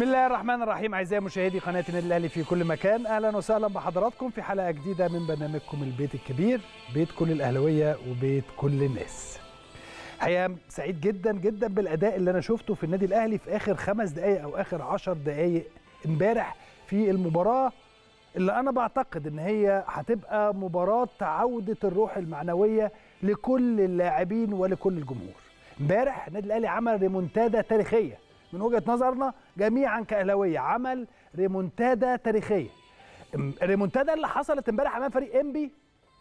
بسم الله الرحمن الرحيم اعزائي مشاهدي قناه النادي الاهلي في كل مكان اهلا وسهلا بحضراتكم في حلقه جديده من برنامجكم البيت الكبير بيت كل الاهلاويه وبيت كل الناس الحقيقه سعيد جدا جدا بالاداء اللي انا شفته في النادي الاهلي في اخر خمس دقائق او اخر عشر دقائق امبارح في المباراه اللي انا بعتقد ان هي هتبقى مباراه عوده الروح المعنويه لكل اللاعبين ولكل الجمهور امبارح النادي الاهلي عمل ريمونتادا تاريخيه من وجهه نظرنا جميعا كاهلاويه عمل ريمونتادا تاريخيه الريمونتادا اللي حصلت امبارح امام فريق انبي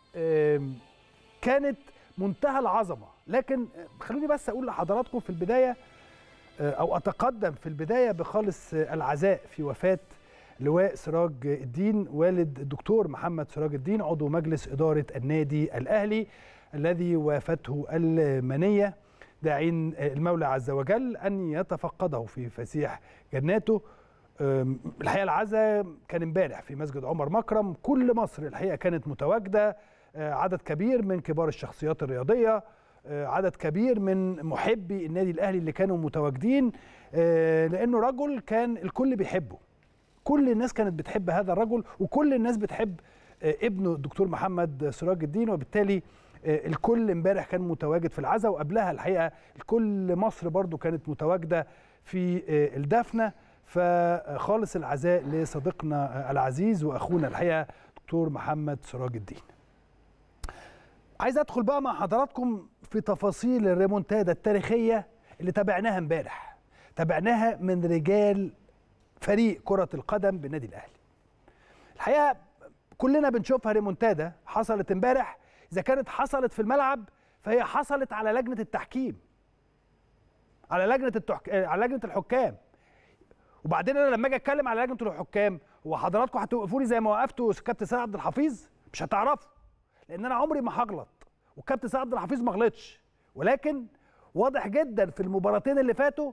كانت منتهى العظمه لكن خلوني بس اقول لحضراتكم في البدايه او اتقدم في البدايه بخالص العزاء في وفاه لواء سراج الدين والد الدكتور محمد سراج الدين عضو مجلس اداره النادي الاهلي الذي وافته المنيه داعين المولى عز وجل ان يتفقده في فسيح جناته الحقيقه العزاء كان امبارح في مسجد عمر مكرم كل مصر الحقيقه كانت متواجده عدد كبير من كبار الشخصيات الرياضيه عدد كبير من محبي النادي الاهلي اللي كانوا متواجدين لانه رجل كان الكل بيحبه كل الناس كانت بتحب هذا الرجل وكل الناس بتحب ابنه الدكتور محمد سراج الدين وبالتالي الكل امبارح كان متواجد في العزاء وقبلها الحقيقه الكل مصر برضو كانت متواجده في الدفنه فخالص العزاء لصديقنا العزيز واخونا الحقيقه دكتور محمد سراج الدين. عايز ادخل بقى مع حضراتكم في تفاصيل الريمونتادا التاريخيه اللي تابعناها امبارح. تابعناها من رجال فريق كره القدم بالنادي الاهلي. الحقيقه كلنا بنشوفها ريمونتادا حصلت امبارح اذا كانت حصلت في الملعب فهي حصلت على لجنه التحكيم على لجنه التحك... على لجنه الحكام وبعدين انا لما اجي اتكلم على لجنه الحكام هو حضراتكم هتوقفوني زي ما وقفتوا كابتن سيد عبد الحفيظ مش هتعرفوا لان انا عمري ما هغلط وكابتن سيد عبد الحفيظ ما غلطش ولكن واضح جدا في المباراتين اللي فاتوا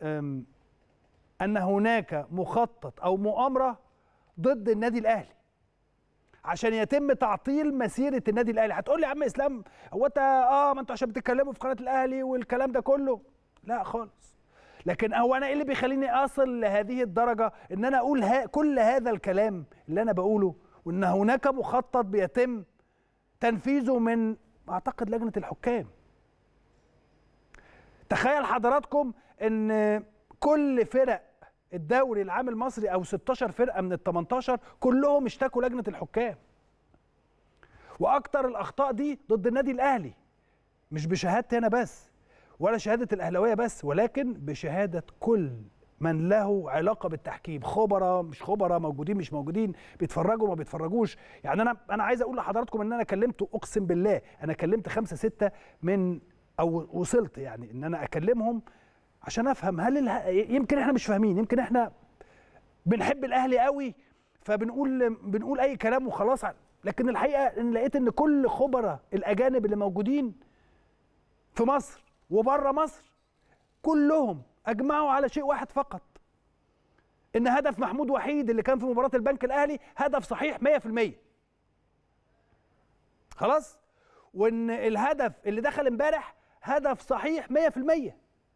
ان هناك مخطط او مؤامره ضد النادي الاهلي عشان يتم تعطيل مسيره النادي الاهلي هتقول لي يا عم اسلام هو انت اه ما انتوا عشان بتتكلموا في قناه الاهلي والكلام ده كله لا خالص لكن هو انا ايه اللي بيخليني اصل لهذه الدرجه ان انا اقول ها كل هذا الكلام اللي انا بقوله وان هناك مخطط بيتم تنفيذه من اعتقد لجنه الحكام تخيل حضراتكم ان كل فرق الدوري العام المصري او 16 فرقه من ال 18 كلهم اشتكوا لجنه الحكام واكتر الاخطاء دي ضد النادي الاهلي مش بشهادتي انا بس ولا شهاده الاهلاويه بس ولكن بشهاده كل من له علاقه بالتحكيم خبراء مش خبراء موجودين مش موجودين بيتفرجوا ما بيتفرجوش يعني انا انا عايز اقول لحضراتكم ان انا كلمت اقسم بالله انا كلمت خمسة ستة من او وصلت يعني ان انا اكلمهم عشان افهم هل اله... يمكن احنا مش فاهمين يمكن احنا بنحب الاهلي قوي فبنقول بنقول اي كلام وخلاص لكن الحقيقه ان لقيت ان كل خبراء الاجانب اللي موجودين في مصر وبره مصر كلهم اجمعوا على شيء واحد فقط ان هدف محمود وحيد اللي كان في مباراه البنك الاهلي هدف صحيح 100% خلاص وان الهدف اللي دخل امبارح هدف صحيح 100%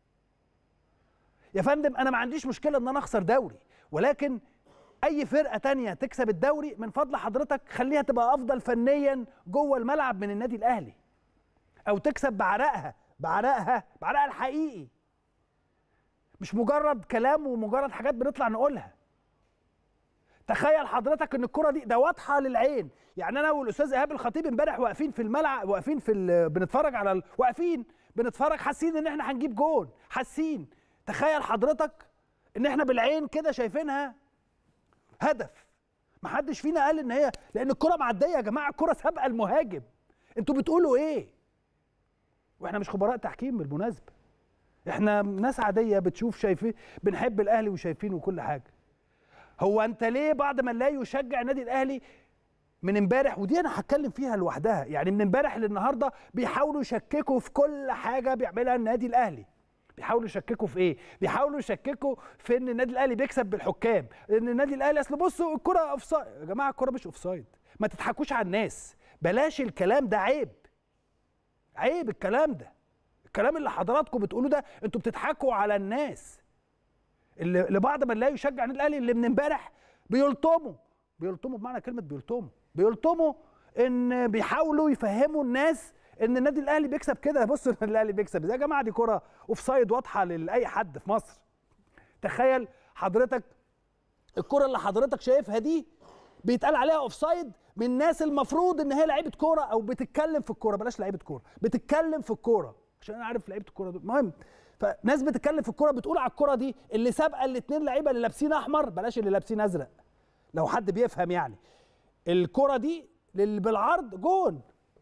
يا فندم انا ما عنديش مشكله ان انا اخسر دوري ولكن اي فرقه تانية تكسب الدوري من فضل حضرتك خليها تبقى افضل فنيا جوه الملعب من النادي الاهلي او تكسب بعرقها بعرقها بعرقها الحقيقي مش مجرد كلام ومجرد حاجات بنطلع نقولها تخيل حضرتك ان الكره دي ده واضحه للعين يعني انا والاستاذ ايهاب الخطيب امبارح واقفين في الملعب واقفين في ال... بنتفرج على ال... واقفين بنتفرج حاسين ان احنا هنجيب جون حاسين تخيل حضرتك ان احنا بالعين كده شايفينها هدف محدش فينا قال ان هي لان الكره معديه يا جماعه الكره سابقه المهاجم انتوا بتقولوا ايه واحنا مش خبراء تحكيم بالمناسبه احنا ناس عاديه بتشوف شايفين بنحب الاهلي وشايفين وكل حاجه هو انت ليه بعد ما لا يشجع النادي الاهلي من امبارح ودي انا هتكلم فيها لوحدها يعني من امبارح للنهارده بيحاولوا يشككوا في كل حاجه بيعملها النادي الاهلي بيحاولوا يشككوا في ايه؟ بيحاولوا يشككوا في ان النادي الاهلي بيكسب بالحكام، ان النادي الاهلي اصل بصوا الكره اوف سايد، يا جماعه الكره مش اوف سايد، ما تضحكوش على الناس، بلاش الكلام ده عيب. عيب الكلام ده. الكلام اللي حضراتكم بتقولوه ده انتوا بتضحكوا على الناس. اللي لبعض من لا يشجع النادي الاهلي اللي من امبارح بيلطموا بيلطموا بمعنى كلمه بيلطموا بيلطموا ان بيحاولوا يفهموا الناس ان النادي الاهلي بيكسب كده بصوا النادي الاهلي بيكسب يا جماعه دي كره اوف سايد واضحه لاي حد في مصر تخيل حضرتك الكره اللي حضرتك شايفها دي بيتقال عليها اوف سايد من الناس المفروض ان هي لعيبه كوره او بتتكلم في الكوره بلاش لعيبه كوره بتتكلم في الكوره عشان انا عارف لعيبه الكوره دول المهم فناس بتتكلم في الكوره بتقول على الكوره دي اللي سابقه الاثنين لعيبه اللي لابسين احمر بلاش اللي لابسين ازرق لو حد بيفهم يعني الكوره دي اللي بالعرض جون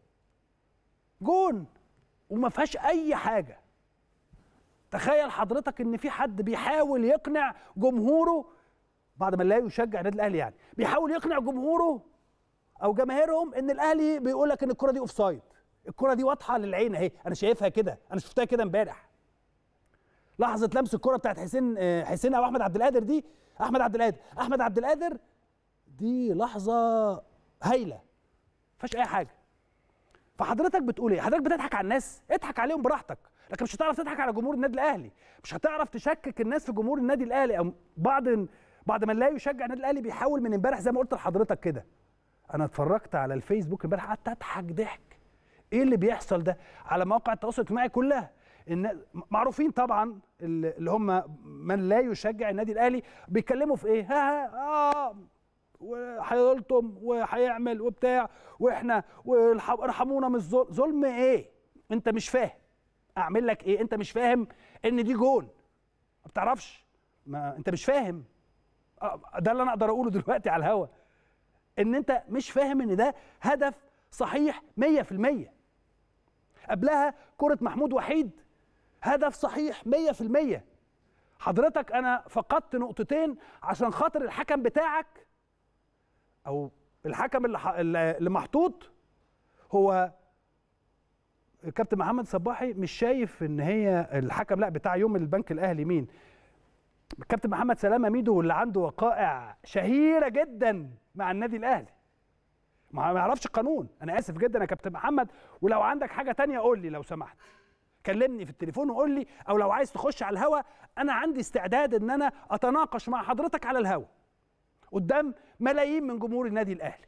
جون وما فيهاش اي حاجه تخيل حضرتك ان في حد بيحاول يقنع جمهوره بعد ما لا يشجع النادي الاهلي يعني بيحاول يقنع جمهوره او جماهيرهم ان الاهلي بيقول لك ان الكره دي اوف سايد الكره دي واضحه للعين اهي انا شايفها كده انا شفتها كده امبارح لحظه لمس الكره بتاعت حسين حسين او احمد عبد القادر دي احمد عبد القادر احمد عبد القادر دي لحظه هايله ما فيهاش اي حاجه فحضرتك بتقول ايه حضرتك بتضحك على الناس اضحك عليهم براحتك لكن مش هتعرف تضحك على جمهور النادي الاهلي مش هتعرف تشكك الناس في جمهور النادي الاهلي او بعض بعد ما لا يشجع النادي الاهلي بيحاول من امبارح زي ما قلت لحضرتك كده انا اتفرجت على الفيسبوك امبارح قعدت اضحك ضحك ايه اللي بيحصل ده على مواقع التواصل الاجتماعي كلها إن معروفين طبعا اللي هم من لا يشجع النادي الاهلي بيتكلموا في ايه ها ها اه وهيلطم وهيعمل وبتاع واحنا ارحمونا من الظلم ظلم ايه انت مش فاهم اعمل لك ايه انت مش فاهم ان دي جون ما بتعرفش ما انت مش فاهم ده اللي انا اقدر اقوله دلوقتي على الهوا ان انت مش فاهم ان ده هدف صحيح 100% قبلها كرة محمود وحيد هدف صحيح 100% حضرتك انا فقدت نقطتين عشان خاطر الحكم بتاعك او الحكم اللي اللي محطوط هو كابتن محمد صباحي مش شايف ان هي الحكم لا بتاع يوم البنك الاهلي مين كابتن محمد سلامه ميدو اللي عنده وقائع شهيره جدا مع النادي الاهلي ما يعرفش القانون انا اسف جدا يا كابتن محمد ولو عندك حاجه تانية قول لي لو سمحت كلمني في التليفون وقول لي او لو عايز تخش على الهوا انا عندي استعداد ان انا اتناقش مع حضرتك على الهوا قدام ملايين من جمهور النادي الاهلي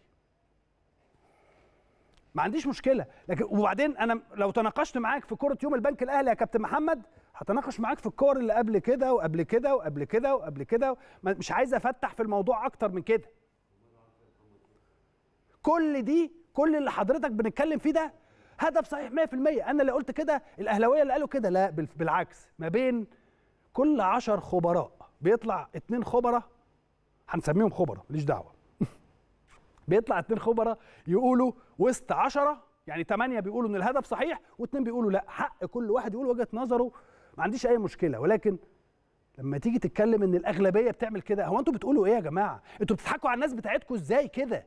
ما عنديش مشكله لكن وبعدين انا لو تناقشت معاك في كره يوم البنك الاهلي يا كابتن محمد هتناقش معاك في الكور اللي قبل كده وقبل كده وقبل كده وقبل كده مش عايز افتح في الموضوع اكتر من كده كل دي كل اللي حضرتك بنتكلم فيه ده هدف صحيح 100% انا اللي قلت كده الاهلاويه اللي قالوا كده لا بالعكس ما بين كل عشر خبراء بيطلع اتنين خبراء هنسميهم خبراء ماليش دعوه بيطلع اتنين خبراء يقولوا وسط عشرة يعني ثمانية بيقولوا ان الهدف صحيح واثنين بيقولوا لا حق كل واحد يقول وجهة نظره ما عنديش اي مشكلة ولكن لما تيجي تتكلم ان الاغلبية بتعمل كده هو انتوا بتقولوا ايه يا جماعة انتوا بتضحكوا على الناس بتاعتكم ازاي كده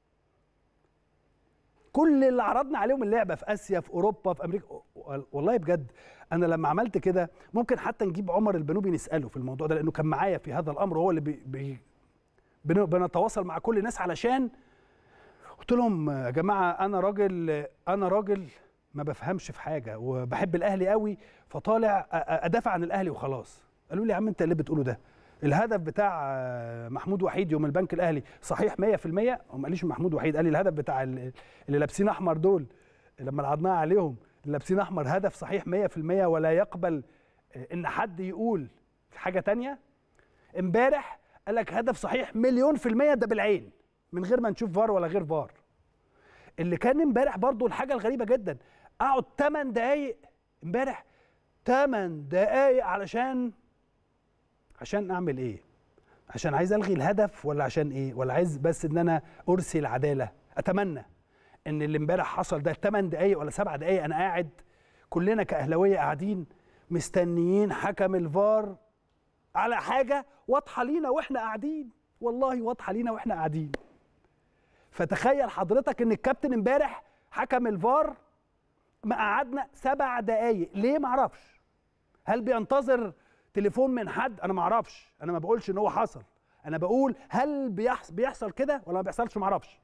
كل اللي عرضنا عليهم اللعبه في اسيا في اوروبا في امريكا والله بجد انا لما عملت كده ممكن حتى نجيب عمر البنوبي نساله في الموضوع ده لانه كان معايا في هذا الامر هو اللي بي بي بنتواصل مع كل الناس علشان قلت لهم يا جماعه انا راجل انا راجل ما بفهمش في حاجه وبحب الاهلي قوي فطالع ادافع عن الاهلي وخلاص قالوا لي يا عم انت اللي بتقوله ده الهدف بتاع محمود وحيد يوم البنك الاهلي صحيح 100% هو ما قاليش محمود وحيد قال لي الهدف بتاع اللي لابسين احمر دول لما لعبناها عليهم اللي لابسين احمر هدف صحيح 100% ولا يقبل ان حد يقول حاجه تانية امبارح قال لك هدف صحيح مليون في المية ده بالعين من غير ما نشوف فار ولا غير فار اللي كان امبارح برضو الحاجة الغريبة جدا اقعد 8 دقايق امبارح 8 دقايق علشان عشان اعمل ايه عشان عايز الغي الهدف ولا عشان ايه ولا عايز بس ان انا ارسي العدالة اتمنى ان اللي امبارح حصل ده 8 دقايق ولا 7 دقايق انا قاعد كلنا كاهلاويه قاعدين مستنيين حكم الفار على حاجه واضحه لينا واحنا قاعدين والله واضحه لينا واحنا قاعدين فتخيل حضرتك ان الكابتن امبارح حكم الفار ما قعدنا سبع دقايق ليه ما اعرفش هل بينتظر تليفون من حد انا ما اعرفش انا ما بقولش ان هو حصل انا بقول هل بيحصل بيحصل كده ولا ما بيحصلش ما اعرفش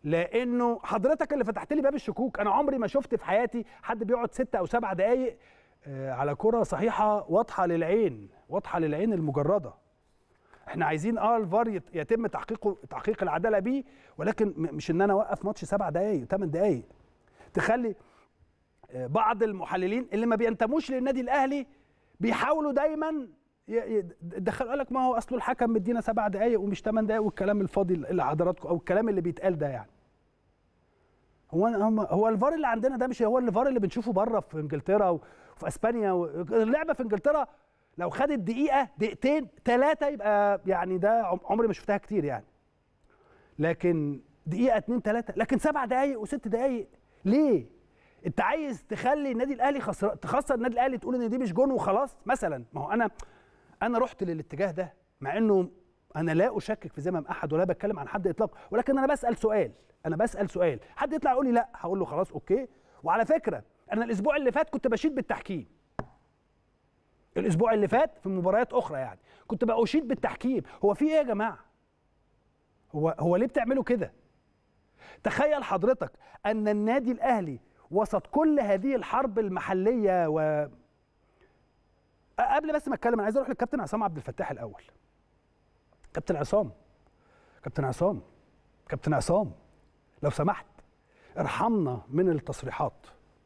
لانه حضرتك اللي فتحت لي باب الشكوك انا عمري ما شفت في حياتي حد بيقعد ستة او سبع دقايق آه، على كره صحيحه واضحه للعين واضحه للعين المجرده احنا عايزين اه الفار يت- يتم تحقيقه تحقيق العداله بيه ولكن م- مش ان انا اوقف ماتش سبع دقائق ثمان دقائق تخلي آه، بعض المحللين اللي ما بينتموش للنادي الاهلي بيحاولوا دايما ي- ي- دخلوا لك ما هو اصله الحكم مدينا سبع دقائق ومش ثمان دقائق والكلام الفاضي اللي حضراتكم او الكلام اللي بيتقال ده يعني هو هم- هو الفار اللي عندنا ده مش هو الفار اللي بنشوفه بره في انجلترا وفي اسبانيا و- اللعبه في انجلترا لو خدت دقيقه دقيقتين ثلاثه يبقى يعني ده عم- عمري ما شفتها كتير يعني لكن دقيقه اتنين ثلاثه لكن سبع دقائق وست دقائق ليه؟ انت عايز تخلي النادي الاهلي خسر تخسر النادي الاهلي تقول ان دي مش جون وخلاص مثلا ما هو انا انا رحت للاتجاه ده مع انه انا لا اشكك في ذمم احد ولا بتكلم عن حد اطلاقا ولكن انا بسال سؤال انا بسال سؤال حد يطلع يقول لي لا هقول له خلاص اوكي وعلى فكره انا الاسبوع اللي فات كنت بشيد بالتحكيم الاسبوع اللي فات في مباريات اخرى يعني كنت بأشيد بالتحكيم هو في ايه يا جماعه هو هو ليه بتعملوا كده تخيل حضرتك ان النادي الاهلي وسط كل هذه الحرب المحليه و قبل بس ما اتكلم انا عايز اروح للكابتن عصام عبد الفتاح الاول كابتن عصام كابتن عصام كابتن عصام لو سمحت ارحمنا من التصريحات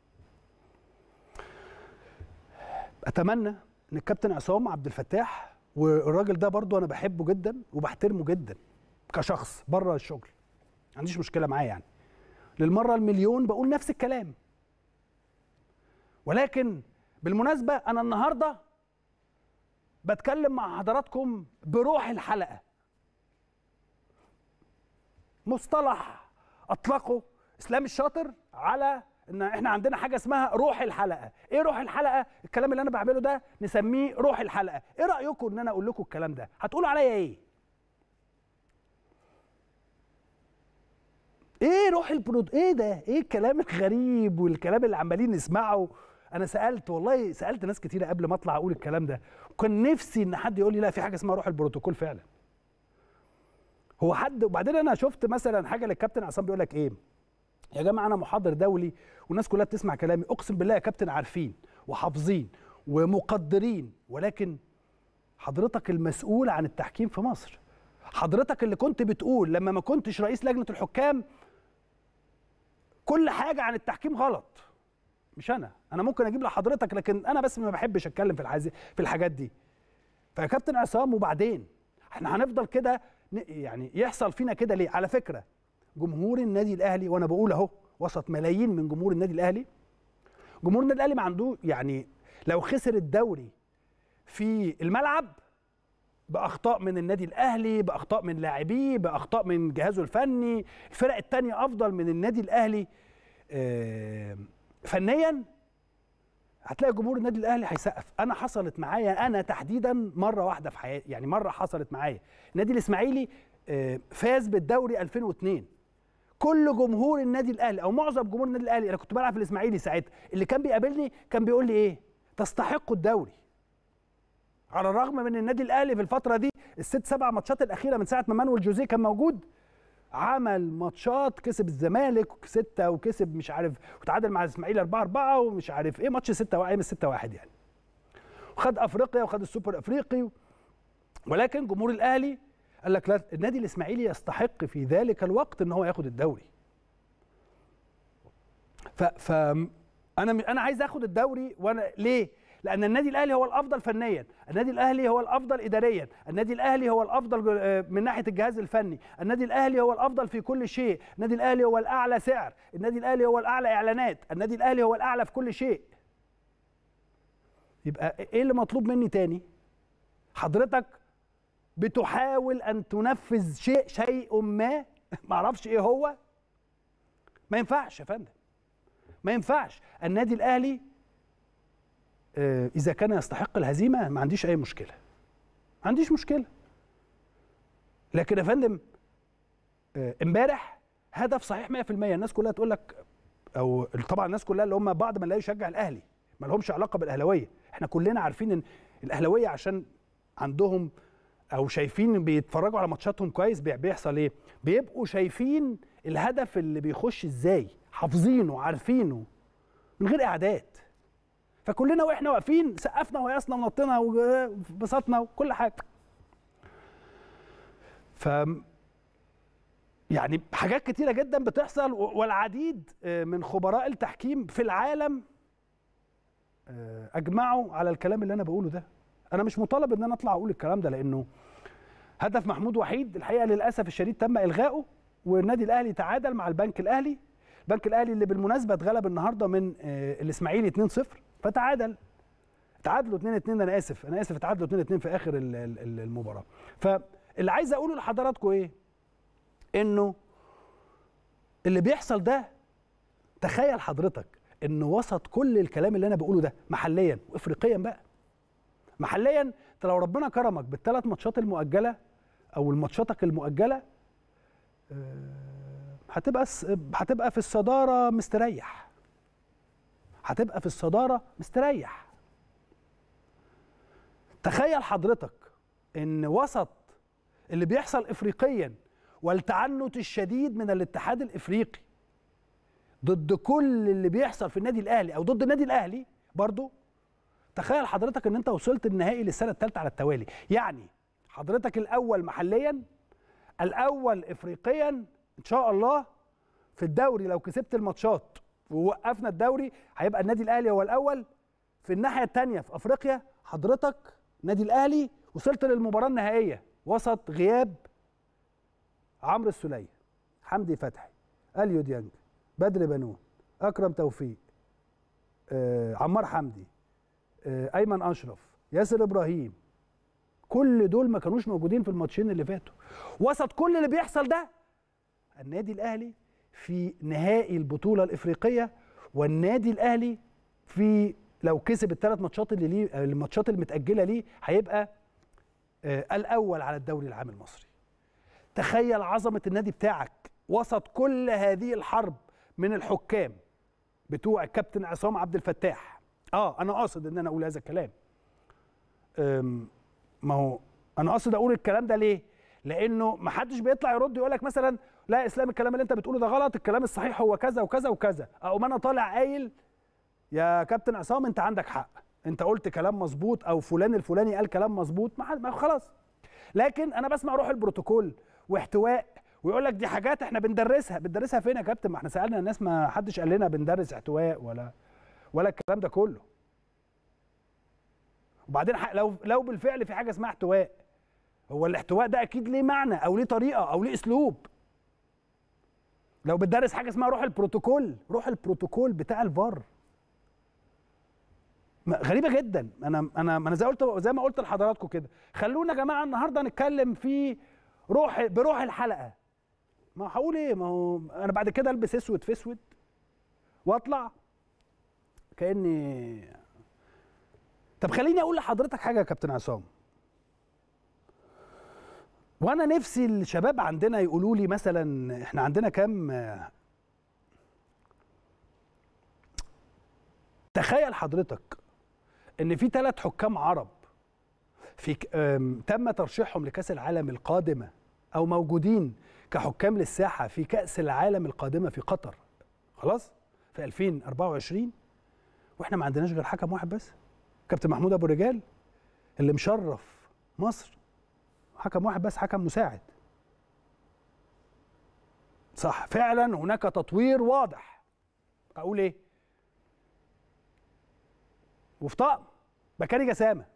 اتمنى ان الكابتن عصام عبد الفتاح والراجل ده برضو انا بحبه جدا وبحترمه جدا كشخص بره الشغل ما عنديش مشكله معاه يعني للمره المليون بقول نفس الكلام ولكن بالمناسبه انا النهارده بتكلم مع حضراتكم بروح الحلقه مصطلح اطلقه اسلام الشاطر على ان احنا عندنا حاجه اسمها روح الحلقه ايه روح الحلقه الكلام اللي انا بعمله ده نسميه روح الحلقه ايه رايكم ان انا اقول لكم الكلام ده هتقولوا عليا ايه ايه روح البرود ايه ده ايه الكلام الغريب والكلام اللي عمالين نسمعه انا سالت والله سالت ناس كتيره قبل ما اطلع اقول الكلام ده وكان نفسي ان حد يقول لي لا في حاجه اسمها روح البروتوكول فعلا هو حد وبعدين انا شفت مثلا حاجه للكابتن عصام بيقول لك ايه يا جماعه انا محاضر دولي والناس كلها بتسمع كلامي اقسم بالله يا كابتن عارفين وحافظين ومقدرين ولكن حضرتك المسؤول عن التحكيم في مصر حضرتك اللي كنت بتقول لما ما كنتش رئيس لجنه الحكام كل حاجه عن التحكيم غلط مش انا انا ممكن اجيب لحضرتك لكن انا بس ما بحبش اتكلم في الحاجات في الحاجات دي فيا كابتن عصام وبعدين احنا هنفضل كده ن- يعني يحصل فينا كده ليه على فكره جمهور النادي الاهلي وانا بقول اهو وسط ملايين من جمهور النادي الاهلي جمهور النادي الاهلي ما عنده يعني لو خسر الدوري في الملعب باخطاء من النادي الاهلي باخطاء من لاعبيه باخطاء من جهازه الفني الفرق التانية افضل من النادي الاهلي آه، فنيا هتلاقي جمهور النادي الاهلي هيسقف انا حصلت معايا انا تحديدا مره واحده في حياتي يعني مره حصلت معايا النادي الاسماعيلي آه، فاز بالدوري 2002 كل جمهور النادي الاهلي او معظم جمهور النادي الاهلي انا كنت بلعب في الاسماعيلي ساعتها اللي كان بيقابلني كان بيقول لي ايه تستحقوا الدوري على الرغم من النادي الاهلي في الفتره دي الست سبع ماتشات الاخيره من ساعه ما مانويل جوزيه كان موجود عمل ماتشات كسب الزمالك ستة وكسب مش عارف وتعادل مع الاسماعيلي 4 4 ومش عارف ايه ماتش 6 1 6 1 يعني وخد افريقيا وخد السوبر الافريقي ولكن جمهور الاهلي قال لك لا النادي الاسماعيلي يستحق في ذلك الوقت ان هو ياخد الدوري ف ف انا انا عايز اخد الدوري وانا ليه لان النادي الاهلي هو الافضل فنيا النادي الاهلي هو الافضل اداريا النادي الاهلي هو الافضل آه، من ناحيه الجهاز الفني النادي الاهلي هو الافضل في كل شيء النادي الاهلي هو الاعلى سعر النادي الاهلي هو الاعلى اعلانات النادي الاهلي هو الاعلى في كل شيء يبقى ايه اللي مطلوب مني تاني حضرتك بتحاول ان تنفذ شيء شيء ما معرفش ايه هو ما ينفعش يا فندم ما ينفعش النادي الاهلي آه، اذا كان يستحق الهزيمه ما عنديش اي مشكله ما عنديش مشكله لكن يا فندم آه، امبارح هدف صحيح 100% الناس كلها تقول لك او طبعا الناس كلها اللي هم بعض من لا يشجع الاهلي ما لهمش علاقه بالاهلاويه احنا كلنا عارفين ان الاهلاويه عشان عندهم او شايفين بيتفرجوا على ماتشاتهم كويس بي- بيحصل ايه بيبقوا شايفين الهدف اللي بيخش ازاي حافظينه عارفينه من غير اعداد فكلنا واحنا واقفين سقفنا وهيصنا ونطينا وبسطنا وكل حاجه ف يعني حاجات كتيره جدا بتحصل والعديد من خبراء التحكيم في العالم اجمعوا على الكلام اللي انا بقوله ده انا مش مطالب ان انا اطلع اقول الكلام ده لانه هدف محمود وحيد الحقيقه للاسف الشديد تم الغائه والنادي الاهلي تعادل مع البنك الاهلي البنك الاهلي اللي بالمناسبه اتغلب النهارده من الاسماعيلي 2-0 فتعادل تعادلوا 2 2 انا اسف انا اسف اتعادلوا 2 2 في اخر المباراه فاللي عايز اقوله لحضراتكم ايه انه اللي بيحصل ده تخيل حضرتك ان وسط كل الكلام اللي انا بقوله ده محليا وافريقيا بقى محليا انت لو ربنا كرمك بالثلاث ماتشات المؤجله او الماتشاتك المؤجله هتبقى هتبقى في الصداره مستريح هتبقى في الصداره مستريح تخيل حضرتك ان وسط اللي بيحصل افريقيا والتعنت الشديد من الاتحاد الافريقي ضد كل اللي بيحصل في النادي الاهلي او ضد النادي الاهلي برضو تخيل حضرتك ان انت وصلت النهائي للسنه الثالثه على التوالي يعني حضرتك الاول محليا الاول افريقيا ان شاء الله في الدوري لو كسبت الماتشات ووقفنا الدوري هيبقى النادي الاهلي هو الاول في الناحيه الثانيه في افريقيا حضرتك النادي الاهلي وصلت للمباراه النهائيه وسط غياب عمرو السوليه حمدي فتحي اليو ديانج بدر بنون اكرم توفيق آه، عمار حمدي آه، ايمن اشرف ياسر ابراهيم كل دول ما كانوش موجودين في الماتشين اللي فاتوا وسط كل اللي بيحصل ده النادي الاهلي في نهائي البطوله الافريقيه والنادي الاهلي في لو كسب الثلاث ماتشات اللي ليه الماتشات المتاجله ليه هيبقى آه، الاول على الدوري العام المصري تخيل عظمه النادي بتاعك وسط كل هذه الحرب من الحكام بتوع الكابتن عصام عبد الفتاح اه انا قاصد ان انا اقول هذا الكلام أم، ما هو انا قاصد اقول الكلام ده ليه لانه ما حدش بيطلع يرد يقول لك مثلا لا يا اسلام الكلام اللي انت بتقوله ده غلط الكلام الصحيح هو كذا وكذا وكذا او انا طالع قايل يا كابتن عصام انت عندك حق انت قلت كلام مظبوط او فلان الفلاني قال كلام مظبوط ما, حد- ما خلاص لكن انا بسمع روح البروتوكول واحتواء ويقول لك دي حاجات احنا بندرسها بندرسها فين يا كابتن ما احنا سالنا الناس ما حدش قال لنا بندرس احتواء ولا ولا الكلام ده كله وبعدين ح- لو لو بالفعل في حاجه اسمها احتواء هو الاحتواء ده اكيد ليه معنى او ليه طريقه او ليه اسلوب لو بتدرس حاجه اسمها روح البروتوكول روح البروتوكول بتاع الفار ما- غريبه جدا انا انا انا زي قلت زي ما قلت لحضراتكم كده خلونا يا جماعه النهارده نتكلم في روح بروح الحلقه ما هقول ايه ما هو انا بعد كده البس اسود في اسود واطلع كاني طب خليني اقول لحضرتك حاجه يا كابتن عصام وانا نفسي الشباب عندنا يقولوا لي مثلا احنا عندنا كام تخيل حضرتك ان في ثلاث حكام عرب في ك- آم، تم ترشيحهم لكاس العالم القادمه او موجودين كحكام للساحه في كاس العالم القادمه في قطر خلاص في 2024 واحنا ما عندناش غير حكم واحد بس كابتن محمود ابو الرجال اللي مشرف مصر حكم واحد بس حكم مساعد صح فعلا هناك تطوير واضح اقول ايه وفي طقم بكاري جسامه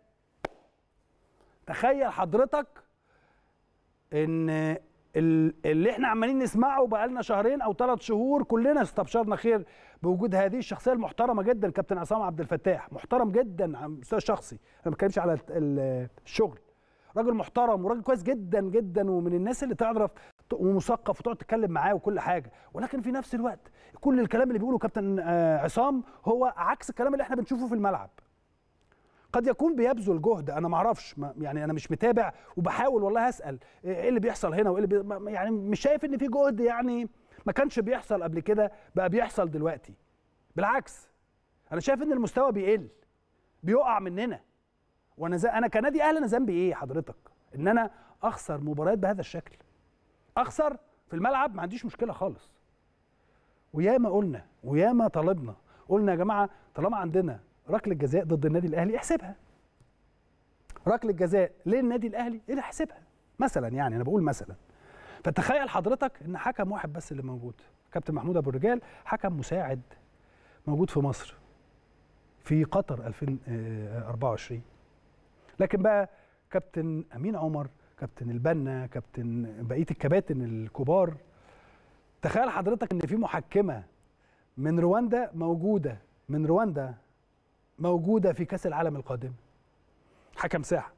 تخيل حضرتك ان ال- اللي احنا عمالين نسمعه بقالنا شهرين او ثلاث شهور كلنا استبشرنا خير بوجود هذه الشخصيه المحترمه جدا كابتن عصام عبد الفتاح محترم جدا على المستوى الشخصي انا ما بتكلمش على ال- ال- الشغل راجل محترم وراجل كويس جدا جدا ومن الناس اللي تعرف ت- ومثقف وتقعد تتكلم معاه وكل حاجه ولكن في نفس الوقت كل الكلام اللي بيقوله كابتن آه، عصام هو عكس الكلام اللي احنا بنشوفه في الملعب قد يكون بيبذل جهد انا ما اعرفش ما- يعني انا مش متابع وبحاول والله اسال ايه اللي بيحصل هنا وايه اللي بي... ما- يعني مش شايف ان في جهد يعني ما كانش بيحصل قبل كده بقى بيحصل دلوقتي بالعكس انا شايف ان المستوى بيقل بيقع مننا وانا زي انا كنادي اهلي انا ذنبي ايه حضرتك ان انا اخسر مباريات بهذا الشكل اخسر في الملعب ما عنديش مشكله خالص وياما قلنا وياما طلبنا قلنا يا جماعه طالما عندنا ركله جزاء ضد النادي الاهلي احسبها ركله جزاء للنادي الاهلي اللي احسبها مثلا يعني انا بقول مثلا فتخيل حضرتك ان حكم واحد بس اللي موجود كابتن محمود ابو الرجال حكم مساعد موجود في مصر في قطر 2024 لكن بقى كابتن امين عمر كابتن البنا كابتن بقيه الكباتن الكبار تخيل حضرتك ان في محكمه من رواندا موجوده من رواندا موجوده في كاس العالم القادم حكم ساحه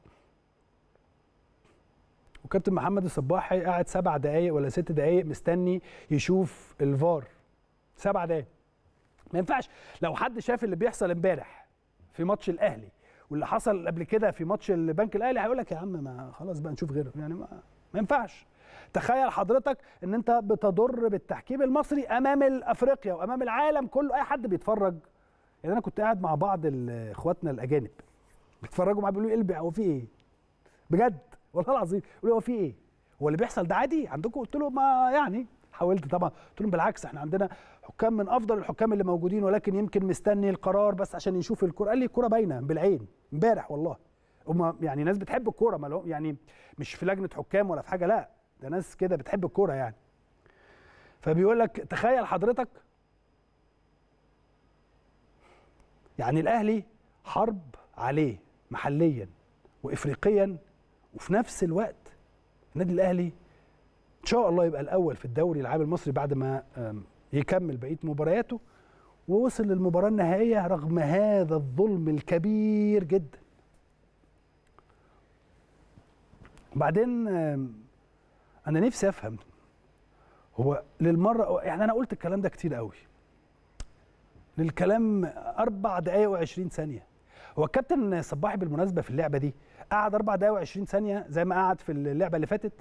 وكابتن محمد الصباحي قاعد سبع دقايق ولا ست دقايق مستني يشوف الفار سبع دقايق ما ينفعش لو حد شاف اللي بيحصل امبارح في ماتش الاهلي واللي حصل قبل كده في ماتش البنك الاهلي هيقول لك يا عم ما خلاص بقى نشوف غيره يعني ما, ما ينفعش تخيل حضرتك ان انت بتضر بالتحكيم المصري امام افريقيا وامام العالم كله اي حد بيتفرج يعني انا كنت قاعد مع بعض اخواتنا الاجانب بيتفرجوا معايا بيقولوا لي هو في ايه بجد والله العظيم يقولوا هو في ايه هو اللي بيحصل ده عادي عندكم قلت له ما يعني حاولت طبعا قلت لهم بالعكس احنا عندنا حكام من افضل الحكام اللي موجودين ولكن يمكن مستني القرار بس عشان يشوف الكوره قال لي الكوره باينه بالعين امبارح والله هم يعني ناس بتحب الكوره ما لهم يعني مش في لجنه حكام ولا في حاجه لا ده ناس كده بتحب الكوره يعني فبيقول لك تخيل حضرتك يعني الاهلي حرب عليه محليا وافريقيا وفي نفس الوقت النادي الاهلي ان شاء الله يبقى الاول في الدوري العام المصري بعد ما يكمل بقيه مبارياته ووصل للمباراه النهائيه رغم هذا الظلم الكبير جدا وبعدين انا نفسي افهم هو للمره يعني انا قلت الكلام ده كتير قوي للكلام اربع دقائق و20 ثانيه هو الكابتن صباحي بالمناسبه في اللعبه دي قعد اربع دقائق و20 ثانيه زي ما قعد في اللعبه اللي فاتت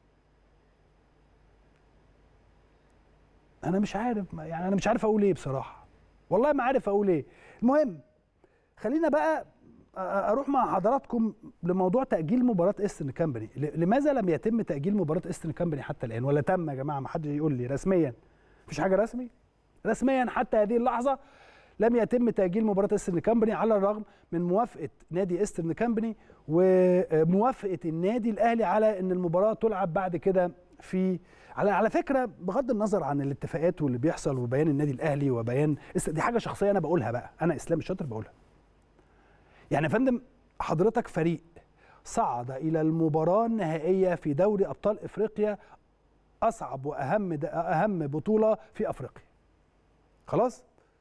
انا مش عارف يعني انا مش عارف اقول ايه بصراحه والله ما عارف اقول ايه المهم خلينا بقى اروح مع حضراتكم لموضوع تاجيل مباراه ايسترن كامباني لماذا لم يتم تاجيل مباراه ايسترن كامباني حتى الان ولا تم يا جماعه ما حد يقول لي رسميا مفيش حاجه رسمي رسميا حتى هذه اللحظه لم يتم تاجيل مباراه ايسترن كامباني على الرغم من موافقه نادي ايسترن كامباني وموافقه النادي الاهلي على ان المباراه تلعب بعد كده في على على فكره بغض النظر عن الاتفاقات واللي بيحصل وبيان النادي الاهلي وبيان دي حاجه شخصيه انا بقولها بقى انا اسلام الشاطر بقولها يعني يا فندم حضرتك فريق صعد الى المباراه النهائيه في دوري ابطال افريقيا اصعب واهم اهم بطوله في افريقيا خلاص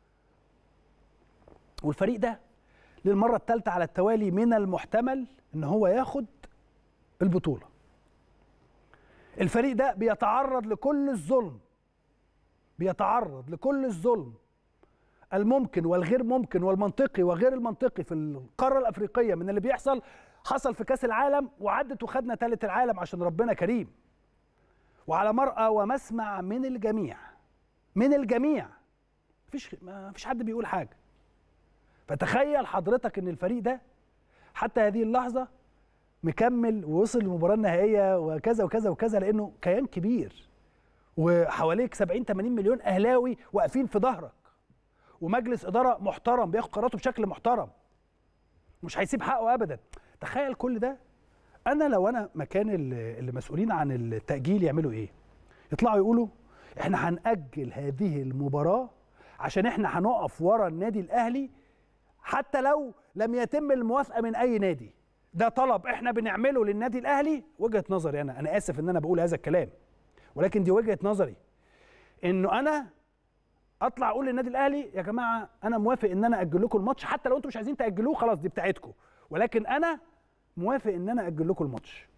والفريق ده للمره الثالثه على التوالي من المحتمل ان هو ياخد البطوله الفريق ده بيتعرض لكل الظلم بيتعرض لكل الظلم الممكن والغير ممكن والمنطقي وغير المنطقي في القاره الافريقيه من اللي بيحصل حصل في كاس العالم وعدت وخدنا ثالث العالم عشان ربنا كريم وعلى مرأى ومسمع من الجميع من الجميع مفيش ما فيش حد بيقول حاجه فتخيل حضرتك ان الفريق ده حتى هذه اللحظه مكمل ووصل للمباراه النهائيه وكذا وكذا وكذا لانه كيان كبير وحواليك 70 80 مليون اهلاوي واقفين في ظهرك ومجلس اداره محترم بياخد قراراته بشكل محترم مش هيسيب حقه ابدا تخيل كل ده انا لو انا مكان اللي مسؤولين عن التاجيل يعملوا ايه يطلعوا يقولوا احنا هنأجل هذه المباراه عشان احنا هنقف ورا النادي الاهلي حتى لو لم يتم الموافقه من اي نادي ده طلب احنا بنعمله للنادي الاهلي وجهه نظري انا انا اسف ان انا بقول هذا الكلام ولكن دي وجهه نظري انه انا اطلع اقول للنادي الاهلي يا جماعه انا موافق ان انا اجل لكم الماتش حتى لو انتم مش عايزين تاجلوه خلاص دي بتاعتكم ولكن انا موافق ان انا اجل لكم الماتش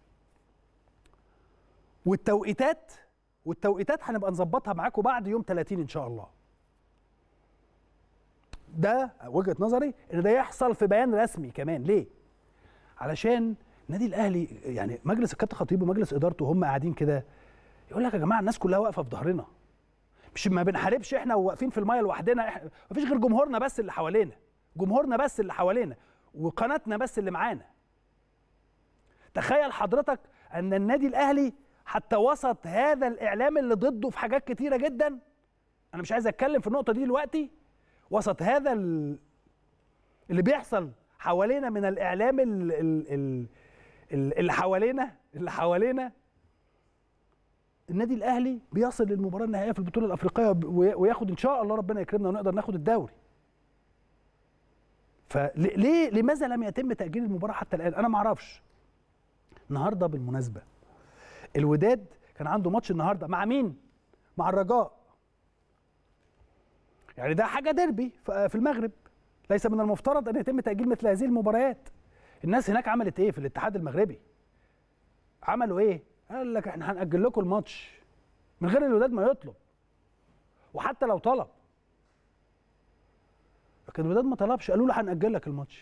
والتوقيتات والتوقيتات هنبقى نظبطها معاكم بعد يوم 30 ان شاء الله ده وجهه نظري ان ده يحصل في بيان رسمي كمان ليه علشان النادي الاهلي يعني مجلس الكابتن خطيب ومجلس ادارته وهم قاعدين كده يقول لك يا جماعه الناس كلها واقفه في ظهرنا مش ما بنحاربش احنا وواقفين في المايه لوحدنا احنا مفيش غير جمهورنا بس اللي حوالينا جمهورنا بس اللي حوالينا وقناتنا بس اللي معانا تخيل حضرتك ان النادي الاهلي حتى وسط هذا الاعلام اللي ضده في حاجات كتيره جدا انا مش عايز اتكلم في النقطه دي دلوقتي وسط هذا اللي بيحصل حوالينا من الاعلام ال- ال- ال- ال- اللي حوالينا اللي حوالينا النادي الاهلي بيصل للمباراه النهائيه في البطوله الافريقيه وي- وياخد ان شاء الله ربنا يكرمنا ونقدر ناخد الدوري فليه لماذا لم يتم تاجيل المباراه حتى الان انا ما اعرفش النهارده بالمناسبه الوداد كان عنده ماتش النهارده مع مين مع الرجاء يعني ده حاجه ديربي ف- في المغرب ليس من المفترض ان يتم تاجيل مثل هذه المباريات الناس هناك عملت ايه في الاتحاد المغربي عملوا ايه قال لك احنا هنأجل لكم الماتش من غير الوداد ما يطلب وحتى لو طلب لكن الوداد ما طلبش قالوا له هنأجل لك الماتش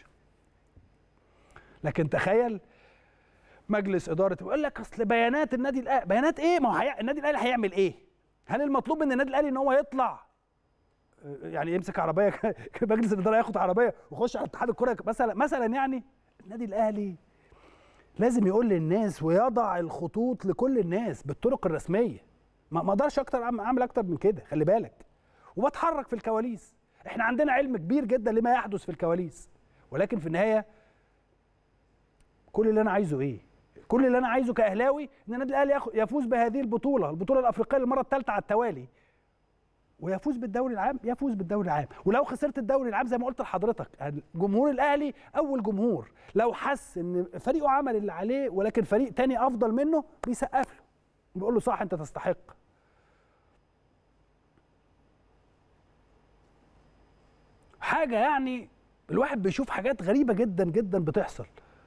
لكن تخيل مجلس اداره يقول لك اصل بيانات النادي الاهلي بيانات ايه ما هو هي... النادي الاهلي هيعمل ايه هل المطلوب من النادي الاهلي ان هو يطلع آه، يعني يمسك عربيه ك- مجلس الاداره ياخد عربيه ويخش على اتحاد الكره مثلا مثلا يعني النادي الاهلي لازم يقول للناس ويضع الخطوط لكل الناس بالطرق الرسميه ما ما اقدرش اكتر أعمل- اعمل اكتر من كده خلي بالك وبتحرك في الكواليس احنا عندنا علم كبير جدا لما يحدث في الكواليس ولكن في النهايه كل اللي انا عايزه ايه كل اللي انا عايزه كاهلاوي ان النادي الاهلي ياخ- يفوز بهذه البطوله البطوله الافريقيه للمره الثالثه على التوالي ويفوز بالدوري العام يفوز بالدوري العام ولو خسرت الدوري العام زي ما قلت لحضرتك جمهور الاهلي اول جمهور لو حس ان فريقه عمل اللي عليه ولكن فريق تاني افضل منه بيسقف له بيقول له صح انت تستحق حاجه يعني الواحد بيشوف حاجات غريبه جدا جدا بتحصل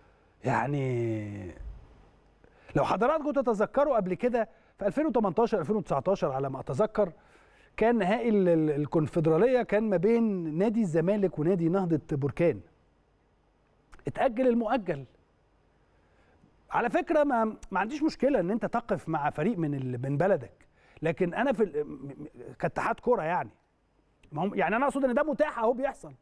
يعني لو حضراتكم تتذكروا قبل كده في 2018 2019 على ما اتذكر كان نهائي ال- ال- الكونفدراليه كان ما بين نادي الزمالك ونادي نهضه بركان اتاجل المؤجل على فكره ما ما عنديش مشكله ان انت تقف مع فريق من ال- من بلدك لكن انا في ال- م- م- كاتحاد كوره يعني ما هم يعني انا اقصد ان ده متاح اهو بيحصل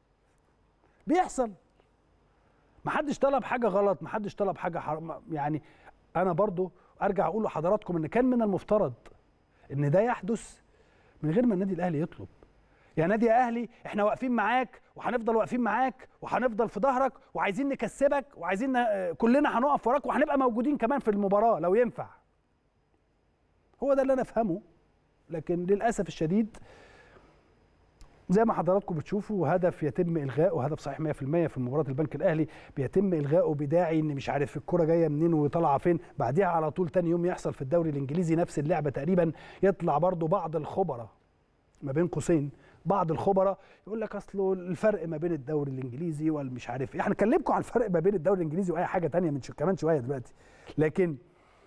بيحصل ما حدش طلب حاجه غلط ما حدش طلب حاجه حرام يعني انا برضو ارجع اقول لحضراتكم ان كان من المفترض ان ده يحدث من غير ما النادي الاهلي يطلب يا نادي يا اهلي احنا واقفين معاك وهنفضل واقفين معاك وهنفضل في ظهرك وعايزين نكسبك وعايزين ن- آه، كلنا هنقف وراك وهنبقى موجودين كمان في المباراه لو ينفع هو ده اللي انا افهمه لكن للاسف الشديد زي ما حضراتكم بتشوفوا هدف يتم الغائه هدف صحيح 100% في مباراه البنك الاهلي بيتم الغائه بداعي ان مش عارف الكره جايه منين وطالعه فين بعديها على طول تاني يوم يحصل في الدوري الانجليزي نفس اللعبه تقريبا يطلع برضو بعض الخبراء ما بين قوسين بعض الخبراء يقول لك اصله الفرق ما بين الدوري الانجليزي والمش عارف ايه احنا هنكلمكم على الفرق ما بين الدوري الانجليزي واي حاجه تانية من شو كمان شويه دلوقتي لكن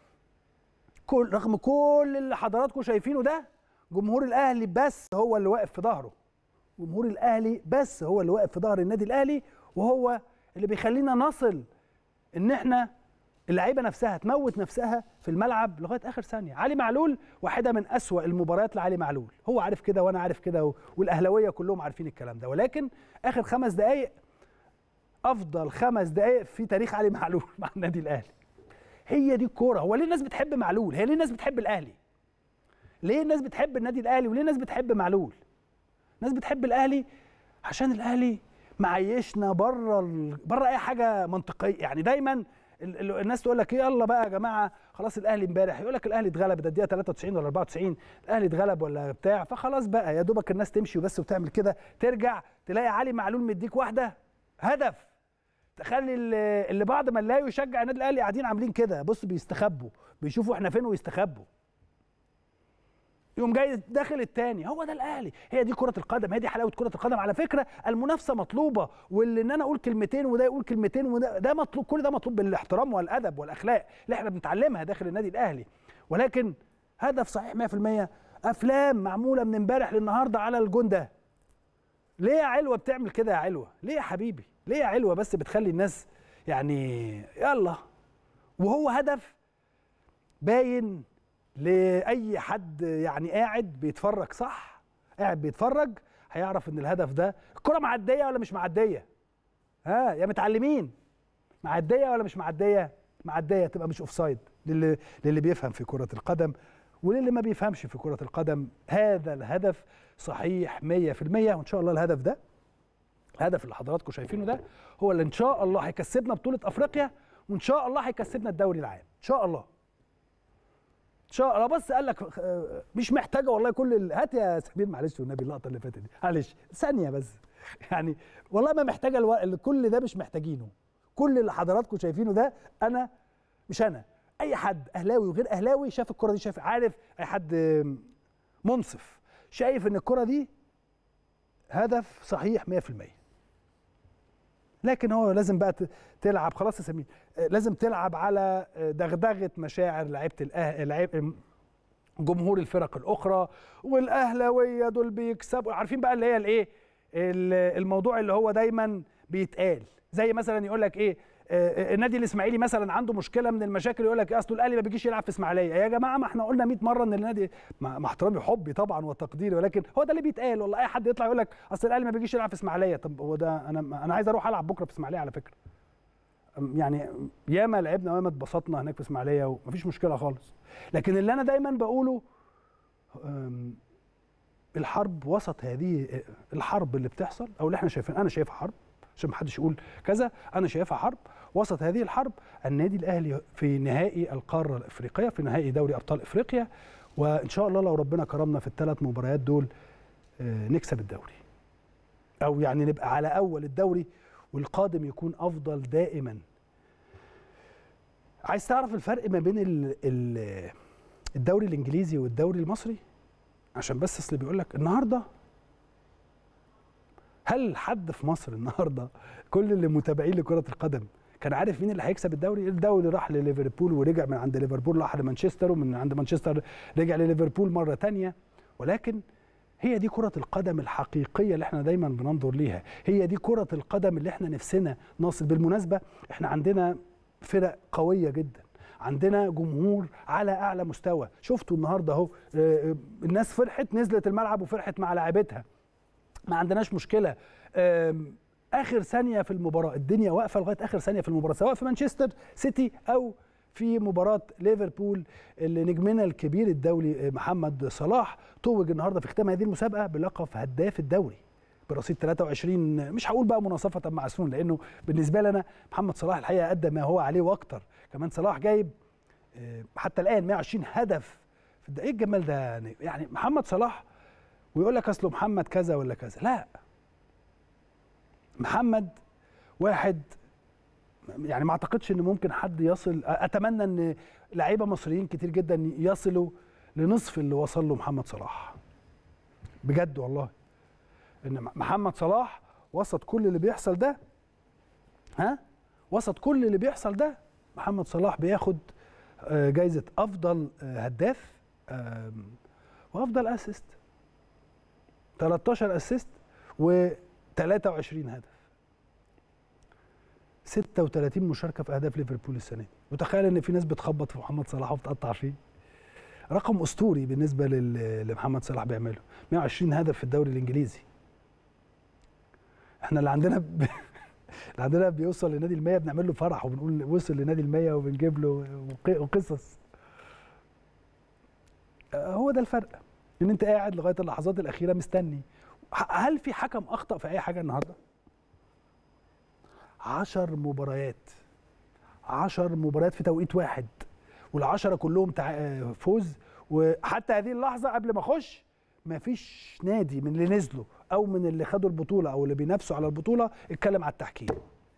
كل رغم كل اللي حضراتكم شايفينه ده جمهور الاهلي بس هو اللي واقف في ظهره جمهور الاهلي بس هو اللي واقف في ظهر النادي الاهلي وهو اللي بيخلينا نصل ان احنا اللعيبه نفسها تموت نفسها في الملعب لغايه اخر ثانيه علي معلول واحده من أسوأ المباريات لعلي معلول هو عارف كده وانا عارف كده و- والاهلاويه كلهم عارفين الكلام ده ولكن اخر خمس دقائق افضل خمس دقائق في تاريخ علي معلول مع النادي الاهلي هي دي الكوره هو ليه الناس بتحب معلول هي ليه الناس بتحب الاهلي ليه الناس بتحب النادي الاهلي وليه الناس بتحب معلول الناس بتحب الاهلي عشان الاهلي معيشنا بره ال... بره اي حاجه منطقيه يعني دايما ال... ال... الناس تقول لك ايه يلا بقى يا جماعه خلاص الاهلي امبارح يقول لك الاهلي اتغلب ده الدقيقه 93 ولا 94 الاهلي اتغلب ولا بتاع فخلاص بقى يا دوبك الناس تمشي وبس وتعمل كده ترجع تلاقي علي معلول مديك واحده هدف تخلي اللي, اللي بعد ما نلاقيه يشجع النادي الاهلي قاعدين عاملين كده بص بيستخبوا بيشوفوا احنا فين ويستخبوا يقوم جاي داخل التاني هو ده الاهلي هي دي كره القدم هي دي حلاوه كره القدم على فكره المنافسه مطلوبه واللي ان انا اقول كلمتين وده يقول كلمتين وده ده مطلوب كل ده مطلوب بالاحترام والادب والاخلاق اللي احنا بنتعلمها داخل النادي الاهلي ولكن هدف صحيح 100% افلام معموله من امبارح للنهارده على الجون ده ليه يا علوه بتعمل كده يا علوه ليه يا حبيبي ليه يا علوه بس بتخلي الناس يعني يلا وهو هدف باين لاي حد يعني قاعد بيتفرج صح قاعد بيتفرج هيعرف ان الهدف ده الكره معديه ولا مش معديه ها يا متعلمين معديه ولا مش معديه معديه تبقى مش اوفسايد للي للي بيفهم في كره القدم وللي ما بيفهمش في كره القدم هذا الهدف صحيح 100% وان شاء الله الهدف ده الهدف اللي حضراتكم شايفينه ده هو اللي ان شاء الله هيكسبنا بطوله افريقيا وان شاء الله هيكسبنا الدوري العام ان شاء الله ان شاء الله بس قال لك آه، مش محتاجه والله كل ال... هات يا سمير معلش والنبي اللقطه اللي فاتت دي معلش ثانيه بس يعني والله ما محتاجه الو... كل ده مش محتاجينه كل اللي حضراتكم شايفينه ده انا مش انا اي حد اهلاوي وغير اهلاوي شاف الكره دي شاف عارف اي حد آم، منصف شايف ان الكره دي هدف صحيح 100% لكن هو لازم بقى ت- تلعب خلاص يا سمير آه، لازم تلعب على آه، دغدغه مشاعر لعيبه الأه... لعيب جمهور الفرق الاخرى والاهلاويه دول بيكسبوا عارفين بقى اللي هي الايه ال- الموضوع اللي هو دايما بيتقال زي مثلا يقول لك ايه آه، النادي الاسماعيلي مثلا عنده مشكله من المشاكل يقول لك إيه، اصل الاهلي ما بيجيش يلعب في اسماعيليه يا جماعه ما احنا قلنا 100 مره ان النادي مع مع احترامي حبي طبعا وتقديري ولكن هو ده اللي بيتقال والله اي حد يطلع يقول لك اصل الاهلي ما بيجيش يلعب في اسماعيليه طب هو ده انا انا عايز اروح العب بكره في اسماعيليه على فكره يعني ياما لعبنا وياما اتبسطنا هناك في اسماعيليه ومفيش مشكله خالص لكن اللي انا دايما بقوله أم، الحرب وسط هذه الحرب اللي بتحصل او اللي احنا شايفين انا شايفها حرب عشان محدش يقول كذا انا شايفها حرب وسط هذه الحرب النادي الاهلي في نهائي القاره الافريقيه في نهائي دوري ابطال افريقيا وان شاء الله لو ربنا كرمنا في الثلاث مباريات دول آه، نكسب الدوري او يعني نبقى على اول الدوري والقادم يكون افضل دائما عايز تعرف الفرق ما بين ال- ال- الدوري الانجليزي والدوري المصري عشان بس اصل بيقول لك النهارده هل حد في مصر النهارده كل اللي متابعين لكره القدم كان عارف مين اللي هيكسب الدوري الدوري راح لليفربول ورجع من عند ليفربول راح لمانشستر ومن عند مانشستر رجع لليفربول مره تانية ولكن هي دي كرة القدم الحقيقية اللي احنا دايما بننظر ليها هي دي كرة القدم اللي احنا نفسنا نصل بالمناسبة احنا عندنا فرق قوية جدا عندنا جمهور على اعلى مستوى شفتوا النهارده اهو آه، آه، الناس فرحت نزلت الملعب وفرحت مع لاعبتها ما عندناش مشكله آم، اخر ثانيه في المباراه الدنيا واقفه لغايه اخر ثانيه في المباراه سواء في مانشستر سيتي او في مباراه ليفربول اللي نجمنا الكبير الدولي آه، محمد صلاح توج النهارده في ختام هذه المسابقه بلقب هداف الدوري برصيد 23 مش هقول بقى مناصفه مع سون لانه بالنسبه لي انا محمد صلاح الحقيقه ادى ما هو عليه واكتر كمان صلاح جايب آه، حتى الان 120 هدف في الد- ايه الجمال ده يعني يعني محمد صلاح ويقول لك اصله محمد كذا ولا كذا لا محمد واحد يعني ما اعتقدش ان ممكن حد يصل اتمنى ان لعيبه مصريين كتير جدا يصلوا لنصف اللي وصل له محمد صلاح بجد والله ان محمد صلاح وسط كل اللي بيحصل ده ها وسط كل اللي بيحصل ده محمد صلاح بياخد آه، جايزه افضل آه، هداف آم، وافضل اسيست 13 اسيست و23 هدف 36 مشاركه في اهداف ليفربول السنه دي وتخيل ان في ناس بتخبط في محمد صلاح وبتقطع فيه رقم اسطوري بالنسبه لل- لمحمد صلاح بيعمله 120 هدف في الدوري الانجليزي احنا اللي عندنا ب... اللي عندنا بيوصل لنادي المية بنعمل له فرح وبنقول وصل لنادي المية وبنجيب له وق- وقصص آه، هو ده الفرق ان انت قاعد لغايه اللحظات الاخيره مستني ه- هل في حكم اخطا في اي حاجه النهارده عشر مباريات عشر مباريات في توقيت واحد والعشرة كلهم تع... آه، فوز وحتى هذه اللحظة قبل ما أخش مفيش نادي من اللي نزلوا أو من اللي خدوا البطولة أو اللي بينافسوا على البطولة اتكلم على التحكيم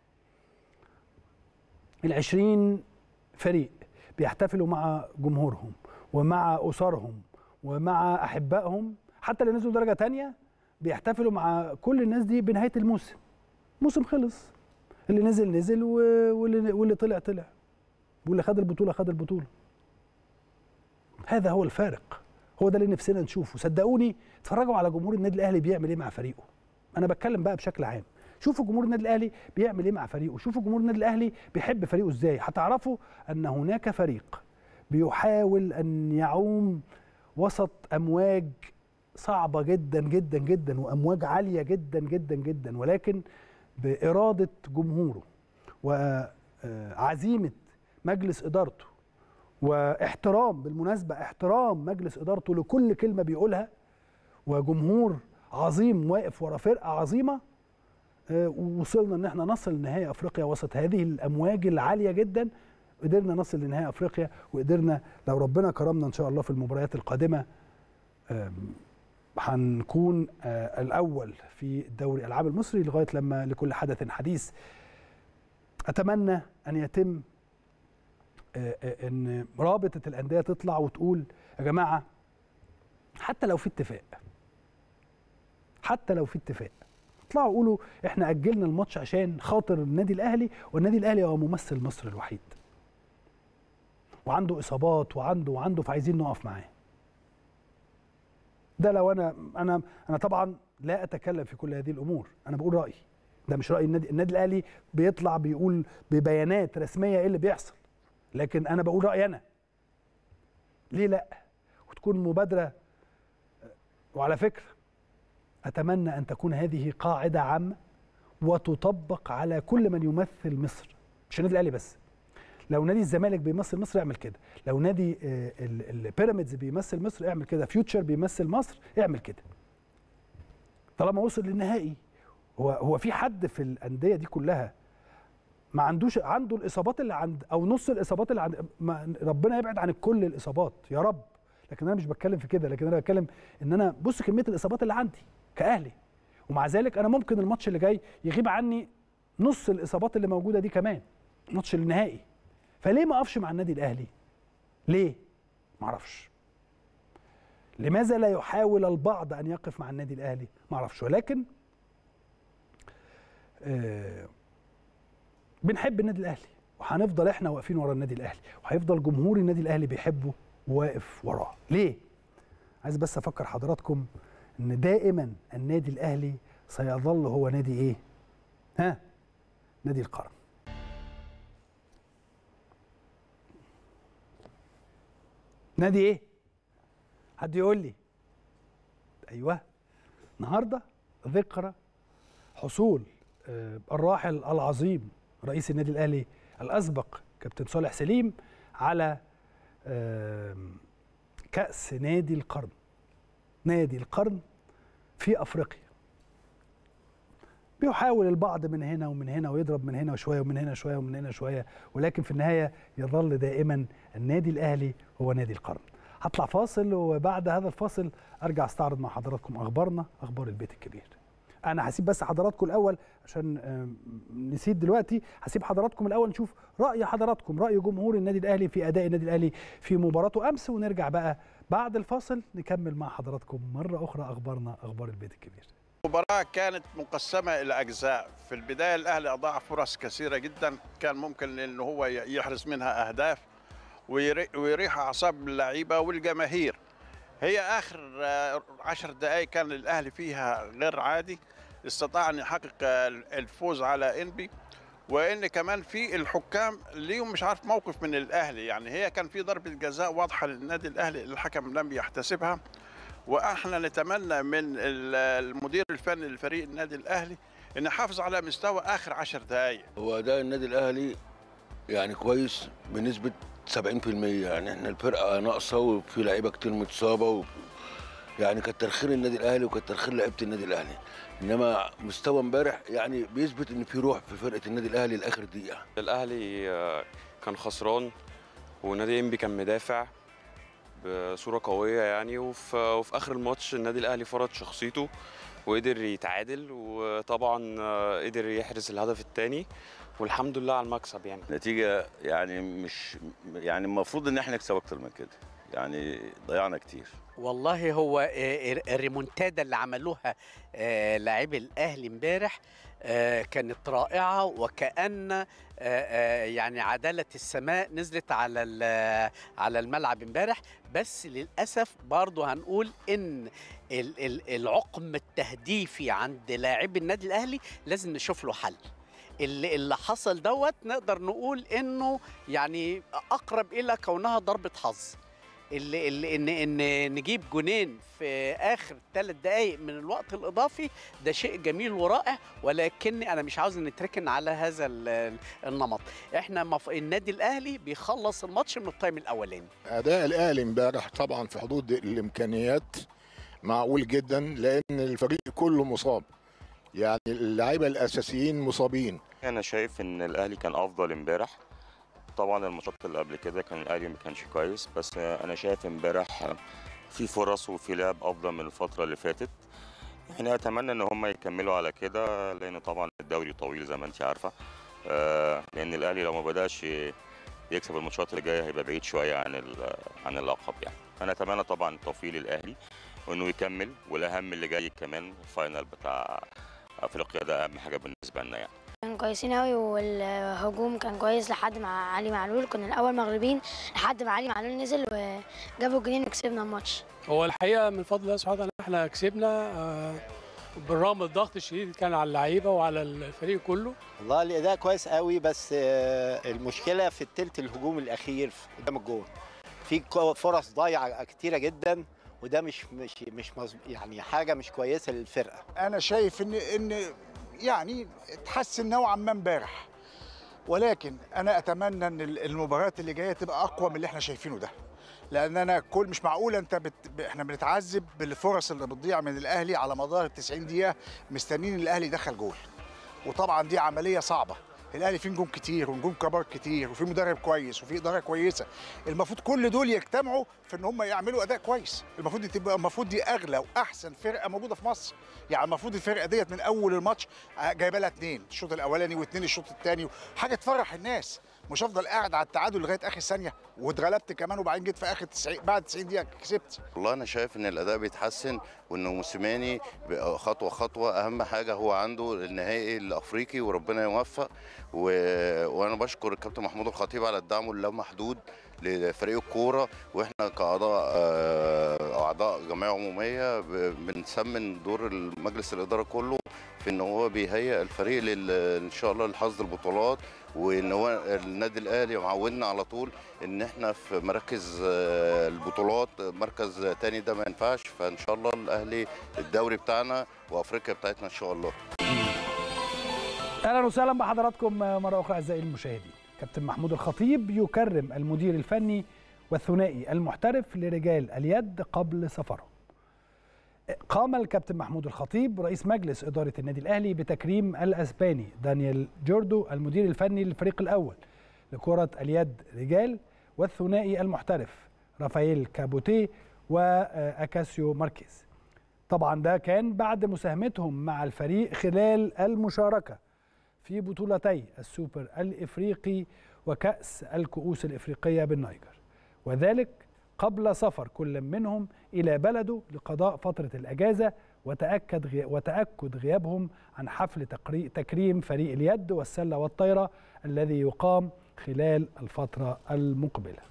العشرين فريق بيحتفلوا مع جمهورهم ومع أسرهم ومع أحبائهم حتى اللي نزلوا درجة تانية بيحتفلوا مع كل الناس دي بنهاية الموسم موسم خلص اللي نزل نزل و- واللي, واللي طلع طلع واللي خد البطولة خد البطولة هذا هو الفارق هو ده اللي نفسنا نشوفه صدقوني اتفرجوا على جمهور النادي الاهلي بيعمل ايه مع فريقه انا بتكلم بقى بشكل عام شوفوا جمهور النادي الاهلي بيعمل ايه مع فريقه شوفوا جمهور النادي الاهلي بيحب فريقه ازاي هتعرفوا ان هناك فريق بيحاول ان يعوم وسط امواج صعبه جدا جدا جدا وامواج عاليه جدا جدا جدا ولكن باراده جمهوره وعزيمه مجلس ادارته واحترام بالمناسبه احترام مجلس ادارته لكل كلمه بيقولها وجمهور عظيم واقف ورا فرقه عظيمه ووصلنا ان احنا نصل لنهائي افريقيا وسط هذه الامواج العاليه جدا قدرنا نصل لنهائي افريقيا وقدرنا لو ربنا كرمنا ان شاء الله في المباريات القادمه هنكون الاول في الدوري العام المصري لغايه لما لكل حدث حديث اتمنى ان يتم ان رابطه الانديه تطلع وتقول يا جماعه حتى لو في اتفاق حتى لو في اتفاق اطلعوا قولوا احنا اجلنا الماتش عشان خاطر النادي الاهلي والنادي الاهلي هو ممثل مصر الوحيد وعنده اصابات وعنده وعنده فعايزين نقف معاه ده لو انا انا انا طبعا لا اتكلم في كل هذه الامور انا بقول رايي ده مش راي النادي النادي الاهلي بيطلع بيقول ببيانات رسميه ايه اللي بيحصل لكن انا بقول رايي انا ليه لا وتكون مبادره وعلى فكره اتمنى ان تكون هذه قاعده عامه وتطبق على كل من يمثل مصر مش النادي الاهلي بس لو نادي الزمالك بيمثل مصر اعمل كده لو نادي البيراميدز بيمثل مصر اعمل كده فيوتشر بيمثل مصر اعمل كده طالما وصل للنهائي هو هو في حد في الانديه دي كلها ما عندوش عنده الاصابات اللي عند او نص الاصابات اللي عند ما ربنا يبعد عن كل الاصابات يا رب لكن انا مش بتكلم في كده لكن انا بتكلم ان انا بص كميه الاصابات اللي عندي كاهلي ومع ذلك انا ممكن الماتش اللي جاي يغيب عني نص الاصابات اللي موجوده دي كمان الماتش النهائي فليه ما اقفش مع النادي الاهلي ليه ما اعرفش لماذا لا يحاول البعض ان يقف مع النادي الاهلي ما اعرفش ولكن آه بنحب النادي الاهلي وهنفضل احنا واقفين ورا النادي الاهلي وهيفضل جمهور النادي الاهلي بيحبه وواقف وراه ليه عايز بس افكر حضراتكم ان دائما النادي الاهلي سيظل هو نادي ايه ها نادي القرن نادي ايه حد يقول لي ايوه النهارده ذكرى حصول الراحل العظيم رئيس النادي الاهلي الاسبق كابتن صالح سليم على كاس نادي القرن نادي القرن في افريقيا بيحاول البعض من هنا ومن هنا ويضرب من هنا وشويه ومن هنا شويه ومن هنا شويه ولكن في النهايه يظل دائما النادي الاهلي هو نادي القرن هطلع فاصل وبعد هذا الفاصل ارجع استعرض مع حضراتكم اخبارنا اخبار البيت الكبير انا هسيب بس حضراتكم الاول عشان نسيت دلوقتي هسيب حضراتكم الاول نشوف راي حضراتكم راي جمهور النادي الاهلي في اداء النادي الاهلي في مباراته امس ونرجع بقى بعد الفاصل نكمل مع حضراتكم مره اخرى اخبارنا اخبار البيت الكبير المباراة كانت مقسمة إلى أجزاء، في البداية الأهلي أضاع فرص كثيرة جدا، كان ممكن إن هو يحرز منها أهداف ويريح أعصاب اللعيبة والجماهير. هي آخر عشر دقائق كان الأهلي فيها غير عادي، استطاع أن يحقق الفوز على إنبي وإن كمان في الحكام ليهم مش عارف موقف من الأهلي، يعني هي كان في ضربة جزاء واضحة للنادي الأهلي الحكم لم يحتسبها. واحنا نتمنى من المدير الفني لفريق النادي الاهلي ان يحافظ على مستوى اخر عشر دقائق هو اداء النادي الاهلي يعني كويس بنسبه 70% يعني احنا الفرقه ناقصه وفي لعيبه كتير متصابه و... يعني كتر خير النادي الاهلي وكتر خير لعيبه النادي الاهلي انما مستوى امبارح يعني بيثبت ان في روح في فرقه النادي الاهلي لاخر دقيقه الاهلي كان خسران ونادي انبي كان مدافع بصوره قويه يعني وفي, وفي اخر الماتش النادي الاهلي فرض شخصيته وقدر يتعادل وطبعا قدر يحرز الهدف الثاني والحمد لله على المكسب يعني نتيجه يعني مش يعني المفروض ان احنا نكسب اكتر من كده يعني ضيعنا كتير والله هو الريمونتادا اللي عملوها لاعبي الاهلي امبارح كانت رائعه وكان يعني عداله السماء نزلت على على الملعب امبارح بس للاسف برضه هنقول ان العقم التهديفي عند لاعبي النادي الاهلي لازم نشوف له حل اللي, اللي حصل دوت نقدر نقول انه يعني اقرب الى كونها ضربه حظ اللي, اللي ان ان نجيب جونين في اخر ثلاث دقائق من الوقت الاضافي ده شيء جميل ورائع ولكني انا مش عاوز نتركن على هذا النمط احنا مف... النادي الاهلي بيخلص الماتش من التايم الاولاني اداء الاهلي امبارح طبعا في حدود الامكانيات معقول جدا لان الفريق كله مصاب يعني اللعيبه الاساسيين مصابين انا شايف ان الاهلي كان افضل امبارح طبعا الماتشات اللي قبل كده كان الاهلي ما كانش كويس بس انا شايف امبارح في فرص وفي لعب افضل من الفتره اللي فاتت يعني اتمنى ان هم يكملوا على كده لان طبعا الدوري طويل زي ما انت عارفه آه، لان الاهلي لو ما بداش يكسب الماتشات اللي جايه هيبقى بعيد شويه عن ال- عن اللقب يعني انا اتمنى طبعا التوفيق للاهلي وانه يكمل والاهم اللي جاي كمان الفاينل بتاع افريقيا ده اهم حاجه بالنسبه لنا يعني كان كويسين قوي والهجوم كان كويس لحد ما علي معلول كنا الاول مغلوبين لحد ما علي معلول نزل وجابوا الجنين وكسبنا الماتش هو الحقيقه من فضل الله سبحانه وتعالى احنا كسبنا آه، بالرغم من الضغط الشديد اللي كان على اللعيبه وعلى الفريق كله والله الاداء كويس قوي بس آه، المشكله في التلت الهجوم الاخير في- قدام الجول في كو- فرص ضايعه كتيره جدا وده مش مش مش مظ- يعني حاجه مش كويسه للفرقه انا شايف ان ان يعني اتحسن نوعا ما امبارح ولكن انا اتمنى ان ال- المباريات اللي جايه تبقى اقوى من اللي احنا شايفينه ده لان انا كل مش معقول انت بت... ب- احنا بنتعذب بالفرص اللي بتضيع من الاهلي على مدار ال 90 دقيقه مستنيين الاهلي يدخل جول وطبعا دي عمليه صعبه الاهلي فيه نجوم كتير ونجوم كبار كتير وفي مدرب كويس وفي اداره كويسه المفروض كل دول يجتمعوا في ان هم يعملوا اداء كويس المفروض دي تبقى المفروض دي اغلى واحسن فرقه موجوده في مصر يعني المفروض الفرقه ديت من اول الماتش جايبه لها اثنين الشوط الاولاني واثنين الشوط الثاني حاجه تفرح الناس مش افضل قاعد على التعادل لغايه اخر ثانيه واتغلبت كمان وبعدين جيت في اخر 90 بعد 90 دقيقه كسبت والله انا شايف ان الاداء بيتحسن وانه موسيماني بقى خطوه خطوه اهم حاجه هو عنده النهائي الافريقي وربنا يوفق و... وانا بشكر الكابتن محمود الخطيب على الدعم اللامحدود لفريق الكوره واحنا كاعضاء آه، اعضاء جمعيه عموميه ب- بنسمن دور مجلس الاداره كله في ان هو بيهيئ الفريق لل... ان شاء الله لحصد البطولات وان هو النادي الاهلي معودنا على طول ان احنا في مراكز آه، البطولات مركز تاني ده ما ينفعش فان شاء الله الاهلي الدوري بتاعنا وافريقيا بتاعتنا ان شاء الله اهلا وسهلا بحضراتكم مره اخرى اعزائي المشاهدين كابتن محمود الخطيب يكرم المدير الفني والثنائي المحترف لرجال اليد قبل سفرهم قام الكابتن محمود الخطيب رئيس مجلس إدارة النادي الأهلي بتكريم الأسباني دانيال جوردو المدير الفني للفريق الأول لكرة اليد رجال والثنائي المحترف رافائيل كابوتيه وأكاسيو ماركيز طبعا ده كان بعد مساهمتهم مع الفريق خلال المشاركة في بطولتي السوبر الإفريقي وكأس الكؤوس الإفريقية بالنيجر وذلك قبل سفر كل منهم إلى بلده لقضاء فترة الأجازة وتأكد غي... وتأكد غيابهم عن حفل تقري... تكريم فريق اليد والسلة والطايرة الذي يقام خلال الفترة المقبلة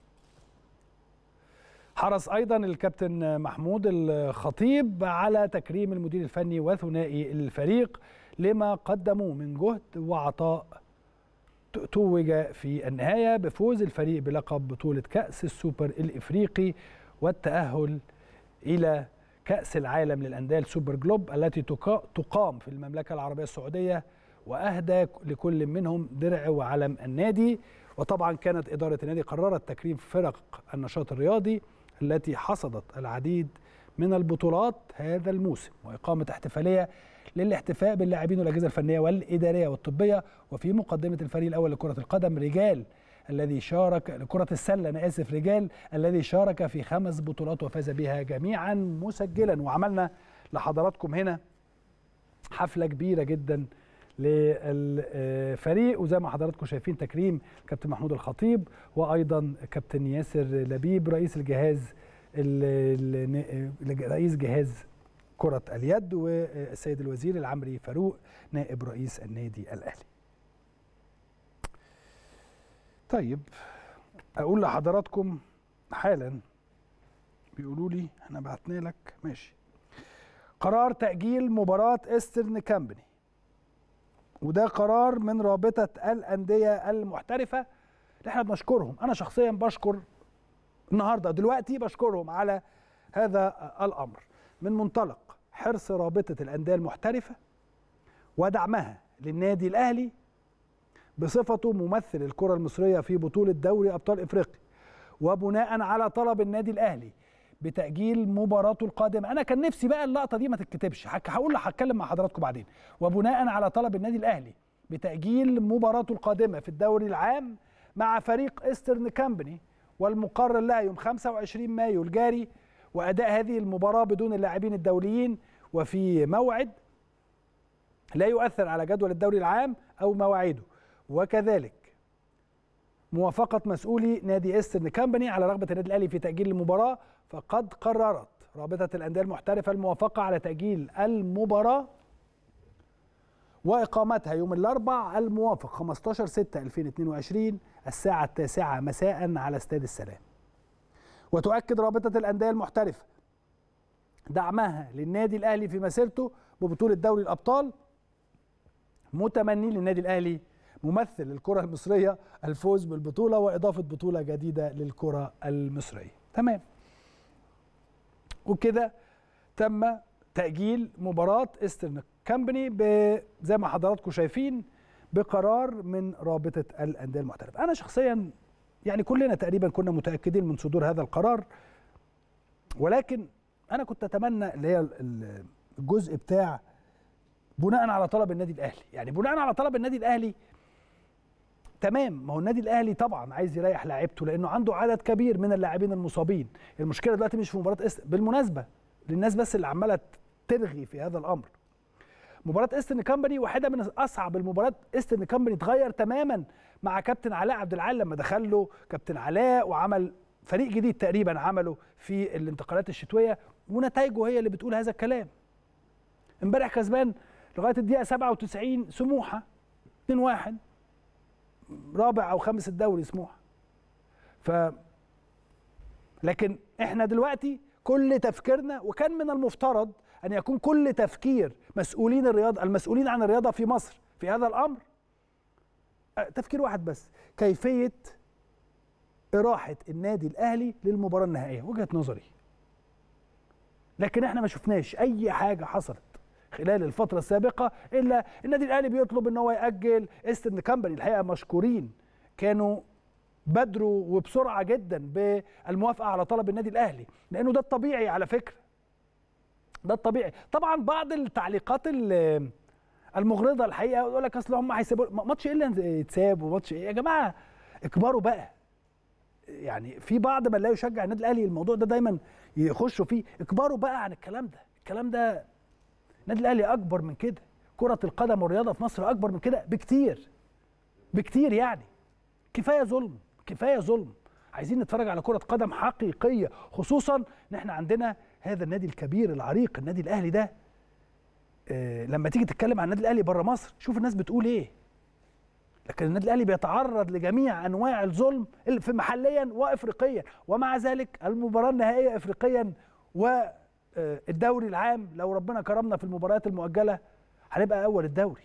حرص ايضا الكابتن محمود الخطيب على تكريم المدير الفني وثنائي الفريق لما قدموه من جهد وعطاء توج في النهايه بفوز الفريق بلقب بطوله كاس السوبر الافريقي والتاهل الى كاس العالم للانديه السوبر جلوب التي تقام في المملكه العربيه السعوديه واهدى لكل منهم درع وعلم النادي وطبعا كانت اداره النادي قررت تكريم فرق النشاط الرياضي التي حصدت العديد من البطولات هذا الموسم وإقامة احتفالية للاحتفاء باللاعبين والأجهزة الفنية والإدارية والطبية وفي مقدمة الفريق الأول لكرة القدم رجال الذي شارك لكرة السلة أنا آسف رجال الذي شارك في خمس بطولات وفاز بها جميعا مسجلا وعملنا لحضراتكم هنا حفلة كبيرة جدا للفريق وزي ما حضراتكم شايفين تكريم كابتن محمود الخطيب وايضا كابتن ياسر لبيب رئيس الجهاز رئيس جهاز كرة اليد والسيد الوزير العمري فاروق نائب رئيس النادي الأهلي طيب أقول لحضراتكم حالا بيقولوا لي احنا بعتنا لك ماشي قرار تأجيل مباراة استرن كامبني وده قرار من رابطة الأندية المحترفة اللي احنا بنشكرهم أنا شخصيا بشكر النهاردة دلوقتي بشكرهم على هذا الأمر من منطلق حرص رابطة الأندية المحترفة ودعمها للنادي الأهلي بصفته ممثل الكرة المصرية في بطولة دوري أبطال إفريقيا وبناء على طلب النادي الأهلي بتاجيل مباراته القادمه انا كان نفسي بقى اللقطه دي ما تتكتبش هك- هقول هتكلم مع حضراتكم بعدين وبناء على طلب النادي الاهلي بتاجيل مباراته القادمه في الدوري العام مع فريق ايسترن كامباني والمقرر لها يوم 25 مايو الجاري واداء هذه المباراه بدون اللاعبين الدوليين وفي موعد لا يؤثر على جدول الدوري العام او مواعيده وكذلك موافقة مسؤولي نادي ايسترن كامباني على رغبة النادي الأهلي في تأجيل المباراة فقد قررت رابطة الأندية المحترفة الموافقة على تأجيل المباراة وإقامتها يوم الأربع الموافق 15 6 2022 الساعة التاسعة مساء على استاد السلام وتؤكد رابطة الأندية المحترفة دعمها للنادي الأهلي في مسيرته ببطولة دوري الأبطال متمني للنادي الأهلي ممثل الكرة المصرية الفوز بالبطولة وإضافة بطولة جديدة للكرة المصرية تمام وكده تم تأجيل مباراة ايسترن كامباني ب- زي ما حضراتكم شايفين بقرار من رابطة الأندية المحترفة أنا شخصيا يعني كلنا تقريبا كنا متأكدين من صدور هذا القرار ولكن أنا كنت أتمنى اللي هي ال- الجزء بتاع بناء على طلب النادي الأهلي يعني بناء على طلب النادي الأهلي تمام ما هو النادي الاهلي طبعا عايز يريح لاعيبته لانه عنده عدد كبير من اللاعبين المصابين المشكله دلوقتي مش في مباراه است... بالمناسبه للناس بس اللي عماله ترغي في هذا الامر مباراه ايسترن كامباني واحده من اصعب المباريات ايسترن كامباني اتغير تماما مع كابتن علاء عبد العال لما دخل له كابتن علاء وعمل فريق جديد تقريبا عمله في الانتقالات الشتويه ونتائجه هي اللي بتقول هذا الكلام امبارح كسبان لغايه الدقيقه 97 سموحه 2-1 رابع او خامس الدوري سموحه ف لكن احنا دلوقتي كل تفكيرنا وكان من المفترض ان يكون كل تفكير مسؤولين الرياضه المسؤولين عن الرياضه في مصر في هذا الامر أه، تفكير واحد بس كيفيه اراحه النادي الاهلي للمباراه النهائيه وجهه نظري لكن احنا ما شفناش اي حاجه حصلت خلال الفتره السابقه الا النادي الاهلي بيطلب ان هو ياجل ايسترن كامباني الحقيقه مشكورين كانوا بادروا وبسرعه جدا بالموافقه على طلب النادي الاهلي لانه ده الطبيعي على فكره ده الطبيعي طبعا بعض التعليقات ال- المغرضه الحقيقه يقول لك اصل هم هيسيبوا ماتش ايه اللي يتساب وماتش ايه يا جماعه اكبروا بقى يعني في بعض من لا يشجع النادي الاهلي الموضوع ده دايما يخشوا فيه اكبروا بقى عن الكلام ده الكلام ده النادي الاهلي اكبر من كده كره القدم والرياضه في مصر اكبر من كده بكتير بكتير يعني كفايه ظلم كفايه ظلم عايزين نتفرج على كره قدم حقيقيه خصوصا ان احنا عندنا هذا النادي الكبير العريق النادي الاهلي ده آه لما تيجي تتكلم عن النادي الاهلي بره مصر شوف الناس بتقول ايه لكن النادي الاهلي بيتعرض لجميع انواع الظلم اللي في محليا وافريقيا ومع ذلك المباراه النهائيه افريقيا والدوري العام لو ربنا كرمنا في المباريات المؤجله هنبقى اول الدوري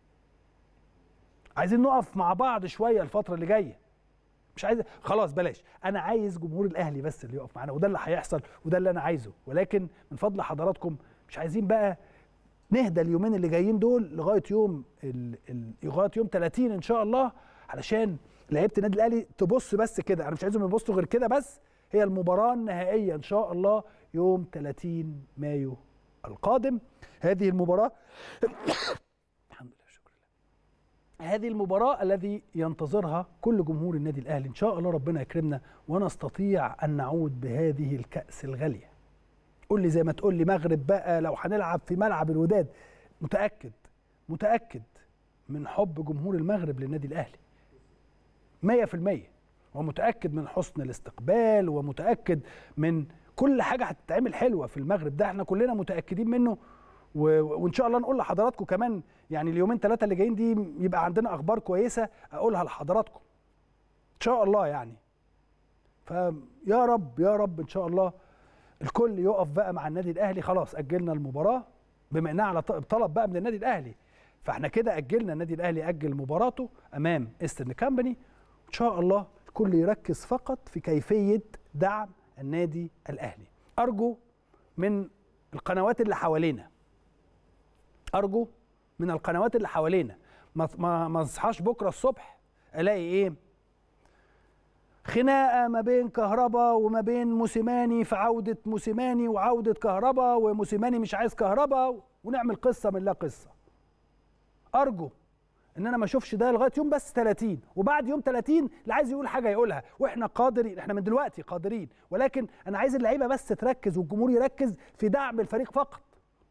عايزين نقف مع بعض شويه الفتره اللي جايه مش عايز خلاص بلاش انا عايز جمهور الاهلي بس اللي يقف معانا وده اللي هيحصل وده اللي انا عايزه ولكن من فضل حضراتكم مش عايزين بقى نهدى اليومين اللي جايين دول لغايه يوم ال... ال... لغايه يوم 30 ان شاء الله علشان لعيبه النادي الاهلي تبص بس كده انا مش عايزهم يبصوا غير كده بس هي المباراه النهائيه ان شاء الله يوم 30 مايو القادم هذه المباراه الحمد لله شكرا لله هذه المباراه الذي ينتظرها كل جمهور النادي الاهلي ان شاء الله ربنا يكرمنا ونستطيع ان نعود بهذه الكاس الغاليه قول لي زي ما تقول لي مغرب بقى لو هنلعب في ملعب الوداد متاكد متاكد من حب جمهور المغرب للنادي الاهلي 100% ومتاكد من حسن الاستقبال ومتاكد من كل حاجه هتتعمل حلوه في المغرب ده احنا كلنا متاكدين منه و... وان شاء الله نقول لحضراتكم كمان يعني اليومين ثلاثه اللي جايين دي يبقى عندنا اخبار كويسه اقولها لحضراتكم ان شاء الله يعني فيا رب يا رب ان شاء الله الكل يقف بقى مع النادي الاهلي خلاص اجلنا المباراه بما انها على طلب بقى من النادي الاهلي فاحنا كده اجلنا النادي الاهلي اجل مباراته امام ايسترن كامباني ان شاء الله الكل يركز فقط في كيفيه دعم النادي الاهلي ارجو من القنوات اللي حوالينا ارجو من القنوات اللي حوالينا ما ما ما اصحاش بكره الصبح الاقي ايه خناقه ما بين كهربا وما بين موسيماني في عوده موسيماني وعوده كهربا وموسيماني مش عايز كهربا ونعمل قصه من لا قصه ارجو ان انا ما اشوفش ده لغايه يوم بس 30 وبعد يوم 30 اللي عايز يقول حاجه يقولها واحنا قادرين احنا من دلوقتي قادرين ولكن انا عايز اللعيبه بس تركز والجمهور يركز في دعم الفريق فقط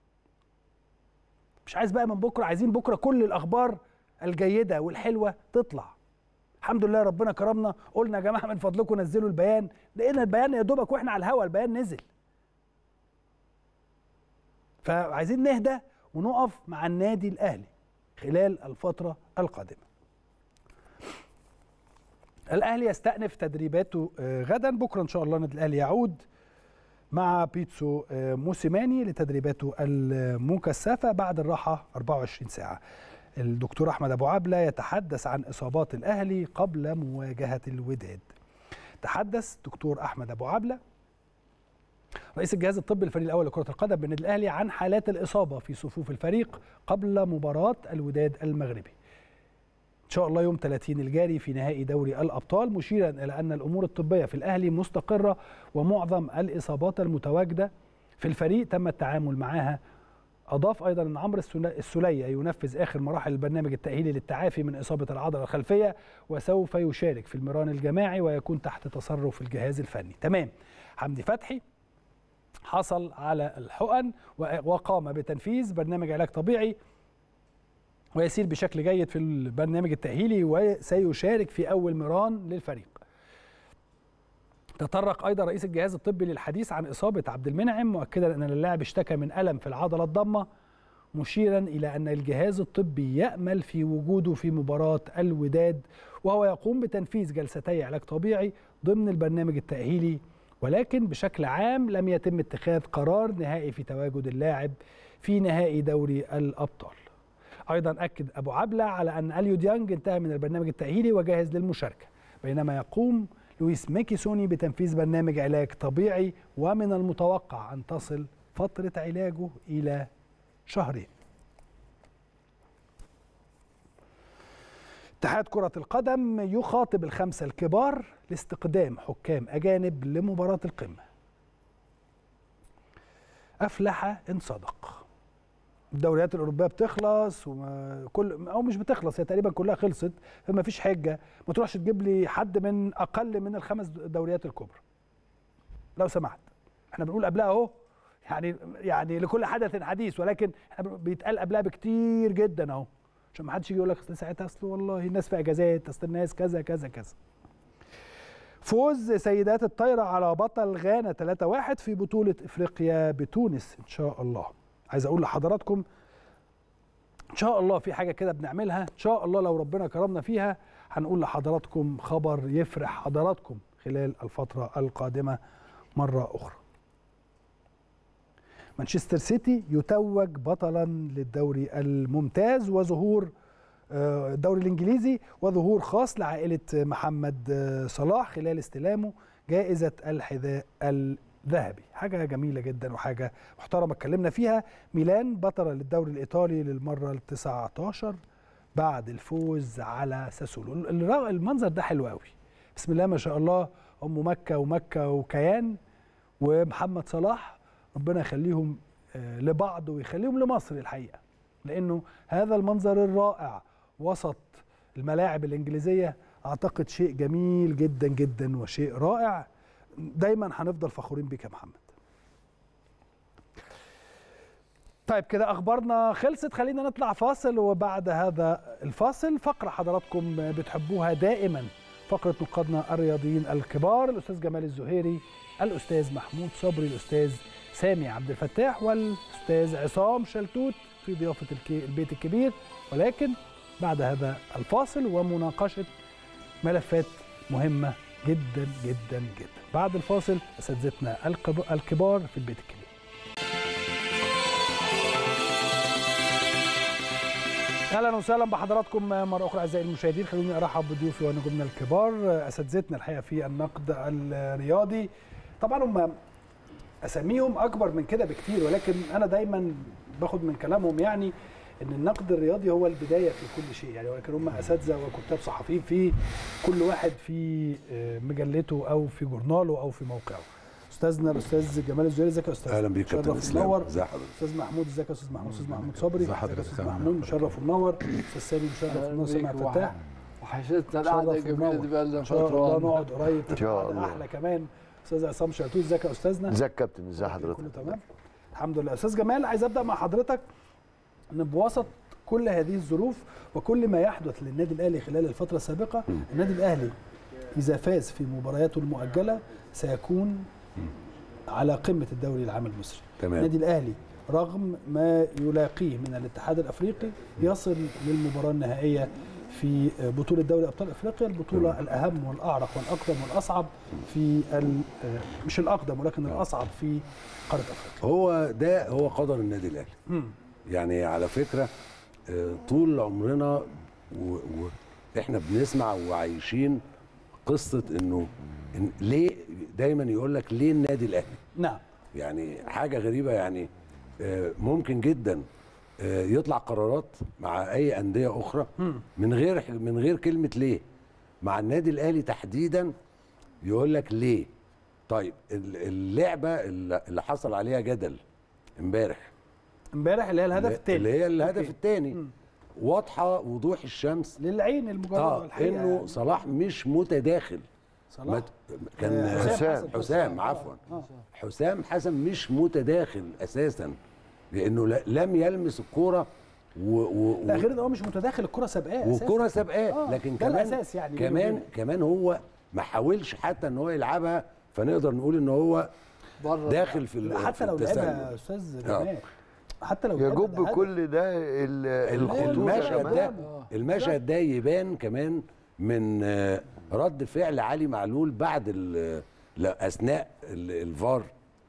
مش عايز بقى من بكره عايزين بكره كل الاخبار الجيده والحلوه تطلع الحمد لله ربنا كرمنا قلنا يا جماعه من فضلكم نزلوا البيان لقينا البيان يا دوبك واحنا على الهوا البيان نزل فعايزين نهدى ونقف مع النادي الاهلي خلال الفتره القادمه الاهلي يستأنف تدريباته آه، غدا بكره ان شاء الله النادي الاهلي يعود مع بيتسو آه، موسيماني لتدريباته المكثفه بعد الراحه 24 ساعه الدكتور احمد ابو عبله يتحدث عن اصابات الاهلي قبل مواجهه الوداد تحدث دكتور احمد ابو عبله رئيس الجهاز الطبي الفريق الاول لكره القدم بالنادي الاهلي عن حالات الاصابه في صفوف الفريق قبل مباراه الوداد المغربي ان شاء الله يوم 30 الجاري في نهائي دوري الابطال مشيرا الى ان الامور الطبيه في الاهلي مستقره ومعظم الاصابات المتواجده في الفريق تم التعامل معها اضاف ايضا ان عمرو السنا- السوليه ينفذ اخر مراحل البرنامج التاهيلي للتعافي من اصابه العضله الخلفيه وسوف يشارك في المران الجماعي ويكون تحت تصرف الجهاز الفني تمام حمدي فتحي حصل على الحقن و- وقام بتنفيذ برنامج علاج طبيعي ويسير بشكل جيد في البرنامج التأهيلي وسيشارك في أول مران للفريق تطرق أيضا رئيس الجهاز الطبي للحديث عن إصابة عبد المنعم مؤكدا أن اللاعب اشتكى من ألم في العضلة الضمة مشيرا إلى أن الجهاز الطبي يأمل في وجوده في مباراة الوداد وهو يقوم بتنفيذ جلستي علاج طبيعي ضمن البرنامج التأهيلي ولكن بشكل عام لم يتم اتخاذ قرار نهائي في تواجد اللاعب في نهائي دوري الأبطال ايضا اكد ابو عبله على ان اليو ديانج انتهى من البرنامج التاهيلي وجاهز للمشاركه بينما يقوم لويس ميكيسوني بتنفيذ برنامج علاج طبيعي ومن المتوقع ان تصل فتره علاجه الى شهرين اتحاد كرة القدم يخاطب الخمسة الكبار لاستقدام حكام أجانب لمباراة القمة أفلح إن صدق الدوريات الاوروبيه بتخلص وكل او مش بتخلص هي تقريبا كلها خلصت فما فيش حجه ما تروحش تجيب لي حد من اقل من الخمس دوريات الكبرى لو سمحت احنا بنقول قبلها اهو يعني يعني لكل حدث حديث ولكن احنا بيتقال قبلها بكتير جدا اهو عشان ما حدش يجي يقول لك اصل ساعتها اصل والله الناس في اجازات اصل الناس كذا كذا كذا فوز سيدات الطايره على بطل غانا 3-1 في بطوله افريقيا بتونس ان شاء الله عايز اقول لحضراتكم ان شاء الله في حاجه كده بنعملها ان شاء الله لو ربنا كرمنا فيها هنقول لحضراتكم خبر يفرح حضراتكم خلال الفتره القادمه مره اخرى مانشستر سيتي يتوج بطلا للدوري الممتاز وظهور آه، الدوري الانجليزي وظهور خاص لعائله محمد آه، صلاح خلال استلامه جائزه الحذاء الذهبي حاجه جميله جدا وحاجه محترمه اتكلمنا فيها ميلان بطله للدوري الايطالي للمره ال 19 بعد الفوز على ساسولو الر- المنظر ده حلو قوي بسم الله ما شاء الله ام مكه ومكه وكيان ومحمد صلاح ربنا يخليهم آه، لبعض ويخليهم لمصر الحقيقه لانه هذا المنظر الرائع وسط الملاعب الانجليزيه اعتقد شيء جميل جدا جدا وشيء رائع دايما هنفضل فخورين بيك يا محمد طيب كده اخبارنا خلصت خلينا نطلع فاصل وبعد هذا الفاصل فقره حضراتكم بتحبوها دائما فقره نقادنا الرياضيين الكبار الاستاذ جمال الزهيري الاستاذ محمود صبري الاستاذ سامي عبد الفتاح والاستاذ عصام شلتوت في ضيافه الكي- البيت الكبير ولكن بعد هذا الفاصل ومناقشه ملفات مهمه جدا جدا جدا بعد الفاصل اساتذتنا الكب- الكبار في البيت الكبير اهلا وسهلا بحضراتكم مره اخرى اعزائي المشاهدين خلوني ارحب بضيوفي ونجومنا الكبار اساتذتنا الحقيقه في النقد الرياضي طبعا هم اساميهم اكبر من كده بكتير ولكن انا دايما باخد من كلامهم يعني ان النقد الرياضي هو البدايه في كل شيء يعني ولكن هم اساتذه وكتاب صحفيين في كل واحد في آه، مجلته او في جورناله او في موقعه استاذنا الاستاذ جمال الزهيري ازيك يا استاذ اهلا بيك كابتن مشرف اسلام ومنور ازي حضرتك استاذ محمود ازيك يا استاذ محمود استاذ محمود صبري ازي حضرتك؟ ازيك يا استاذ أهلا محمود مشرف ومنور استاذ سامي مشرف ومنور سامع بيك فتاح وحشتنا القعده شرف الجميله ومنور. دي بقى لنا ان شاء الله فتره نقعد قريب إن شاء تبقى الله. احلى كمان استاذ عصام شلتوت ازيك يا استاذنا ازيك يا كابتن ازي حضرتك كله تمام الحمد لله استاذ جمال عايز ابدا مع حضرتك ان بوسط كل هذه الظروف وكل ما يحدث للنادي الاهلي خلال الفتره السابقه النادي الاهلي اذا فاز في مبارياته المؤجله سيكون على قمه الدوري العام المصري تمام. النادي الاهلي رغم ما يلاقيه من الاتحاد الافريقي يصل للمباراه النهائيه في بطوله دوري ابطال افريقيا البطوله الاهم والاعرق والاقدم والاصعب في ال- مش الاقدم ولكن الاصعب في قاره افريقيا هو ده هو قدر النادي الاهلي مم. يعني على فكره آه، طول عمرنا واحنا بنسمع وعايشين قصه انه إن ليه دايما يقول لك ليه النادي الاهلي نعم يعني حاجه غريبه يعني آه، ممكن جدا آه، يطلع قرارات مع اي انديه اخرى من غير من غير كلمه ليه مع النادي الاهلي تحديدا يقول لك ليه طيب ال- اللعبه اللي اللي حصل عليها جدل امبارح امبارح اللي هي الهدف الثاني اللي هي الهدف الثاني واضحه وضوح الشمس للعين المجرد اه الحقيقه انه يعني. صلاح مش متداخل صلاح ما ت- كان آه، حسام حسام حسن. حسام آه، عفوا آه. حسام حسن مش متداخل اساسا لانه ل- لم يلمس الكوره و و لا غير ان هو مش متداخل الكره سابقاه أساساً. والكره سابقاه آه، لكن ده كمان الاساس يعني كمان كمان هو ما حاولش حتى ان هو يلعبها فنقدر نقول ان هو بره داخل في ال- حتى في لو لعبها التسلل يا استاذ آه. جمال حتى لو لعبها ده يجب هدف. كل ده ال- الخطوط المشهد كمان. ده المشهد ده يبان كمان من آه، رد فعل علي معلول بعد ال- لا اثناء ال- الفار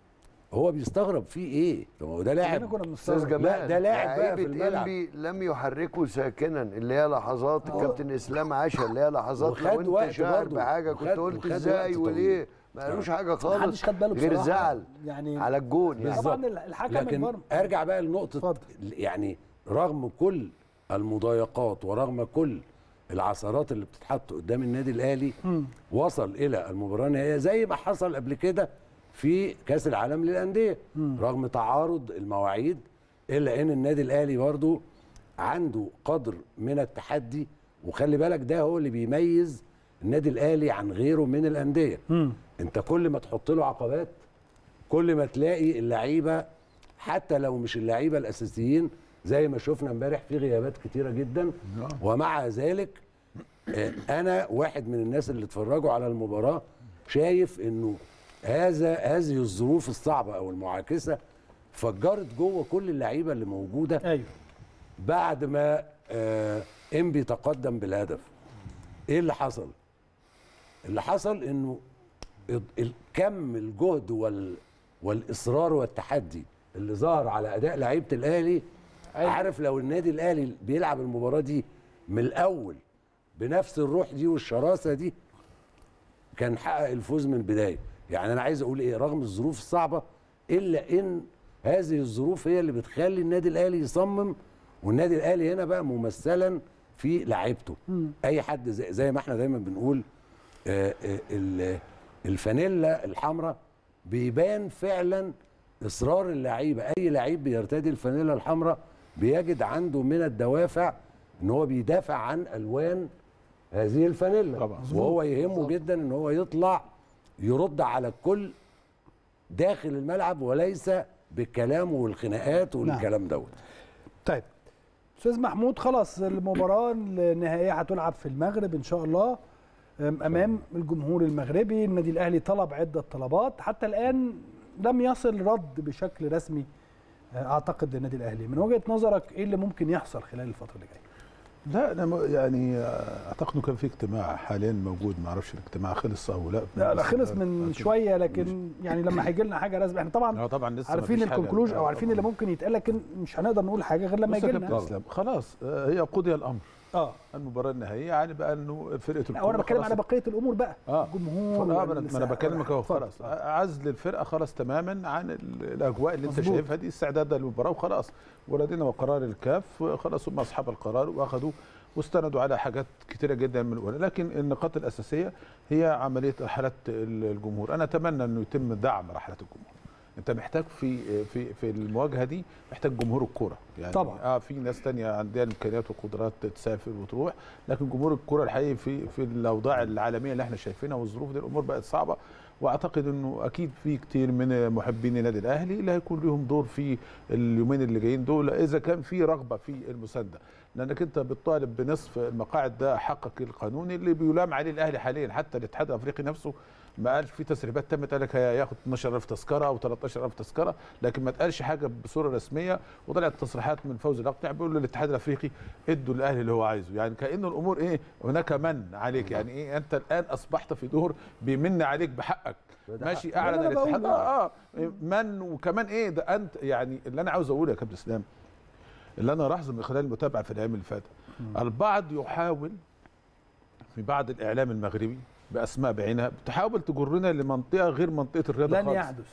هو بيستغرب فيه ايه طب هو ده كلنا لاعب كنا استاذ بنستغرب جمال لا، ده لاعب بقى في لعيبة الملعب. انبي لم يحركوا ساكنا اللي هي لحظات الكابتن اسلام عاشها اللي هي لحظات وخد لو انت وقت شاعر برضه. بحاجه كنت وخد- قلت وخد ازاي وقت وليه طويل. ما قالوش آه. حاجه خالص محدش خد باله غير بصراحة. زعل يعني على الجون يعني طبعا بالظبط. الحكم لكن الفار ارجع بقى لنقطه يعني رغم كل المضايقات ورغم كل العثرات اللي بتتحط قدام النادي الاهلي وصل الى المباراه النهائيه زي ما حصل قبل كده في كاس العالم للانديه رغم تعارض المواعيد الا ان النادي الاهلي برضو عنده قدر من التحدي وخلي بالك ده هو اللي بيميز النادي الاهلي عن غيره من الانديه انت كل ما تحط له عقبات كل ما تلاقي اللعيبه حتى لو مش اللعيبه الاساسيين زي ما شفنا امبارح في غيابات كتيره جدا ومع ذلك آه، انا واحد من الناس اللي اتفرجوا على المباراه شايف انه هذا هذه الظروف الصعبه او المعاكسه فجرت جوه كل اللعيبه اللي موجوده ايوه بعد ما آه انبي تقدم بالهدف ايه اللي حصل اللي حصل انه ال- ال- كم الجهد وال والاصرار والتحدي اللي ظهر على اداء لعيبه الاهلي عارف لو النادي الاهلي بيلعب المباراه دي من الاول بنفس الروح دي والشراسه دي كان حقق الفوز من البدايه يعني انا عايز اقول ايه رغم الظروف الصعبه الا ان هذه الظروف هي اللي بتخلي النادي الاهلي يصمم والنادي الاهلي هنا بقى ممثلا في لعيبته اي حد زي, زي ما احنا دايما بنقول آه، آه، ال- الفانيلا الحمراء بيبان فعلا اصرار اللعيبه اي لعيب بيرتدي الفانيلا الحمراء بيجد عنده من الدوافع ان هو بيدافع عن الوان هذه الفانيلا طبعا وهو يهمه جدا ان هو يطلع يرد على الكل داخل الملعب وليس بالكلام والخناقات والكلام دوت طيب استاذ محمود خلاص المباراه النهائيه هتلعب في المغرب ان شاء الله أم- امام الجمهور المغربي النادي الاهلي طلب عده طلبات حتى الان لم يصل رد بشكل رسمي آه، اعتقد للنادي الاهلي من وجهه نظرك ايه اللي ممكن يحصل خلال الفتره اللي جايه لا انا م- يعني اعتقد انه كان في اجتماع حاليا موجود ما اعرفش الاجتماع خلص او لا لا لا بس- خلص من شويه لكن يعني لما هيجي لنا حاجه رسمي احنا طبعا اه طبعا لسه ما عارفين فيش حاجة. الكونكلوجن او آه عارفين اللي ممكن يتقال لكن مش هنقدر نقول حاجه غير لما بص يا يجي كابتن لنا اسلام خلاص آه، هي قضي الامر اه المباراه النهائيه يعني بقى انه فرقه لا وانا الكورة بتكلم خلاص على بقيه الامور بقى اه الجمهور اه ما انا ما والساعة انا بكلمك اهو اتفضل. خلاص عزل الفرقه خلاص تماما عن ال- الاجواء اللي انت مظبوط. شايفها دي استعداد للمباراه وخلاص ولدينا وقرار الكاف خلاص هم اصحاب القرار واخذوا واستندوا على حاجات كتيره جدا من الأولى لكن النقاط الاساسيه هي عمليه رحلات ال- الجمهور انا اتمنى انه يتم دعم رحلات الجمهور انت محتاج في في في المواجهه دي محتاج جمهور الكوره يعني طبعا. اه في ناس تانية عندها الامكانيات والقدرات تسافر وتروح لكن جمهور الكوره الحقيقي في في الاوضاع العالميه اللي احنا شايفينها والظروف دي الامور بقت صعبه واعتقد انه اكيد في كتير من محبين النادي الاهلي اللي هيكون لهم دور في اليومين اللي جايين دول اذا كان في رغبه في المسانده لانك انت بتطالب بنصف المقاعد ده حقك القانوني اللي بيلام عليه الاهلي حاليا حتى الاتحاد الافريقي نفسه ما قالش في تسريبات تمت قال لك هياخد 12000 تذكره او 13000 تذكره لكن ما اتقالش حاجه بصوره رسميه وطلعت تصريحات من فوزي الاقنع بيقول للاتحاد الافريقي ادوا الاهلي اللي هو عايزه يعني كانه الامور ايه هناك من عليك يعني ايه انت الان اصبحت في دور بيمن عليك بحقك ده ماشي حق. اعلن ده أنا الاتحاد بقوله. اه اه من وكمان ايه ده انت يعني اللي انا عاوز اقوله يا كابتن اسلام اللي انا لاحظه من خلال المتابعه في الايام اللي فاتت البعض يحاول في بعض الاعلام المغربي باسماء بعينها بتحاول تجرنا لمنطقه غير منطقه الرياضه لن خالص يحدث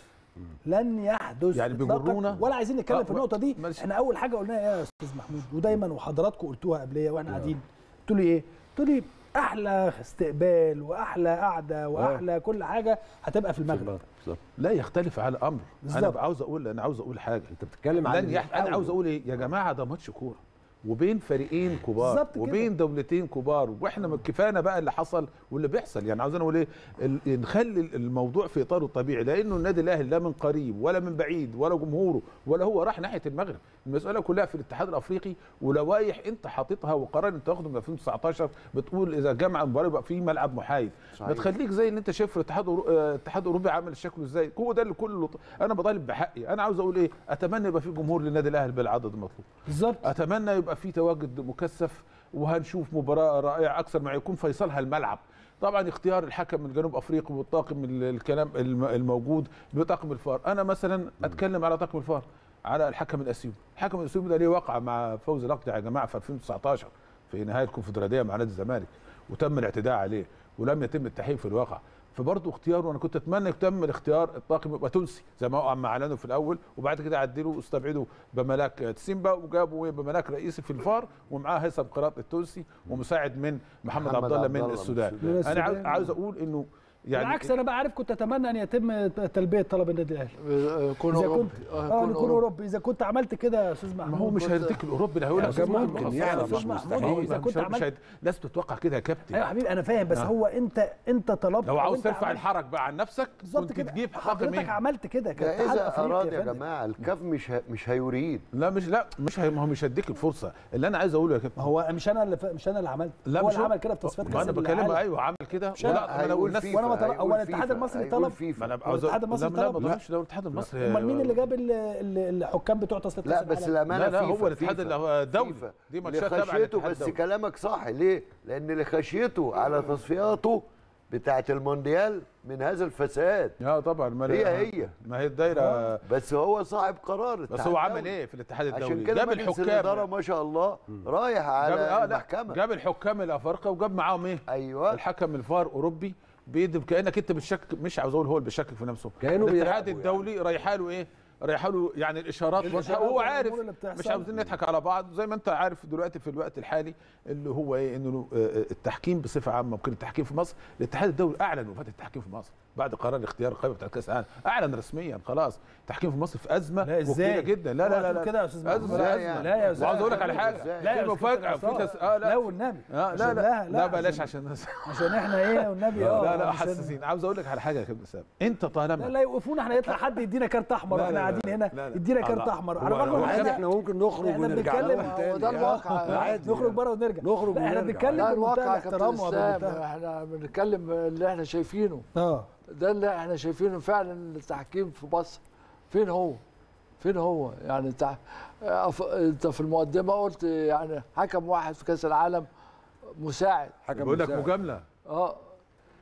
لن يحدث يعني إطلاقاً، بيجرونا. ولا عايزين نتكلم آه، في النقطه دي ماشي. احنا اول حاجه قلناها ايه يا استاذ محمود ودايما وحضراتكم قلتوها قبليه واحنا قاعدين قلتوا لي ايه قلتوا لي احلى استقبال واحلى قعده واحلى كل حاجه هتبقى في المغرب لا يختلف على امر انا بالظبط. عاوز اقول انا عاوز اقول حاجه انت بتتكلم عن لن يح... انا الأول. عاوز اقول ايه يا جماعه ده ماتش كوره وبين فريقين كبار بالظبط كده. وبين دولتين كبار واحنا من كفانا بقى اللي حصل واللي بيحصل يعني عاوز انا اقول ايه ال- نخلي الموضوع في اطاره الطبيعي لانه النادي الاهلي لا من قريب ولا من بعيد ولا جمهوره ولا هو راح ناحيه المغرب المساله كلها في الاتحاد الافريقي ولوائح انت حاططها وقرار انت واخده من 2019 بتقول اذا جمع المباراه يبقى في ملعب محايد صحيح. ما تخليك زي اللي انت شايف الاتحاد الأورو- آه، الاتحاد الاوروبي عامل شكله ازاي هو ده اللي كله انا بطالب بحقي انا عاوز اقول ايه اتمنى يبقى في جمهور للنادي الاهلي بالعدد المطلوب بالظبط اتمنى يبقى في تواجد مكثف وهنشوف مباراه رائعه اكثر ما يكون فيصلها الملعب طبعا اختيار الحكم من جنوب افريقيا والطاقم ال- الكلام الم- الموجود بطاقم الفار انا مثلا اتكلم على طاقم الفار على الحكم الاثيوبي الحكم الاثيوبي ده ليه وقع مع فوز الاقدع يا جماعه في 2019 في نهايه الكونفدراليه مع نادي الزمالك وتم الاعتداء عليه ولم يتم التحقيق في الواقع فبرضه اختياره وانا كنت اتمنى يتم الاختيار الطاقم يبقى تونسي زي ما هو ما اعلنوا في الاول وبعد كده عدلوا واستبعدوا بملاك تسيمبا وجابوا بملاك رئيسي في الفار ومعاه هيثم قراط التونسي ومساعد من محمد, محمد عبد الله عبد من الله من السودان السودان. انا عاوز, السودان. عاوز اقول انه يعني بالعكس انا بقى عارف كنت اتمنى ان يتم تلبيه طلب النادي الاهلي يكون اذا اوروبي كنت آه، اه يكون يكون اوروبي اوروبي اذا كنت عملت كده يا استاذ محمود ما هو مش كنت- هيرضيك الاوروبي اللي هيقول يا لك أستاذ ممكن محمود، يعني يا مش أستاذ محمود، مستحيل إذا مش كنت مش عملت- هيد- الناس بتتوقع كده يا كابتن ايوه يا حبيبي انا فاهم بس آه. هو انت انت طلبت لو أو عاوز أنت ترفع عملت- الحرج بقى عن نفسك بالظبط كنت كده تجيب حكم حضرتك ايه عملت كده ده كاتحاد اذا افريقيا اراد يا فندم. جماعه الكاف مش ه- مش هيريد لا مش لا مش هي ما هو مش هيديك الفرصه اللي انا عايز اقوله يا كابتن ما هو مش انا اللي ف... مش انا اللي عملت لا هو مش اللي عمل كده في تصفيات ما كاس انا بكلمه العالم. ايوه عامل كده مش أنا. ولا ما انا هيقول والناس فيفا، وانا ما طلع- هيقول هو الاتحاد فيفا، المصري هيقول طلب فيفا. ما انا هو الاتحاد المصري لا لا طلب- ما تقولش لو الاتحاد المصري امال مين اللي جاب ال- ال- الحكام بتوع تصفيات لا كاس بس العالم؟ الامانه لا لا فيفا هو الاتحاد فيفا. اللي هو دولي فيفا. دي ماتشات تبع لخشيته الاتحاد بس الدولي. كلامك صح ليه؟ لان لخشيته على تصفياته بتاعه المونديال من هذا الفساد اه طبعا ما هي هي ما هي الدايره بس هو صاحب قرار بس الاتحاد هو عمل الدولي. ايه في الاتحاد الدولي عشان كده جاب مجلس الاداره الحكام ما شاء الله رايح جاب على اه لا المحكمه جاب الحكام الافارقه وجاب معاهم ايه ايوه الحكم الفار اوروبي بيدي كانك انت بتشكك مش عاوز اقول هو اللي بيشكك في نفسه كأنه الاتحاد بيراقبه الدولي رايحه له ايه رايحه له يعني الاشارات الإشارات واضحه وهو عارف والأمور اللي بتحصل. مش عاوزين نضحك على بعض زي ما انت عارف دلوقتي في الوقت الحالي اللي هو ايه انه آه، آه، التحكيم بصفه عامه ممكن التحكيم في مصر الاتحاد الدولي اعلن وفاه التحكيم في مصر بعد قرار اختيار القائمه بتاعت كاس العالم اعلن رسميا خلاص التحكيم في مصر في ازمه لا ازاي وكبيره جدا لا لا لا, تقول لا. كده يا استاذ محمود. ازمه لا إزاي ازمه يعني؟ لا يا أستاذ وعاوز اقول لك على محمود، حاجه إزاي؟ لا يا في أستاذ مفاجاه كابتن في عصام. تس... اه لا لا والنبي اه لا عشان لا لا- لا, لا، بلاش عشان- عشان عشان احنا ايه والنبي اه لا لا عشان- حساسين عاوز اقول لك على حاجه يا كابتن سام انت لا طالما لا يوقفونا احنا يطلع حد يدينا كارت احمر لا، واحنا لا، لا، قاعدين هنا لا، لا. يدينا آه، كارت لا. احمر هو- على الرغم هو ان عادي احنا احنا ممكن نخرج احنا ونرجع بنتكلم لهم هو تاني ده يعني. الواقع عادي نخرج بره ونرجع نخرج لا احنا ونرجع. بنتكلم لا بمنتهى الواقع يا كابتن الاحترام اسلام وبمنتهى احنا بنتكلم اللي احنا شايفينه اه ده اللي احنا شايفينه فعلا التحكيم في مصر فين هو؟ فين هو؟ يعني انت أف- انت في المقدمه قلت يعني حكم واحد في كاس العالم مساعد حكم بقول لك مساعد. مجامله اه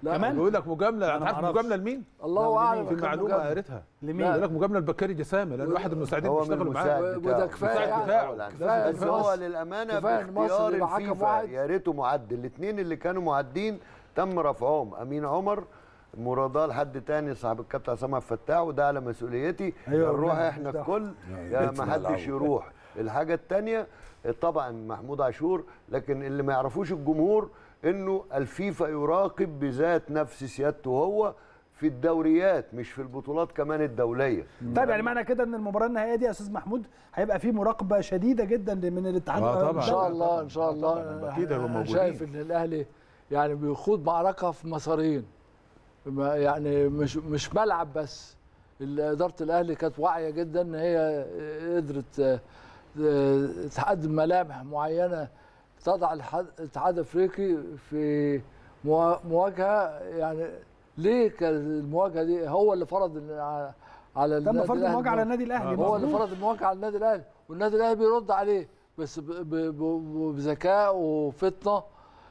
لا كمان بيقول لك مجامله أنا انت عارف معرفش. مجامله لمين؟ الله اعلم في كان المعلومه مجاملة. قريتها لمين؟ بيقول لك مجامله لبكاري جسامه لان واحد من المساعدين هو من بيشتغلوا معاه المساعد وده بتاعه. كفايه المساعد يعني بتاعه. كفايه بس إن هو مصر- للامانه كفايه إن مصر باختيار يبقى حكم الفيفا واحد. يا ريته معدل الاثنين اللي كانوا معدين تم رفعهم امين عمر مراداه لحد تاني صاحب الكابتن عصام عبد الفتاح وده على مسؤوليتي أيوة، يا نروح ربنا احنا يفتح. الكل يعني يا بيت في ما حدش ملعبه. يروح الحاجه الثانيه طبعا محمود عاشور لكن اللي ما يعرفوش الجمهور انه الفيفا يراقب بذات نفس سيادته هو في الدوريات مش في البطولات كمان الدوليه طيب يعني معنى كده ان المباراه النهائيه دي يا استاذ محمود هيبقى في مراقبه شديده جدا من الاتحاد آه، طبعاً. ان شاء الله ان شاء الله طبعاً، أكيد هيبقوا أنا موجودين. شايف ان الاهلي يعني بيخوض معركه في مسارين ما- يعني مش مش ملعب بس اداره الاهلي كانت واعيه جدا ان هي قدرت آه، آه، تحدد ملامح معينه تضع الح- الاتحاد الافريقي في موا- مواجهه يعني ليه كانت المواجهه دي هو اللي فرض ال- على- على تم النادي فرض الأهلي المواجهه على النادي الاهلي هو اللي مظبوط. فرض المواجهه على النادي الاهلي والنادي الاهلي بيرد عليه بس ب- ب- ب- بذكاء وفطنه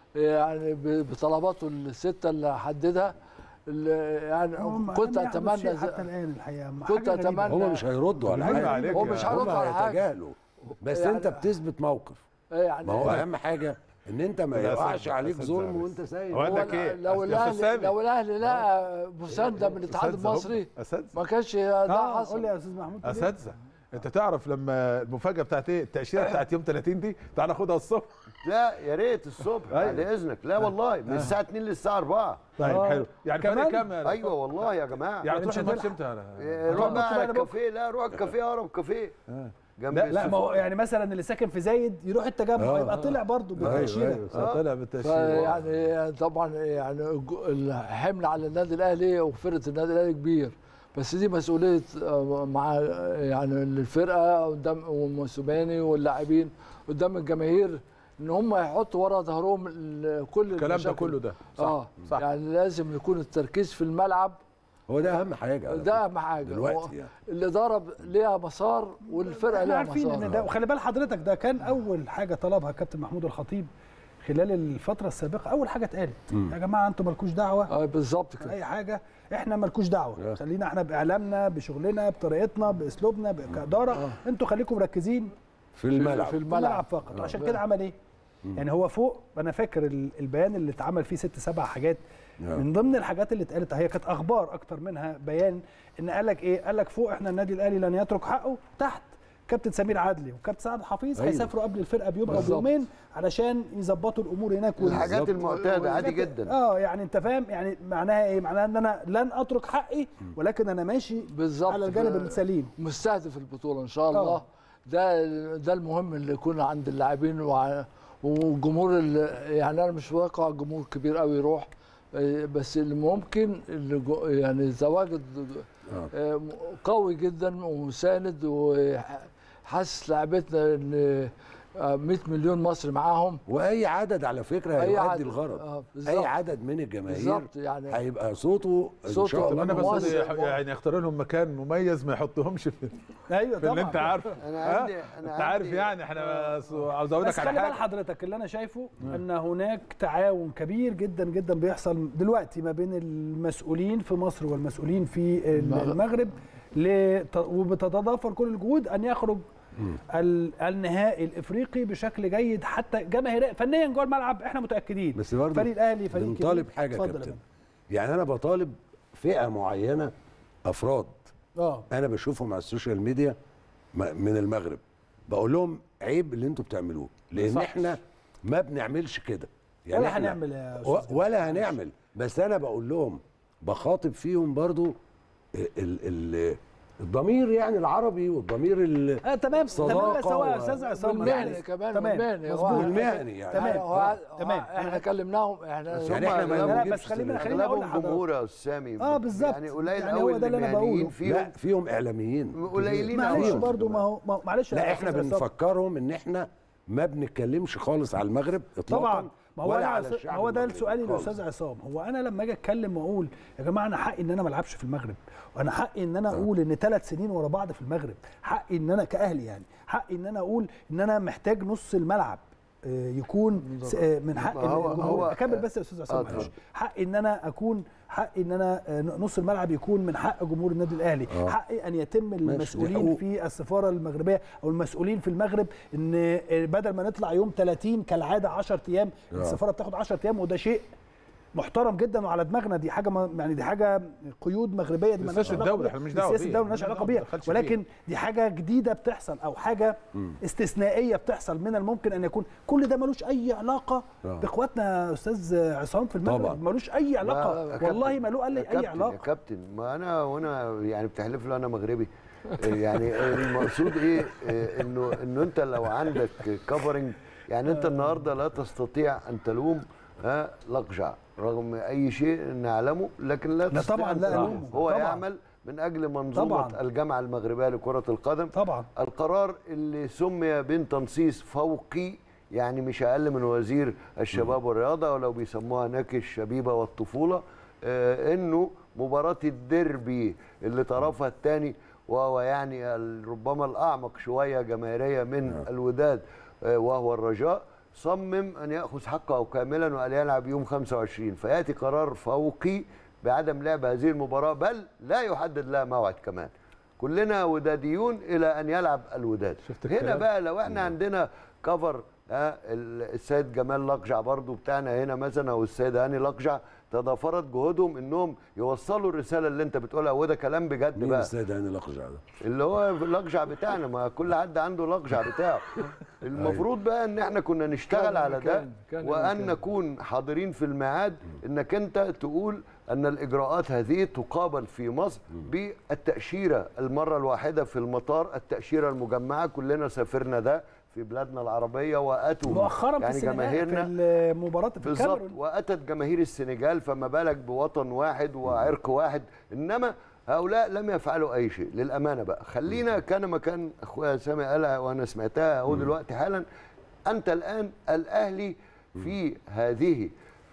يعني ب- بطلباته السته اللي حددها اللي يعني هم كنت لم يحدث اتمنى شيء ز- حتى الان الحقيقه كنت حاجة غريبة. اتمنى هم مش هيردوا على بالله حاجه عليك هو يا- مش هم هيردوا على حاجه هيتجاهلوا بس يعني- انت بتثبت موقف يعني ما هو اهم حاجه ان انت ما لا، يقعش صدق، عليك صدق ظلم بس. وانت سايب هو هو عندك ايه؟ لو يا أستاذ الاهلي سامي. لو الاهلي لقى مسانده من الاتحاد أساتذة هم. المصري أساتذة. ما كانش ده اه حصل قول لي يا استاذ محمود ليه؟ اساتذه انت تعرف لما المفاجاه بتاعت ايه التاشيره بتاعت يوم 30 دي تعال ناخدها الصبح لا يا ريت الصبح أيوة. بعد اذنك لا والله من الساعه 2 للساعه 4 طيب آه. حلو يعني كمان؟ فرق كام يا- ايوه والله يا جماعه يعني مش تروح الماتش هتلحق. امتى يا- إيه، روح هتقعد بقى على بقى بكرة. الكافيه لا روح الكافيه اقرب كافيه جنب لا لا ما هو السفارة. يعني مثلا اللي ساكن في زايد يروح التجمع آه. يبقى طلع برضه بالتاشيره أيوة. آه، طلع بالتاشيره يعني طبعا يعني الج- الحمل على النادي الاهلي وفرقه النادي الاهلي كبير بس دي مسؤوليه آه، مع يعني الفرقه قدام وموسوماني واللاعبين قدام الجماهير ان هم يحطوا ورا ظهرهم ال- كل الكلام ده المشاكل. كله ده صح اه صح يعني لازم يكون التركيز في الملعب هو ده اهم حاجه على ده فكرة. اهم حاجه دلوقتي هو يعني. الاداره ب- ليها مسار والفرقه احنا ليها عارفين ان مسار ده وخلي بال حضرتك ده كان اول حاجه طلبها كابتن محمود الخطيب خلال الفتره السابقه اول حاجه اتقالت يا جماعه انتوا مالكوش دعوه اه بالظبط في كده اي حاجه احنا مالكوش دعوه آه. خلينا احنا باعلامنا بشغلنا بطريقتنا باسلوبنا كاداره انتوا خليكم مركزين في الملعب في في الملعب الملعب فقط آه. عشان كده عمل ايه يعني هو فوق انا فاكر ال- البيان اللي اتعمل فيه ست سبع حاجات آه. من ضمن الحاجات اللي اتقالت هي كانت اخبار اكتر منها بيان ان قال لك ايه قال لك فوق احنا النادي الاهلي لن يترك حقه تحت كابتن سمير عدلي وكابتن سعد حفيظ أيوة. هيسافروا قبل الفرقه بيوم او بالظبط. بيومين علشان يظبطوا الامور هناك وال- الحاجات بالظبط. المعتاده عادي والحاجات- جدا اه يعني انت فاهم يعني معناها ايه معناها ان انا لن اترك حقي ولكن انا ماشي بالظبط على الجانب ف- السليم مستهدف البطوله ان شاء الله آه. ده ده المهم اللي يكون عند اللاعبين وع- وجمهور ال- يعني انا مش واقع جمهور كبير قوي يروح آه، بس اللي ممكن اللي جو- يعني تواجد آه. آه، م- قوي جدا ومساند وحاسس لعبتنا ان آه، 100 مليون مصري معاهم واي عدد على فكره أي هيؤدي عدد. الغرض آه، بالظبط. اي عدد من الجماهير بالظبط يعني هيبقى صوته ان صوته شاء الله انا بس مؤثر. يح- يعني يختار لهم مكان مميز ما يحطهمش في ايوه في اللي طبعا انت عارفه أنا ها؟ عندي- أنا انت عارف عندي- يعني احنا بس عاوز اقول بس لك على خلي بال حاجه حضرتك اللي انا شايفه ان هناك تعاون كبير جدا جدا بيحصل دلوقتي ما بين المسؤولين في مصر والمسؤولين في المغرب لت- وبتتضافر كل الجهود ان يخرج ال- النهائي الافريقي بشكل جيد حتى جماهيريا فنيا جوه الملعب احنا متاكدين بس برضه فريق الاهلي فريق كبير. بنطالب حاجه يا اتفضل يا كابتن فندم. يعني انا بطالب فئه معينه افراد اه انا بشوفهم على السوشيال ميديا م- من المغرب بقول لهم عيب اللي انتوا بتعملوه لان صح. احنا ما بنعملش كده ولا إحنا- هنعمل يا و- أستاذ ولا هنعمل بس انا بقول لهم بخاطب فيهم برضو ال ال الضمير يعني العربي والضمير ال- اه تمام صداقة تمام سواء يا و- استاذ عصام والمهني يعني كمان تمام والمهني مظبوط. هو- والمهني يعني تمام. هو- تمام. احنا كلمناهم احنا بس يعني هم احنا ما أغلبهم- لا نجيبش بس خلينا سيرة. خلينا اقول اغلبهم لحضرتك جمهور يا استاذ سامي اه بالظبط يعني قليل يعني قوي هو ده اللي أنا المهنيين بقوله. فيهم لا فيهم اعلاميين قليلين معلش قوي برضو ما هو ما هو- معلش يا لا احنا أستاذ عصام. بنفكرهم ان احنا ما بنتكلمش خالص على المغرب اطلاقا طبعا ما هو ولا انا على عص- الشعب ما هو ده المغربي سؤالي خالص. للاستاذ عصام هو انا لما اجي اتكلم واقول يا جماعه انا حقي ان انا ما العبش في المغرب وانا حقي ان انا اقول ان ثلاث سنين ورا بعض في المغرب حقي ان انا كاهلي يعني حقي ان انا اقول ان انا محتاج نص الملعب آه، يكون س- آه، من حق ما هو- الجمهور هو- اكمل بس يا استاذ آه، عصام معلش اتفضل. حق ان انا اكون حق ان انا آه، نص الملعب يكون من حق جمهور النادي الاهلي آه. حقي ان يتم دي المسؤولين حقوق. في السفاره المغربيه او المسؤولين في المغرب ان آه، بدل ما نطلع يوم 30 كالعاده 10 ايام آه. السفاره بتاخد 10 ايام وده شيء محترم جدا وعلى دماغنا دي حاجه ما يعني دي حاجه قيود مغربيه دي دي مالهاش سياسة علاقة الدولة، بيها. احنا مش دي دعوة سياسه بيها. الدوله مالهاش لا، علاقه ما بيها دخلش ولكن دي حاجه جديده بتحصل او حاجه استثنائيه بتحصل من الممكن ان يكون كل ده ملوش اي علاقه آه. باخواتنا يا استاذ عصام في طبعاً. المغرب ملوش اي علاقه يا والله كابتن، ما له قال لي يا اي كابتن- يا علاقه كابتن ما انا وانا يعني بتحلف له انا مغربي يعني المقصود ايه إيه، انه انه انت لو عندك كفرنج يعني انت النهارده لا تستطيع ان تلوم ها لقجع رغم اي شيء نعلمه لكن لا لا تستطيع طبعاً أن لا تلومه. ألومه. هو طبعاً. يعمل من اجل منظومه طبعاً. الجامعه المغربيه لكره القدم طبعا القرار اللي سمي بتنصيص فوقي يعني مش اقل من وزير الشباب والرياضه ولو بيسموها هناك الشبيبه والطفوله آه انه مباراه الديربي اللي طرفها الثاني وهو يعني ال- ربما الاعمق شويه جماهيريه من الوداد آه وهو الرجاء صمم ان ياخذ حقه كاملا وان يلعب يوم 25 فياتي قرار فوقي بعدم لعب هذه المباراه بل لا يحدد لها موعد كمان كلنا وداديون الى ان يلعب الوداد شفت هنا الكلام؟ بقى لو احنا عندنا كفر ها ال- السيد جمال لقجع برضو بتاعنا هنا مثلا او السيد هاني لقجع تضافرت جهودهم انهم يوصلوا الرساله اللي انت بتقولها وده كلام بجد مين بقى السيد هاني لقجع ده؟ اللي هو اللقجع بتاعنا ما كل حد عنده لقجع بتاعه المفروض بقى ان احنا كنا نشتغل كان على ده مكان- كان وان مكان. نكون حاضرين في الميعاد انك انت تقول ان الاجراءات هذه تقابل في مصر بالتاشيره المره الواحده في المطار التاشيره المجمعه كلنا سافرنا ده في بلادنا العربيه واتوا مؤخرا في يعني السنغال جماهيرنا في المباراه في بالظبط الكاميرون واتت جماهير السنغال فما بالك بوطن واحد وعرق واحد انما هؤلاء لم يفعلوا اي شيء للامانه بقى خلينا كان مكان اخويا سامي قالها وانا سمعتها اهو دلوقتي حالا انت الان الاهلي في هذه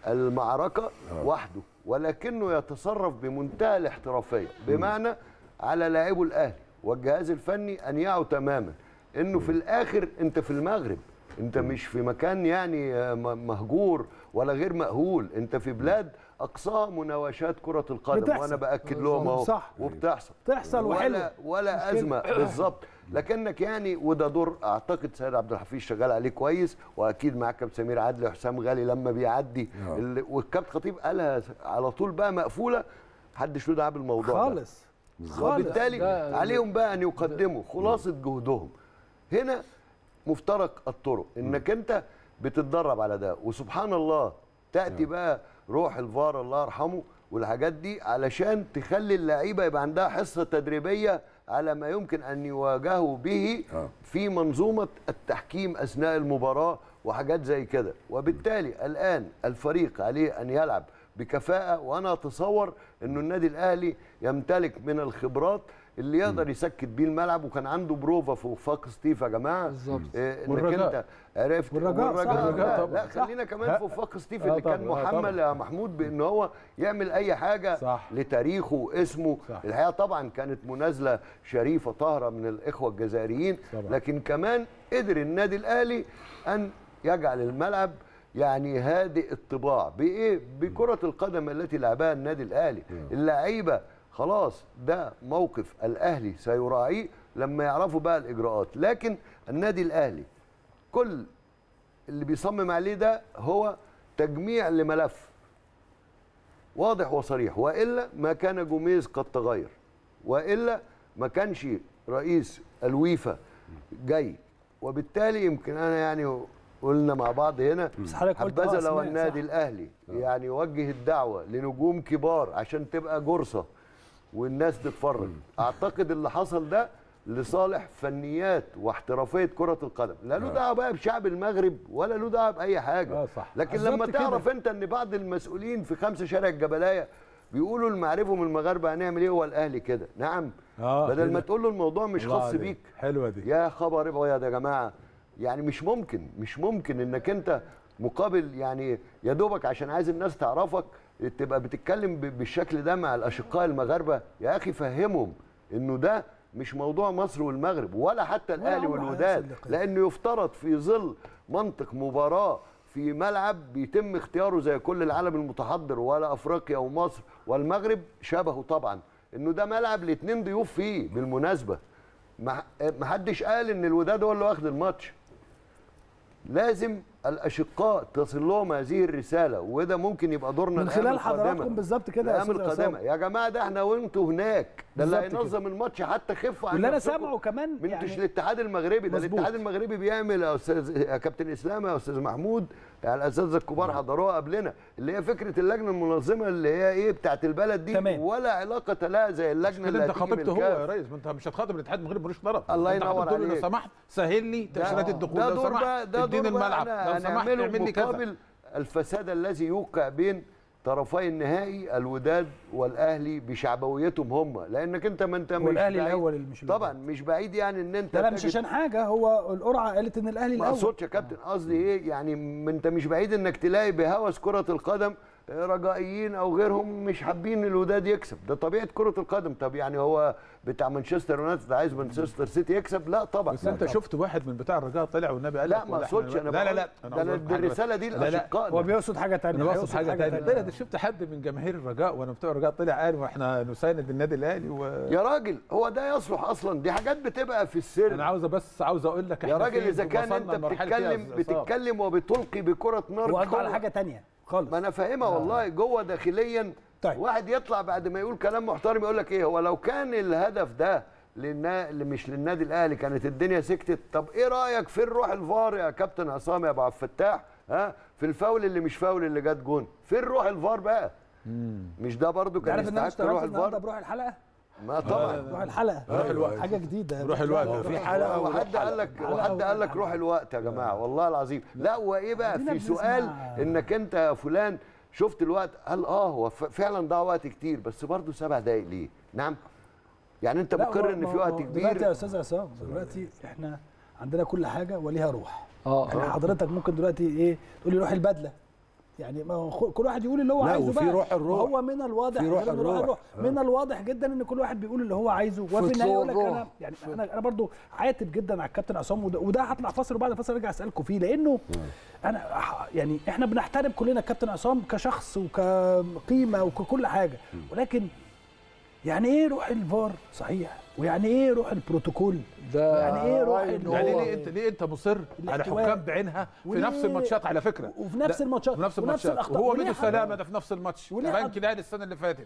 المعركه وحده ولكنه يتصرف بمنتهى الاحترافيه بمعنى على لاعبو الاهلي والجهاز الفني ان يعوا تماما انه في الاخر انت في المغرب انت مش في مكان يعني آه، م- مهجور ولا غير مأهول انت في بلاد اقصاها مناوشات كرة القدم بتحصل. وانا باكد لهم اهو صح. وبتحصل تحصل ولا وحلوة. ولا مشكلة. ازمه بالظبط لكنك يعني وده دور اعتقد سيد عبد الحفيظ شغال عليه كويس واكيد معاك كابتن سمير عدلي وحسام غالي لما بيعدي آه. ال- والكابتن خطيب قالها على طول بقى مقفوله محدش له دعوه بالموضوع ده. خالص خالص وبالتالي ده- عليهم بقى ان يقدموا خلاصه جهدهم هنا مفترق الطرق انك انت بتتدرب على ده وسبحان الله تاتي بقى روح الفار الله يرحمه والحاجات دي علشان تخلي اللعيبه يبقى عندها حصه تدريبيه على ما يمكن ان يواجهوا به آه. في منظومه التحكيم اثناء المباراه وحاجات زي كده وبالتالي الان الفريق عليه ان يلعب بكفاءه وانا اتصور انه النادي الاهلي يمتلك من الخبرات اللي يقدر يسكت بيه الملعب وكان عنده بروفا في وفاق ستيف يا جماعه بالظبط. إيه انك والرجاء. انت عرفت والرجاء، صح. لا, والرجاء لا, طبعا. لا خلينا كمان ها. في وفاق ستيف آه اللي كان طبعا، آه محمل طبعا. يا محمود بان هو يعمل اي حاجه صح. لتاريخه واسمه صح. الحقيقه طبعا كانت منازله شريفه طاهره من الاخوه الجزائريين طبعا. لكن كمان قدر النادي الاهلي ان يجعل الملعب يعني هادئ الطباع بايه بكره القدم التي لعبها النادي الاهلي اللعيبه خلاص ده موقف الاهلي سيراعيه لما يعرفوا بقى الاجراءات لكن النادي الاهلي كل اللي بيصمم عليه ده هو تجميع لملف واضح وصريح والا ما كان جوميز قد تغير والا ما كانش رئيس الويفا جاي وبالتالي يمكن انا يعني قلنا مع بعض هنا بس حضرتك قلت آه حبذا لو أسماء، النادي صح. الاهلي يعني يوجه الدعوه لنجوم كبار عشان تبقى جرصه والناس تتفرج اعتقد اللي حصل ده لصالح فنيات واحترافيه كره القدم لا له دعوه بقى بشعب المغرب ولا له دعوه باي حاجه آه صح. لكن بالظبط لما كده. تعرف انت ان بعض المسؤولين في خمسه شارع الجبلايه بيقولوا المعرفهم المغاربه هنعمل ايه هو الاهلي كده نعم آه، بدل ما كده. تقول له الموضوع مش الله خاص عليك. بيك حلوه دي يا خبر ابقى يا ده جماعه يعني مش ممكن مش ممكن انك انت مقابل يعني يا دوبك عشان عايز الناس تعرفك تبقى بتتكلم ب- بالشكل ده مع الاشقاء المغاربه يا اخي فهمهم انه ده مش موضوع مصر والمغرب ولا حتى الاهلي عمره والوداد هيصل لقمة. لانه يفترض في ظل منطق مباراه في ملعب بيتم اختياره زي كل العالم المتحضر ولا افريقيا ومصر والمغرب شبهه طبعا انه ده ملعب الاثنين ضيوف فيه بالمناسبه ما ما حدش قال ان الوداد هو اللي واخد الماتش لازم الاشقاء تصل لهم هذه الرساله وده ممكن يبقى دورنا من الأيام خلال القادمة. حضراتكم بالظبط كده يا الايام أستاذ القادمه عصام. يا جماعه ده احنا وانتوا هناك ده اللي بالظبط كده. هينظم الماتش حتى خفوا عن واللي انا نفسكم. سامعه كمان من يعني- مش الاتحاد المغربي ده مظبوط. الاتحاد المغربي بيعمل يا استاذ يا كابتن اسلام يا استاذ محمود يعني الاساتذه الكبار حضروها قبلنا اللي هي فكره اللجنه المنظمه اللي هي ايه بتاعت البلد دي تمام. ولا علاقه لها زي اللجنه كده اللي انت هتيجي من خاطبته هو الكاف. يا ريس ما انت مش هتخاطب الاتحاد المغربي ملوش طرف الله انت ينور هتقول له عليك. لو سمحت سهل لي تاشيرات الدخول ده لو دور سمحت بقى ده اديني دور بقى الملعب أنا لو سمحت هنعمله اعمل لي كذا مقابل الفساد الذي يوقع بين طرفي النهائي الوداد والاهلي بشعبويتهم هم لانك انت ما انت مش والأهلي بعيد- الأول اللي مش طبعا مش بعيد يعني ان انت لا لا مش تجد- عشان حاجه هو القرعه قالت ان الاهلي ما الاول اقصدش يا كابتن قصدي ايه يعني ما انت مش بعيد انك تلاقي بهوس كره القدم رجائيين او غيرهم مش حابين الوداد يكسب ده طبيعه كره القدم طب يعني هو بتاع مانشستر يونايتد عايز مانشستر سيتي يكسب لا طبعا بس انت شفت واحد من بتاع الرجاء طلع والنبي قال لا لك ما ولا اقصدش إحنا- انا لا لا بقول- لا أنا ده عاوز أقول حاجة بس. بالرساله دي لا لا الاشقاء هو بيقصد حاجه ثانيه انا بقصد حاجه ثانيه لا لا ده شفت حد من جماهير الرجاء وانا بتوع الرجاء طلع قال واحنا نساند النادي الاهلي و... يا راجل هو ده يصلح اصلا دي حاجات بتبقى في السر انا عاوز بس عاوز اقول لك يا احنا راجل فين اذا كان وصلنا انت لمرحلة إيه يا بتتكلم أستاذ عصام؟ بتتكلم وبتلقي بكره نار هو قصده على جوه. حاجه ثانيه خالص ما انا فاهمها والله جوه داخليا طيب. واحد يطلع بعد ما يقول كلام محترم يقول لك ايه هو لو كان الهدف ده للنا... اللي مش للنادي الاهلي كانت الدنيا سكتت طب ايه رايك في الروح الفار يا كابتن عصام يا ابو عبد الفتاح ها في الفاول اللي مش فاول اللي جت جون فين روح الفار بقى مش ده برضو انت كان عارف ان انا يستحق روح اشتغلت النهارده الفار بروح الحلقه ما طبعا روح الحلقه روح الوقت. حاجه جديده روح الوقت. في حلقه وحد قال لك وحد قال لك روح الوقت يا جماعه والله العظيم لا وايه بقى خلينا في سؤال بنسمع. انك انت يا فلان شفت الوقت قال اه هو ف- فعلا ضاع وقت كتير بس برضه سبع دقايق ليه نعم يعني انت لا، مقر هو- ان هو- في وقت هو دلوقتي يا كبير استاذ عصام دلوقتي احنا عندنا كل حاجه وليها روح اه يعني آه. حضرتك ممكن دلوقتي ايه تقول لي روح البدله يعني ما هو خ- كل واحد يقول اللي هو لا، عايزه وفي بقى روح الروح. هو من الواضح في روح غير إن الروح. آه. من الواضح جدا ان كل واحد بيقول اللي هو عايزه وفي في النهايه يقول لك الروح. انا يعني انا انا برضو عاتب جدا على الكابتن عصام وده, وده هطلع فاصل وبعد الفاصل ارجع اسالكم فيه لانه انا ح- يعني احنا بنحترم كلنا الكابتن عصام كشخص وكقيمه وككل حاجه ولكن يعني ايه روح الفار صحيح ويعني ايه روح البروتوكول ده يعني ايه روح رأيي ال- إن يعني هو- ليه انت ليه انت مصر على الاحتواء. حكام بعينها في وليه- نفس الماتشات على فكره وفي نفس لا، الماتشات في نفس ونفس الماتشات الأخطاء. وهو وليه ميدو حق- سلامه ده في نفس الماتش وليه بنك حق- الاهلي السنه اللي فاتت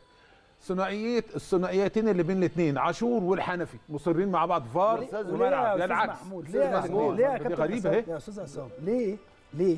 ثنائيات الثنائيتين اللي بين الاثنين عاشور والحنفي مصرين مع بعض فار وليه- وليه يا وملعب لا أستاذ العكس محمود ليه يا محمود. ليه يا دي كابتن غريبه عصام؟ اهي يا استاذ عصام ليه ليه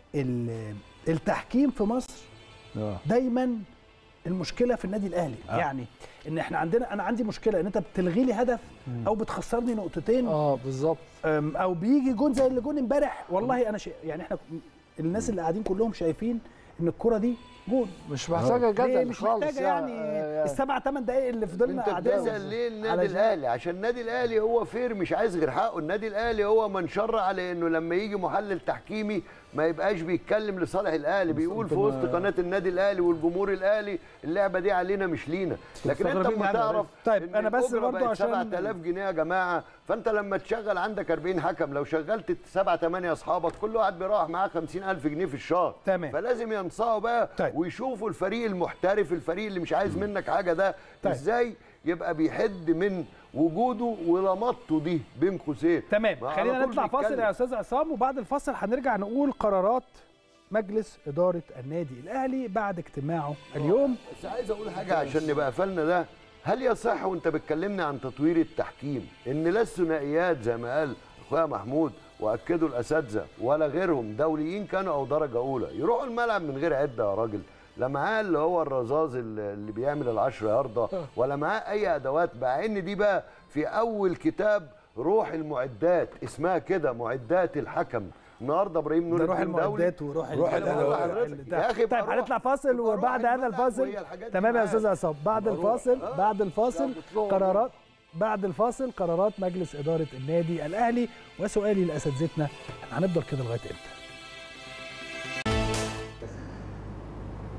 ال- التحكيم في مصر آه. دايما المشكله في النادي الاهلي آه. يعني ان احنا عندنا انا عندي مشكله ان انت بتلغي لي هدف او بتخسرني نقطتين اه بالظبط أم، او بيجي جون زي اللي جون امبارح والله انا شا... يعني احنا الناس اللي قاعدين كلهم شايفين ان الكره دي جون مش محتاجه ليه جدل مش خالص محتاجه يعني آه، السبع ثمان دقائق اللي فضلنا انت قاعدين بتسال ليه النادي علشان- الاهلي عشان النادي الاهلي هو فير مش عايز غير حقه النادي الاهلي هو من شرع على انه لما يجي محلل تحكيمي ما يبقاش بيتكلم لصالح الاهلي بيقول في وسط قناه النادي الاهلي والجمهور الاهلي اللعبه دي علينا مش لينا لكن انت مستغربين اما يعني تعرف طيب، إن أنا بس الأجرة برضو بقت عشان- 7000 جنيه يا جماعه فانت لما تشغل عندك 40 حكم لو شغلت 7 8 اصحابك كل واحد بيروح معاه 50000 جنيه في الشهر تمام. فلازم ينصاعوا بقى طيب. ويشوفوا الفريق المحترف الفريق اللي مش عايز منك حاجه ده طيب. ازاي يبقى بيحد من وجوده ولمطته دي بين قوسين تمام ما على خلينا طول نطلع فاصل بيتكلم. يا استاذ عصام وبعد الفاصل هنرجع نقول قرارات مجلس اداره النادي الاهلي بعد اجتماعه اليوم بس عايز اقول حاجه عشان نبقى قفلنا ده هل يصح وانت بتكلمنا عن تطوير التحكيم ان لا الثنائيات زي ما قال اخويا محمود واكدوا الاساتذه ولا غيرهم دوليين كانوا او درجه اولى يروحوا الملعب من غير عده يا راجل لا معاه اللي هو الرذاذ اللي اللي بيعمل العشر يارده ولا معاه اي ادوات مع ان دي بقى في اول كتاب روح المعدات اسمها كده معدات الحكم النهارده ابراهيم نور ده روح الدين دولي المعدات وروح روح ال- الأدوات. ال- يا أخي طيب بروح- هنطلع فاصل بروح وبعد هذا الملعب الفاصل وهي الحاجات دي تمام يا معاك. استاذ عصام بعد بروح. الفاصل آه. بعد الفاصل لا، بتروح. قرارات بعد الفاصل قرارات مجلس اداره النادي الاهلي وسؤالي لاساتذتنا هنفضل كده لغايه امتى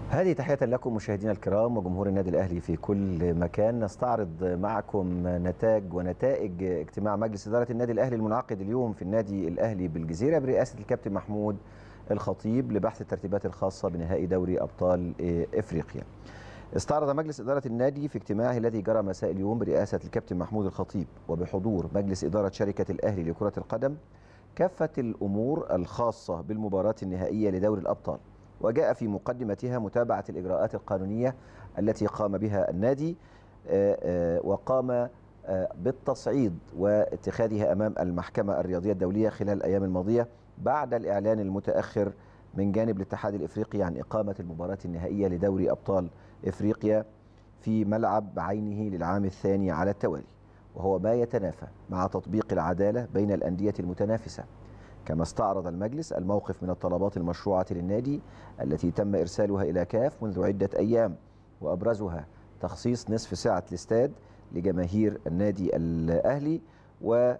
هذه تحية لكم مشاهدينا الكرام وجمهور النادي الأهلي في كل مكان نستعرض معكم نتاج ونتائج اجتماع مجلس إدارة النادي الأهلي المنعقد اليوم في النادي الأهلي بالجزيرة برئاسة الكابتن محمود الخطيب لبحث الترتيبات الخاصة بنهائي دوري أبطال إفريقيا استعرض مجلس إدارة النادي في اجتماعه الذي جرى مساء اليوم برئاسة الكابتن محمود الخطيب وبحضور مجلس إدارة شركة الأهلي لكرة القدم كافة الأمور الخاصة بالمباراة النهائية لدوري الأبطال وجاء في مقدمتها متابعة الإجراءات القانونية التي قام بها النادي آه، آه، وقام آه، بالتصعيد واتخاذها أمام المحكمة الرياضية الدولية خلال الأيام الماضية بعد الإعلان المتأخر من جانب الاتحاد الإفريقي عن إقامة المباراة النهائية لدوري أبطال إفريقيا في ملعب بعينه للعام الثاني على التوالي وهو ما يتنافى مع تطبيق العدالة بين الأندية المتنافسة كما استعرض المجلس الموقف من الطلبات المشروعة للنادي التي تم إرسالها إلى كاف منذ عدة أيام وأبرزها تخصيص نصف ساعة الاستاد لجماهير النادي الأهلي و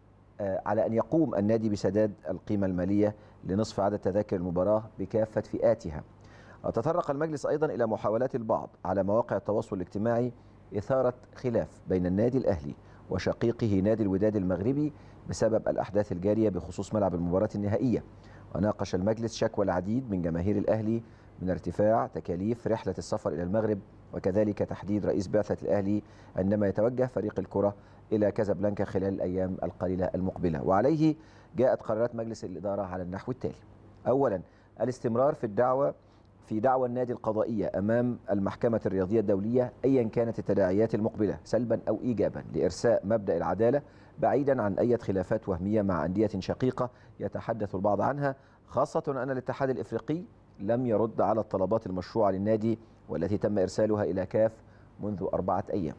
آه، على أن يقوم النادي بسداد القيمة المالية لنصف عدد تذاكر المباراة بكافة فئاتها وتطرق المجلس أيضا إلى محاولات البعض على مواقع التواصل الاجتماعي إثارة خلاف بين النادي الأهلي وشقيقه نادي الوداد المغربي بسبب الأحداث الجارية بخصوص ملعب المباراة النهائية وناقش المجلس شكوى العديد من جماهير الأهلي من ارتفاع تكاليف رحلة السفر إلى المغرب وكذلك تحديد رئيس بعثة الأهلي عندما يتوجه فريق الكرة إلى كازابلانكا خلال الأيام القليلة المقبلة وعليه جاءت قرارات مجلس الإدارة على النحو التالي أولا الاستمرار في الدعوة في دعوى النادي القضائية أمام المحكمة الرياضية الدولية أيا كانت التداعيات المقبلة سلبا أو إيجابا لإرساء مبدأ العدالة بعيدا عن أي خلافات وهمية مع أندية شقيقة يتحدث البعض عنها خاصة أن الاتحاد الإفريقي لم يرد على الطلبات المشروعة للنادي والتي تم إرسالها إلى كاف منذ أربعة أيام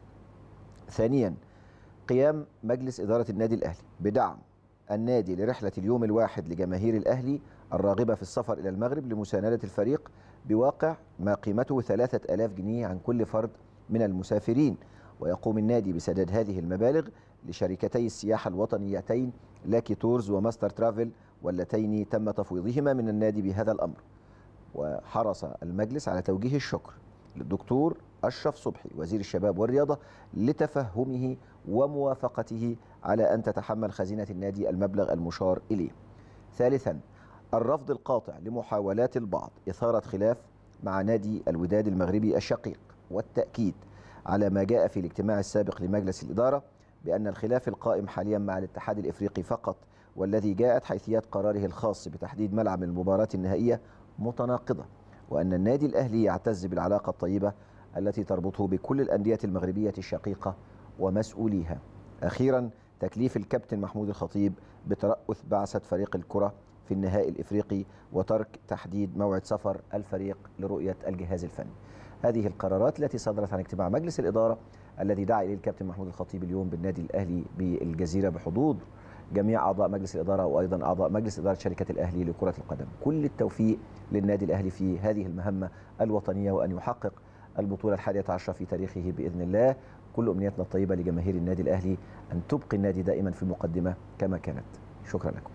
ثانيا قيام مجلس إدارة النادي الأهلي بدعم النادي لرحلة اليوم الواحد لجماهير الأهلي الراغبة في السفر إلى المغرب لمساندة الفريق بواقع ما قيمته ثلاثة ألاف جنيه عن كل فرد من المسافرين ويقوم النادي بسداد هذه المبالغ لشركتي السياحة الوطنيتين لاكي تورز وماستر ترافل واللتين تم تفويضهما من النادي بهذا الأمر وحرص المجلس على توجيه الشكر للدكتور أشرف صبحي وزير الشباب والرياضة لتفهمه وموافقته على أن تتحمل خزينة النادي المبلغ المشار إليه ثالثا الرفض القاطع لمحاولات البعض إثارة خلاف مع نادي الوداد المغربي الشقيق والتأكيد على ما جاء في الاجتماع السابق لمجلس الإدارة بأن الخلاف القائم حاليا مع الاتحاد الإفريقي فقط والذي جاءت حيثيات قراره الخاص بتحديد ملعب المباراة النهائية متناقضة وأن النادي الأهلي يعتز بالعلاقة الطيبة التي تربطه بكل الأندية المغربية الشقيقة ومسؤوليها أخيرا تكليف الكابتن محمود الخطيب بترأث بعثة فريق الكرة في النهائي الإفريقي وترك تحديد موعد سفر الفريق لرؤية الجهاز الفني هذه القرارات التي صدرت عن اجتماع مجلس الإدارة الذي دعا إليه الكابتن محمود الخطيب اليوم بالنادي الأهلي بالجزيرة بحضور جميع أعضاء مجلس الإدارة وأيضا أعضاء مجلس إدارة شركة الأهلي لكرة القدم كل التوفيق للنادي الأهلي في هذه المهمة الوطنية وأن يحقق البطولة الحادية عشرة في تاريخه بإذن الله كل أمنياتنا الطيبة لجماهير النادي الأهلي أن تبقي النادي دائما في المقدمة كما كانت شكرا لكم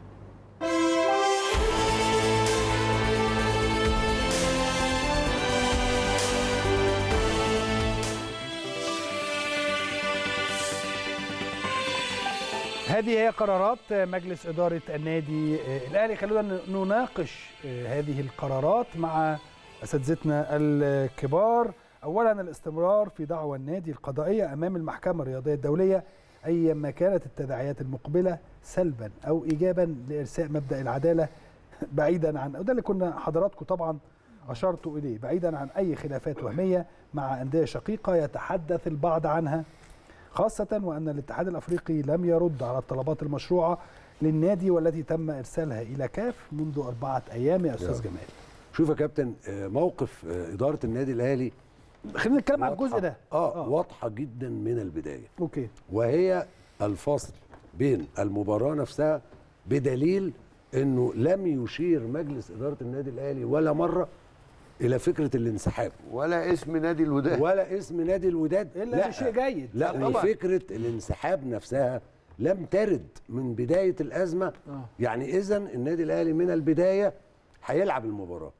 هذه هي قرارات مجلس إدارة النادي الأهلي خلونا نناقش هذه القرارات مع أساتذتنا الكبار أولا الاستمرار في دعوى النادي القضائية أمام المحكمة الرياضية الدولية أيما كانت التداعيات المقبلة سلبا أو إيجابا لإرساء مبدأ العدالة بعيدا عن وده اللي كنا حضراتكم طبعا أشرتوا إليه بعيدا عن أي خلافات وهمية مع أندية شقيقة يتحدث البعض عنها خاصة وأن الاتحاد الأفريقي لم يرد على الطلبات المشروعة للنادي والتي تم إرسالها إلى كاف منذ أربعة أيام يا أستاذ جمال شوف يا كابتن آه، موقف آه، إدارة النادي الأهلي خلينا نتكلم عن الجزء ده آه, اه واضحة جدا من البداية أوكي وهي الفصل بين المباراة نفسها بدليل انه لم يشير مجلس اداره النادي الاهلي ولا مره الى فكره الانسحاب ولا اسم نادي الوداد ولا اسم نادي الوداد إلا بشيء جيد. لا طبعاً. وفكره الانسحاب نفسها لم ترد من بدايه الازمه آه. يعني اذا النادي الاهلي من البدايه هيلعب المباراه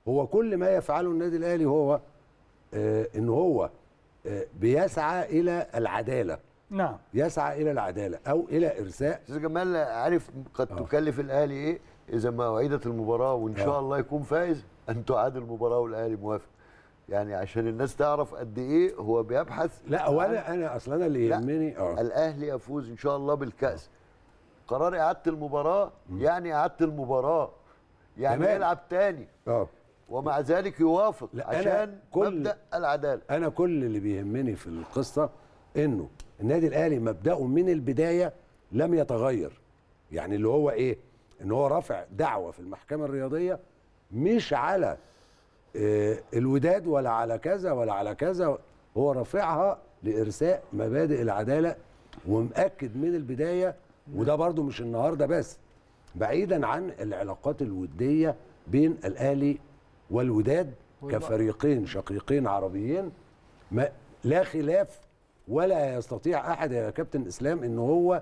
هو كل ما يفعله النادي الاهلي هو آه ان هو آه بيسعى الى العداله نعم يسعى الى العداله او الى ارساء استاذ جمال عارف قد تكلف الاهلي ايه اذا ما اعيدت المباراه وان شاء آه. الله يكون فائز ان تعاد المباراه والاهلي موافق يعني عشان الناس تعرف قد ايه هو بيبحث لا وانا انا اصلا انا اللي لا، يهمني اه الاهلي يفوز ان شاء الله بالكاس قرار اعاده المباراه يعني اعاده المباراه يعني تمام. يلعب تاني اه ومع ذلك يوافق لا، أنا عشان كل- مبدا العداله انا كل اللي بيهمني في القصه انه النادي الاهلي مبداه من البدايه لم يتغير يعني اللي هو ايه ان هو رافع دعوه في المحكمه الرياضيه مش على آه، الوداد ولا على كذا ولا على كذا هو رافعها لارساء مبادئ العداله ومأكد من البدايه وده برضو مش النهارده بس بعيدا عن العلاقات الوديه بين الاهلي والوداد كفريقين شقيقين عربيين ما لا خلاف ولا يستطيع احد يا كابتن اسلام ان هو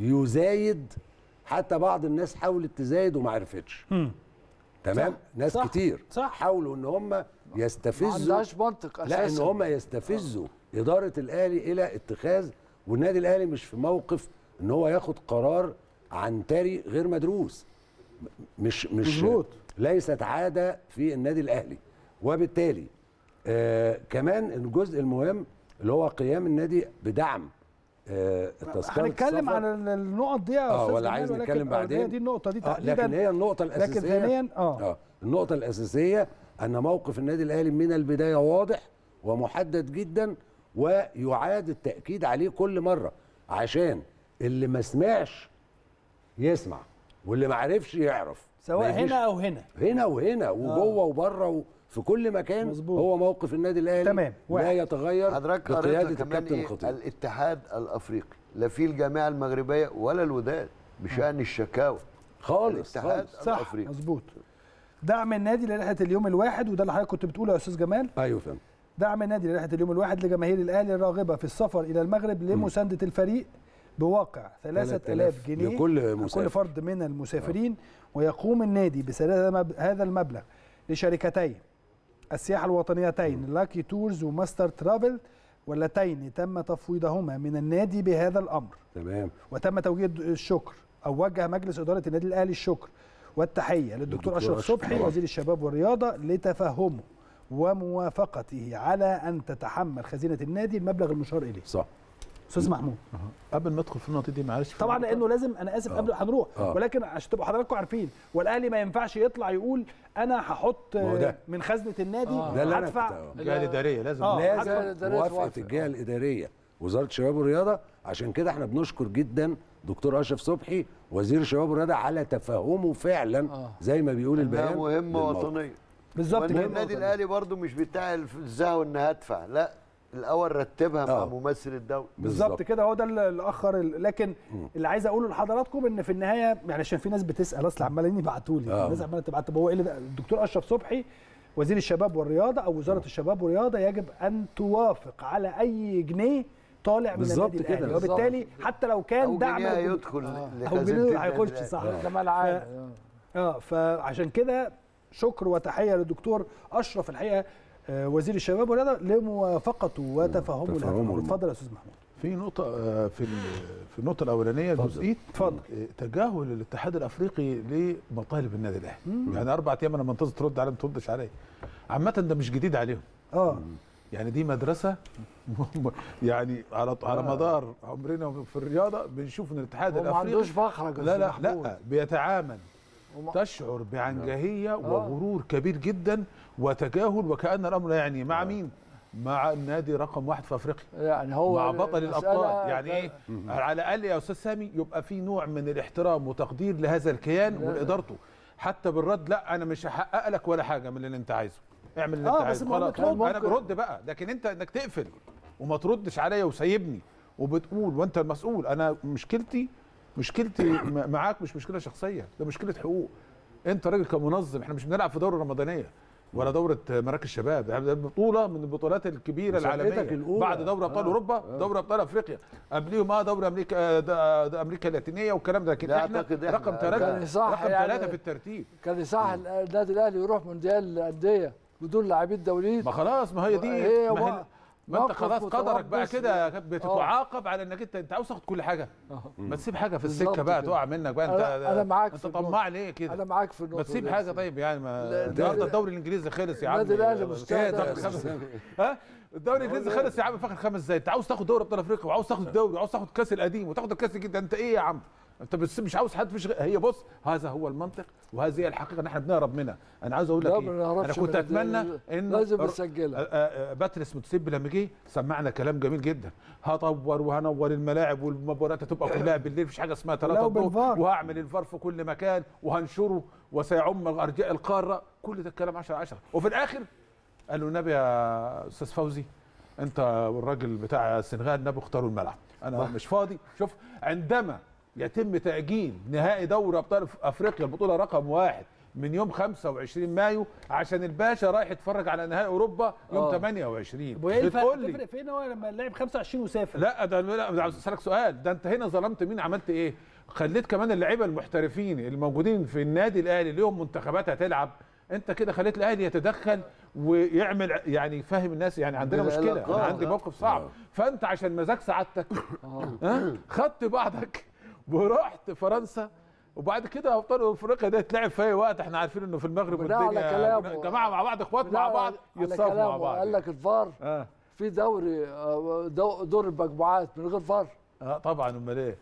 يزايد حتى بعض الناس حاولت تزايد وما عرفتش تمام صح، ناس صح، كتير صح حاولوا ان هم ما يستفزوا عندهاش منطق لا ان اساسا هم يستفزوا اداره الاهلي الى اتخاذ والنادي الاهلي مش في موقف ان هو ياخد قرار عنتري غير مدروس م- مش مش مظبوط. ليست عاده في النادي الاهلي وبالتالي آه كمان الجزء المهم اللي هو قيام النادي بدعم آه التذكره هنتكلم السفر. عن النقط دي يا اه أستاذ ولا جمال، عايز ولكن- نتكلم آه، بعدين هي دي النقطه دي آه تحديدا لكن هي النقطه الاساسيه لكن ثانيا اه اه النقطة الأساسية أن موقف النادي الأهلي من البداية واضح ومحدد جدا ويعاد التأكيد عليه كل مرة عشان اللي ما سمعش يسمع واللي ما عرفش يعرف سواء ما يجيش- هنا او هنا هنا وهنا وجوه وبره وفي كل مكان مظبوط. هو موقف النادي الأهلي تمام. لا واحد. يتغير حضرتك بقيادة قريت كمان الكابتن إيه الخطيب الاتحاد الافريقي لا فيه الجامعه المغربيه ولا الوداد بشان الشكاوى خالص الاتحاد خالص صح الافريقي مظبوط دعم النادي لرحله اليوم الواحد وده اللي حضرتك كنت بتقوله يا استاذ جمال أيوه فهمت دعم النادي لرحله اليوم الواحد لجماهير الاهلي الراغبه في السفر الى المغرب لمسانده الفريق بواقع 3000 جنيه لكل على مسافر. كل فرد من المسافرين ويقوم النادي بسداد مب- هذا المبلغ لشركتين السياحه الوطنيتين لاكي تورز وماستر ترافل واللتين تم تفويضهما من النادي بهذا الامر تمام وتم توجيه الشكر او وجه مجلس اداره النادي الاهلي الشكر والتحيه للدكتور للدكتور اشرف أشرف صبحي طبعاً. وزير الشباب والرياضه لتفهمه وموافقته على ان تتحمل خزينه النادي المبلغ المشار اليه صح استاذ محمود قبل ما ادخل في النقطه دي معلش في طبعا نقطة. لانه لازم انا اسف قبل هنروح آه. ولكن عشان تبقوا حضراتكم عارفين والاهلي ما ينفعش يطلع يقول انا هحط ما هو ده. من خزنه النادي آه. ده اللي أنا هدفع كنت- الجهه الاداريه لازم آه. لازم الإدارية موافقه توافق. الجهه الاداريه وزاره الشباب والرياضه عشان كده احنا بنشكر جدا دكتور اشرف صبحي وزير الشباب والرياضه على تفهمه فعلا آه. زي ما بيقول انها البيان مهمه للموقف. وطنيه بالظبط وان كده النادي الاهلي برضو مش بتاع الزهو ان هدفع لا الاول رتبها مع آه. ممثل الدوله بالظبط كده هو ده اللي اخر ال- لكن اللي عايز اقوله لحضراتكم ان في النهايه يعني عشان في ناس بتسال اصل عمالين يبعتوا لي آه. الناس عماله تبعت طب هو ايه اللي ده؟ الدكتور اشرف صبحي وزير الشباب والرياضه او وزاره الشباب والرياضه يجب ان توافق على اي جنيه طالع من بالظبط النادي كده. الاهلي وبالتالي حتى لو كان او دعم جنيه الجمهور- يدخل او لخزينه جنيه النادي هيخش الأهلي. صح ده مال عام اه فعشان كده شكر وتحيه للدكتور اشرف الحقيقه آه، وزير الشباب والرياضه لموافقته وتفهمه لهذا تفهمه الأمر. الموضوع. اتفضل يا استاذ محمود في نقطة آه، في ال- في النقطة الأولانية جزئية اتفضل. آه، تجاهل الاتحاد الأفريقي لمطالب النادي الأهلي يعني أربع أيام أنا منتظر ترد عليا ما تردش عليا عامة ده مش جديد عليهم اه يعني دي مدرسة يعني على على مدار عمرنا في الرياضة بنشوف إن الاتحاد هو ما الأفريقي عندوش فخر يا لا لا أستاذ لا محمود. بيتعامل وما- تشعر بعنجهية وغرور كبير جدا وتجاهل وكأن الأمر لا يعني مع مين؟ مع النادي رقم واحد في أفريقيا يعني هو مع بطل المسألة الابطال يعني ايه كان- على الاقل يا استاذ سامي يبقى في نوع من الاحترام وتقدير لهذا الكيان لا. ولادارته حتى بالرد لا انا مش هحقق لك ولا حاجه من اللي انت عايزه اعمل اللي آه، انت بس عايزه ما هو خلاص بترد. انا برد بقى لكن انت انك تقفل وما تردش عليا وسايبني وبتقول وانت المسؤول انا مشكلتي مشكلتي م- معاك مش مشكله شخصيه ده مشكله حقوق انت راجل كمنظم احنا مش بنلعب في دوره رمضانيه ولا دوره مراكز شباب يعني ده بطوله من البطولات الكبيره مسابقتك العالميه الأولى. بعد دوري ابطال آه، اوروبا آه. دوري ابطال افريقيا قبليهم اه دوري امريكا آه، ده ده امريكا اللاتينيه والكلام ده لكن لا احنا أعتقد إحنا رقم كان ثلاثه يصح رقم يعني- ثلاثه في الترتيب كان يصح النادي الاهلي يروح مونديال الانديه بدون لاعبين دوليين ما خلاص ما هي دي هي ما, هي وا- ما انت موقف خلاص قدرك بقى متربص. كده بتتعاقب على انك انت انت عاوز تاخد كل حاجه ما تسيب حاجه في السكه بالظبط بقى كده. تقع منك بقى انت أنا- أنا معاك انت في النقطة. طماع ليه كده انا معاك في النقطه ما تسيب دي. حاجه طيب يعني ما لا، النهارده النادي- الدوري الانجليزي خلص يا عم النادي الأهلي إيه، مستعد طب يا خمس- أستاذ. ها الدوري الانجليزي خلص يا عم فاخر خمس دقايق انت عاوز تاخد دوري ابطال افريقيا وعاوز تاخد الدوري وعاوز تاخد الكاس القديم وتاخد الكاس الجديد انت ايه يا عم انت بس مش عاوز حد مش غ- هي بص هذا هو المنطق وهذه هي الحقيقه ان احنا بنهرب منها انا عاوز اقول لك لا، ايه ما نهربش انا كنت منها. اتمنى ان لازم نسجلها. باتريس متسيب لما جه سمعنا كلام جميل جدا هطور وهنور الملاعب والمباريات هتبقى كلها بالليل مفيش حاجه اسمها ثلاثة ولو الظهر بالفار. وهعمل الفار في كل مكان وهنشره وسيعم ارجاء القاره كل ده الكلام 10 10 وفي الاخر قال له النبي يا استاذ فوزي انت والراجل بتاع السنغال النبي اختاروا الملعب انا مش فاضي شوف عندما يتم تاجيل نهائي دوري ابطال افريقيا البطوله رقم واحد من يوم 25 مايو عشان الباشا رايح يتفرج على نهائي اوروبا يوم آه. 28 وايه الفرق بتقول لي تفرق فين هو لما لعب 25 وسافر لا ده لا ده عاوز اسالك سؤال ده انت هنا ظلمت مين عملت ايه خليت كمان اللعيبه المحترفين الموجودين في النادي الاهلي ليهم منتخبات هتلعب انت كده خليت الاهلي يتدخل ويعمل يعني يفهم الناس يعني عندنا مشكله انا بالعلاقات. عندي موقف صعب فانت عشان مزاج سعادتك ها خدت بعضك ورحت فرنسا وبعد كده ابطال افريقيا ده يتلعب في اي وقت احنا عارفين انه في المغرب بناء على والدنيا كلامه. جماعه مع بعض اخوات بناء مع بعض على يتصافوا مع كلامه بعض قال لك الفار اه في دوري آه، دو- دور المجموعات من غير فار اه طبعا امال ايه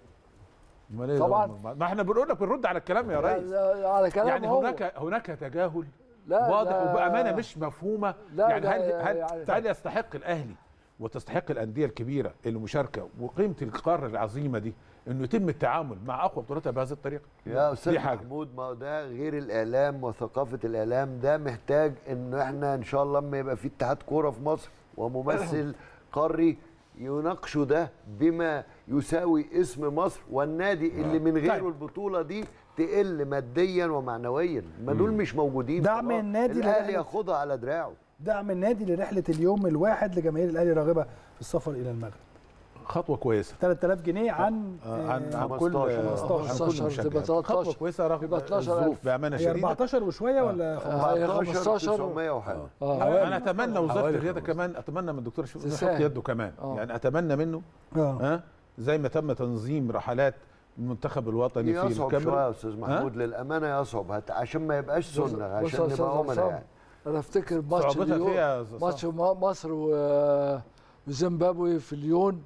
امال ايه طبعاً. ده؟ ما احنا بنقول لك بنرد على الكلام يا ريس لا، على كلامه يعني هو. هناك هناك تجاهل لا، واضح لا. وبامانه مش مفهومه لا، يعني لا، هل هل, يعني- هل يستحق الاهلي وتستحق الانديه الكبيره المشاركه وقيمه القاره العظيمه دي انه يتم التعامل مع اقوى بطولاتها بهذه الطريقه يا استاذ دي حاجه محمود ما هو ده غير الاعلام وثقافه الاعلام ده محتاج انه احنا ان شاء الله لما يبقى في اتحاد كوره في مصر وممثل قاري يناقشوا ده بما يساوي اسم مصر والنادي اللي من غيره طيب. البطوله دي تقل ماديا ومعنويا ما دول مش موجودين دعم خلاص. النادي الاهلي لرحلة- ياخدها على دراعه دعم النادي لرحله اليوم الواحد لجماهير الاهلي راغبه في السفر الى المغرب خطوه كويسه 3000 جنيه عن آه، عن آه، عن كل 15. عن كل 15 مشجع. تبقى 13 خطوه كويسه رغم يبقى 12,000. الظروف بامانه هي شديده 14 وشويه ولا هي 15 900 وحاجه آه. انا اتمنى وزاره حوالي الرياضه خمسة. كمان اتمنى من الدكتور شوقي يحط تساهم. يده كمان آه. يعني اتمنى منه اه ها زي ما تم تنظيم رحلات المنتخب الوطني في يصعب شويه يا الكاميرون استاذ محمود للامانه يصعب هت- عشان ما يبقاش بص- سنه بص عشان يا أستاذ نبقى امنا عصام، يعني انا افتكر ماتش صعوبتها اليون فيها يا أستاذ ماتش م- مصر و- وزيمبابوي في اليون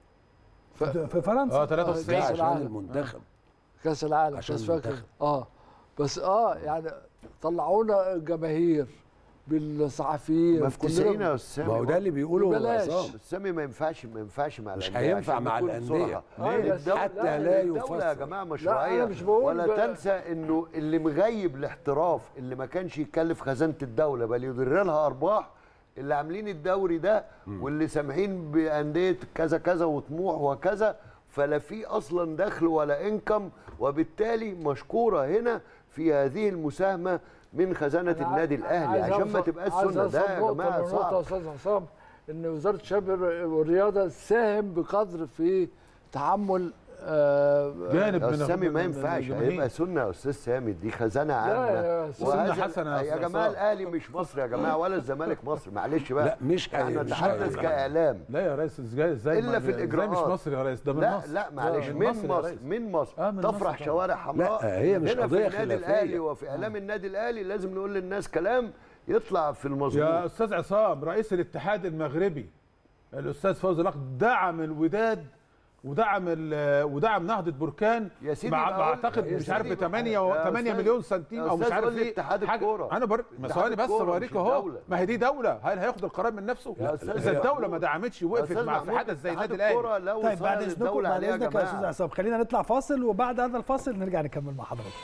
في في فرنسا اه 93 كأس عشان العالم. المنتخب كاس العالم عشان بس فاكر المنتخب. اه بس اه يعني طلعونا جماهير بالصحفيين مفتسرين يا استاذ ما هو ده اللي بيقوله ببلاش. عصام سامي ما ينفعش ما ينفعش مع مش الأندية هينفع عشان مع نكون الأندية. صراحة. آه، ليه؟ بس- الدولة حتى لا لا الدولة يا يفسر. جماعة لا، مشروعية أنا مش بقول ولا بقى- تنسى انه اللي مغيب الاحتراف اللي ما كانش يكلف خزانة الدولة بل يدر لها ارباح اللي عاملين الدوري ده واللي سامحين بأندية كذا كذا وطموح وكذا فلا في اصلا دخل ولا انكم وبالتالي مشكورة هنا في هذه المساهمة من خزانة أنا النادي عايز الاهلي عشان ما أوصل- تبقاش عايز سنة ده أوصل يا نقطة جماعة لنقطة يا صعب استاذ عصام ان وزاره الشباب والرياضه ساهم بقدر في تحمل آه جانب يا من استاذ سامي ما من ينفعش الجماهير. هيبقى سنه يا استاذ سامي دي خزانه عامه يا أستاذ وهذا- سنة حسنة يا يا أستاذ جماعه عصام. الاهلي مش مصر يا جماعه ولا الزمالك مصر معلش بقى لا مش هي- احنا مش نتحدث هي- كاعلام لا يا ريس ازاي ازاي إلا ما- في ازاي الإجراءات. مش مصر يا ريس ده من لا مصر لا معلش من من مصر يا مصر ريس. من مصر آه، من تفرح مصر طبعا. شوارع حمراء لا، هي مش هنا قضية في النادي خلافية. الاهلي وفي اعلام النادي الاهلي لازم نقول للناس كلام يطلع في المظبوط يا استاذ عصام رئيس الاتحاد المغربي الاستاذ فوزي لق دعم الوداد ودعم ال- ودعم نهضه بركان يا سيدي مع بقول- مع اعتقد يا مش عارف سيدي ب 8 بقول- يا 8 أستاذ- مليون سنتيم يا او مش أستاذ عارف قول لي ايه اتحاد حاجة- الكورة. انا بر... ما اتحاد ثواني بس الكورة بوريك مش اهو الدولة. ما هي دي دوله هل هياخد القرار من نفسه يا أستاذ اذا الدوله محمود. ما دعمتش يا ووقفت أستاذ مع في محمود، حدث زي اتحاد النادي الكورة الاهلي لو طيب بعد صار اذنكم الدولة بعد عليه يا اذنك يا استاذ جماعه عصام خلينا نطلع فاصل وبعد هذا الفاصل نرجع نكمل مع حضراتكم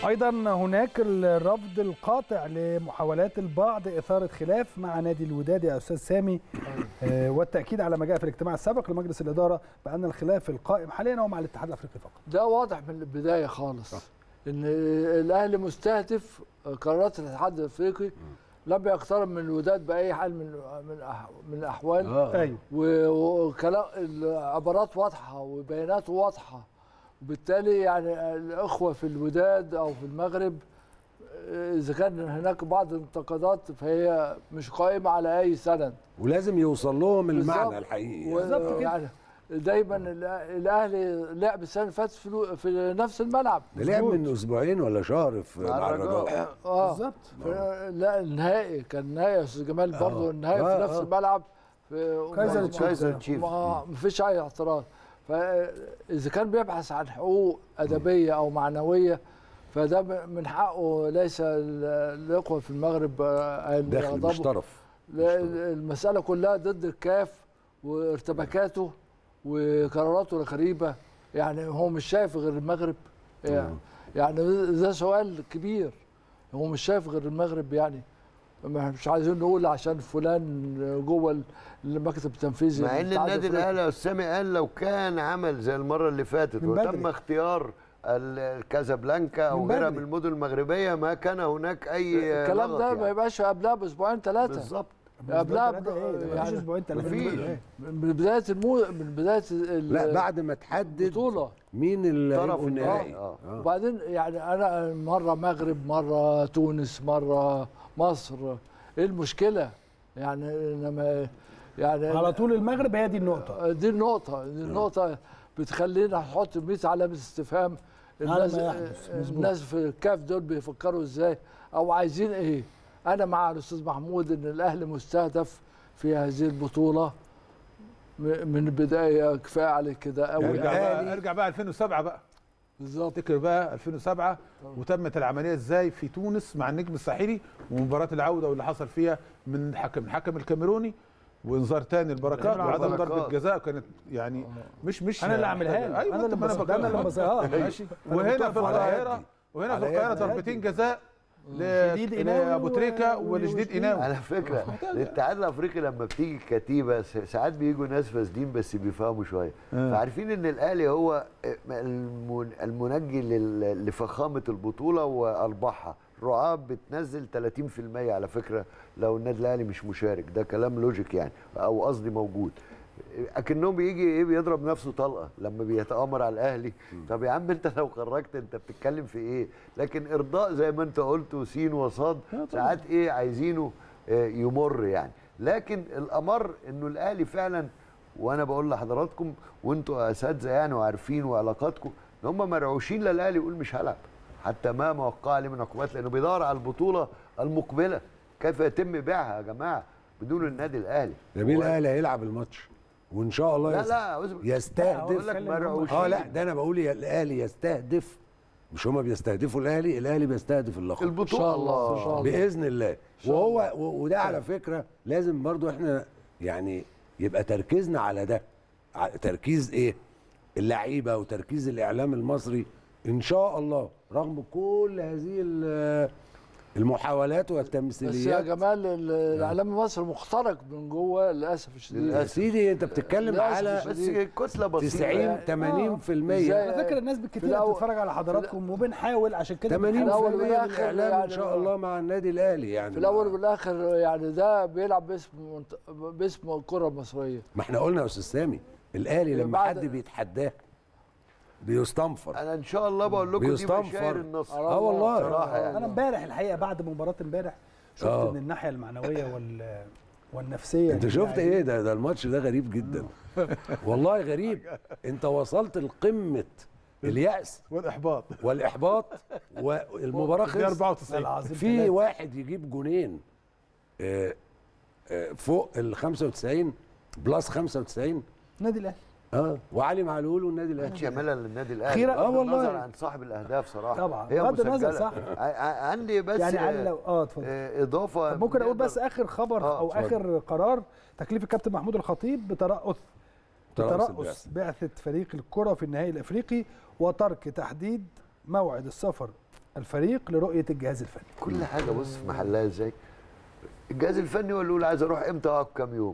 ايضا هناك الرفض القاطع لمحاولات البعض اثاره خلاف مع نادي الوداد يا استاذ سامي آه، والتاكيد على ما جاء في الاجتماع السابق لمجلس الاداره بان الخلاف القائم حاليا هو مع الاتحاد الافريقي فقط ده واضح من البدايه خالص ان الاهلي مستهدف قرارات الاتحاد الافريقي لم يقترب من الوداد باي حال من من أح- من الاحوال آه. أيوة. و- وكلام العبارات واضحه وبيانات واضحه وبالتالي يعني الاخوه في الوداد او في المغرب آه، اذا كان هناك بعض الانتقادات فهي مش قائمه على اي سند ولازم يوصل لهم المعنى بالظبط. الحقيقي و- يعني دايما الأ- الاهلي لعب السنه اللي فاتت في, الو- في نفس الملعب ده لعب من اسبوعين ولا شهر في مع الرجاء اه بالظبط لا النهائي كان النهائي يا استاذ جمال برضه النهائي في آه، نفس آه. الملعب في كايزر ما- تشيفز. كايزر تشيفز. ما ما فيش اي اعتراض فاذا كان بيبحث عن حقوق ادبيه او معنويه فده م- من حقه ليس ال- الاخوه في المغرب آه، أن داخل يغضبوا. مش طرف لا، المساله كلها ضد الكاف وارتباكاته وقراراته الغريبه يعني هو مش شايف غير المغرب يعني, يعني ده سؤال كبير هو مش شايف غير المغرب يعني ما مش عايزين نقول عشان فلان جوه ال- المكتب التنفيذي مع ان للاتحاد النادي الأفريقي. الاهلي يا اسامي قال لو كان عمل زي المره اللي فاتت من وتم بدري. اختيار ال- كازابلانكا او من غيرها بدري. من المدن المغربيه ما كان هناك اي الكلام لغط ده يعني. ما يبقاش قبلها باسبوعين ثلاثه بالظبط قبلها ثلاثة إيه؟ ده مفيش يعني أسبوعين ثلاثة. مفيش. من بدايه المو من بدايه ال- لا بعد ما تحدد البطوله مين اللي طرف هيبقوا النهائي آه. وبعدين يعني انا مره مغرب مره تونس مره مصر ايه المشكله يعني انما يعني على طول المغرب هي دي النقطه دي النقطه دي النقطه بتخلينا نحط 100 علامه استفهام الناس ما يحدث. مظبوط. الناس في الكاف دول بيفكروا ازاي او عايزين ايه انا مع الاستاذ محمود ان الاهلي مستهدف في هذه البطوله م- من البدايه كفايه عليه كده قوي ارجع بقى ارجع بقى 2007 بقى بالظبط افتكر بقى 2007 وتمت العمليه ازاي في تونس مع النجم الساحلي ومباراه العوده واللي حصل فيها من حكم الحكم الكاميروني وانذار تاني البركات إبراهيم وعدم البركات. ضربه جزاء كانت يعني مش مش أنا اللي أعملها له. ايوه أنا اللي ما بص- ده أنا اللي بكلمك. بصيها. ماشي أنا وهنا في بتقف على القاهره يدي. وهنا على في القاهره يدي. ضربتين جزاء شديد ل- إناوي لابو تريكه و- ولجديد ايناوي على فكره الاتحاد الافريقي لما بتيجي كتيبه س- ساعات بيجوا ناس فاسدين بس بيفهموا شويه آه. فعارفين ان الاهلي هو المن- المنجي لل- لفخامه البطوله وارباحها الرعاة بتنزل 30% على فكره لو النادي الاهلي مش مشارك ده كلام لوجيك يعني او قصدي موجود اكنهم بيجي ايه بيضرب نفسه طلقه لما بيتامر على الاهلي طب يا عم انت لو خرجت انت بتتكلم في ايه لكن ارضاء زي ما انت قلت وسين وصاد ساعات ايه عايزينه آه، يمر يعني لكن الامر انه الاهلي فعلا وانا بقول لحضراتكم وانتوا اساتذه يعني وعارفين وعلاقاتكم ان هم مرعوشين للاهلي يقول مش هلعب حتى ما وقع عليه من عقوبات لانه بيدور على البطوله المقبله كيف يتم بيعها يا جماعه بدون النادي الاهلي جميل هو- الاهلي هيلعب الماتش وان شاء الله لا يست- لا أعوذ- لا، يستهدف أقول لك مرعوشين. اه لا ده انا بقول يا الاهلي يستهدف مش هما بيستهدفوا الاهلي الاهلي بيستهدف اللقب البطولة. إن شاء الله. إن شاء الله. باذن الله وهو و- وده على فكره لازم برضو احنا يعني يبقى تركيزنا على ده ع- تركيز ايه اللعيبه وتركيز الاعلام المصري ان شاء الله رغم كل هذه ال- المحاولات بس يا والتمثيليات جمال ال- الاعلام المصري مخترق من جوه للاسف الشديد يا سيدي انت بتتكلم للأسف على الشديد. 90 80% على فكره الناس بالكتير الأول- بتتفرج على حضراتكم وبنحاول عشان كده 80% بنحاول- الأول من والآخر الاعلام ان يعني شاء الله مع النادي الاهلي يعني في الاول والاخر يعني ده بيلعب باسم منت- باسم الكره المصريه ما احنا قلنا يا استاذ سامي الاهلي لما بعد- حد بيتحداه بيستنفر انا ان شاء الله بقول لكم دي بيستنفر. بشاير النصر اه والله صراحه يعني انا امبارح الحقيقه بعد مباراه امبارح شفت آه. ان الناحيه المعنويه وال والنفسيه انت شفت ايه ده ده الماتش ده غريب جدا والله غريب انت وصلت لقمه اليأس والاحباط والاحباط والمباراه دي خلصت 94. العظيم في ثلاثة. واحد يجيب جونين آه، آه، فوق ال 95 بلس 95 النادي الاهلي اه وعلي معلول والنادي محدش الاهلي يعملها للنادي الاهلي أخيراً. بغض آه والله. النظر عن صاحب الاهداف صراحه طبعاً. هي بغض النظر، مسجلة. صح. ع- ع- عندي بس يعني علي لو اه اتفضل آه، اضافه طب ممكن اقول نقدر- بس اخر خبر آه، او اتفضل. اخر قرار تكليف الكابتن محمود الخطيب بترأس ترأس بترأس بعثة فريق الكرة في النهائي الافريقي وترك تحديد موعد السفر الفريق لرؤيه الجهاز الفني كل حاجه بص في محلها ازاي الجهاز الفني هو اللي يقول عايز اروح امتى واقعد كام يوم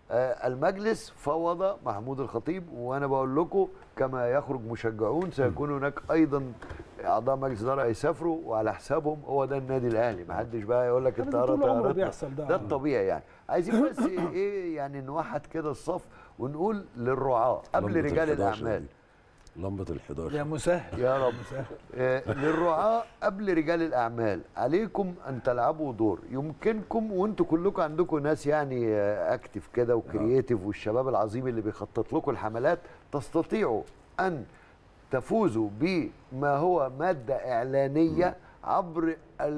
آه المجلس فوض محمود الخطيب وانا بقول لكم كما يخرج مشجعون سيكون هناك ايضا اعضاء مجلس اداره هيسافروا وعلى حسابهم هو ده النادي الاهلي ما حدش بقى يقول لك ده الطياره طول عمره طيارتنا بيحصل ده. ده الطبيعي يعني عايزين بس ايه يعني نوحد كده الصف ونقول للرعاه قبل لمبة رجال ال 11 الاعمال دي. لمبة ال 11 يا مسهل يا رب آه، للرعاة قبل رجال الأعمال عليكم أن تلعبوا دور يمكنكم وانتوا كلكم عندكم ناس يعني آه، اكتف كده وكرييتيف والشباب العظيم اللي بيخطط لكم الحملات تستطيعوا أن تفوزوا بما هو مادة إعلانية عبر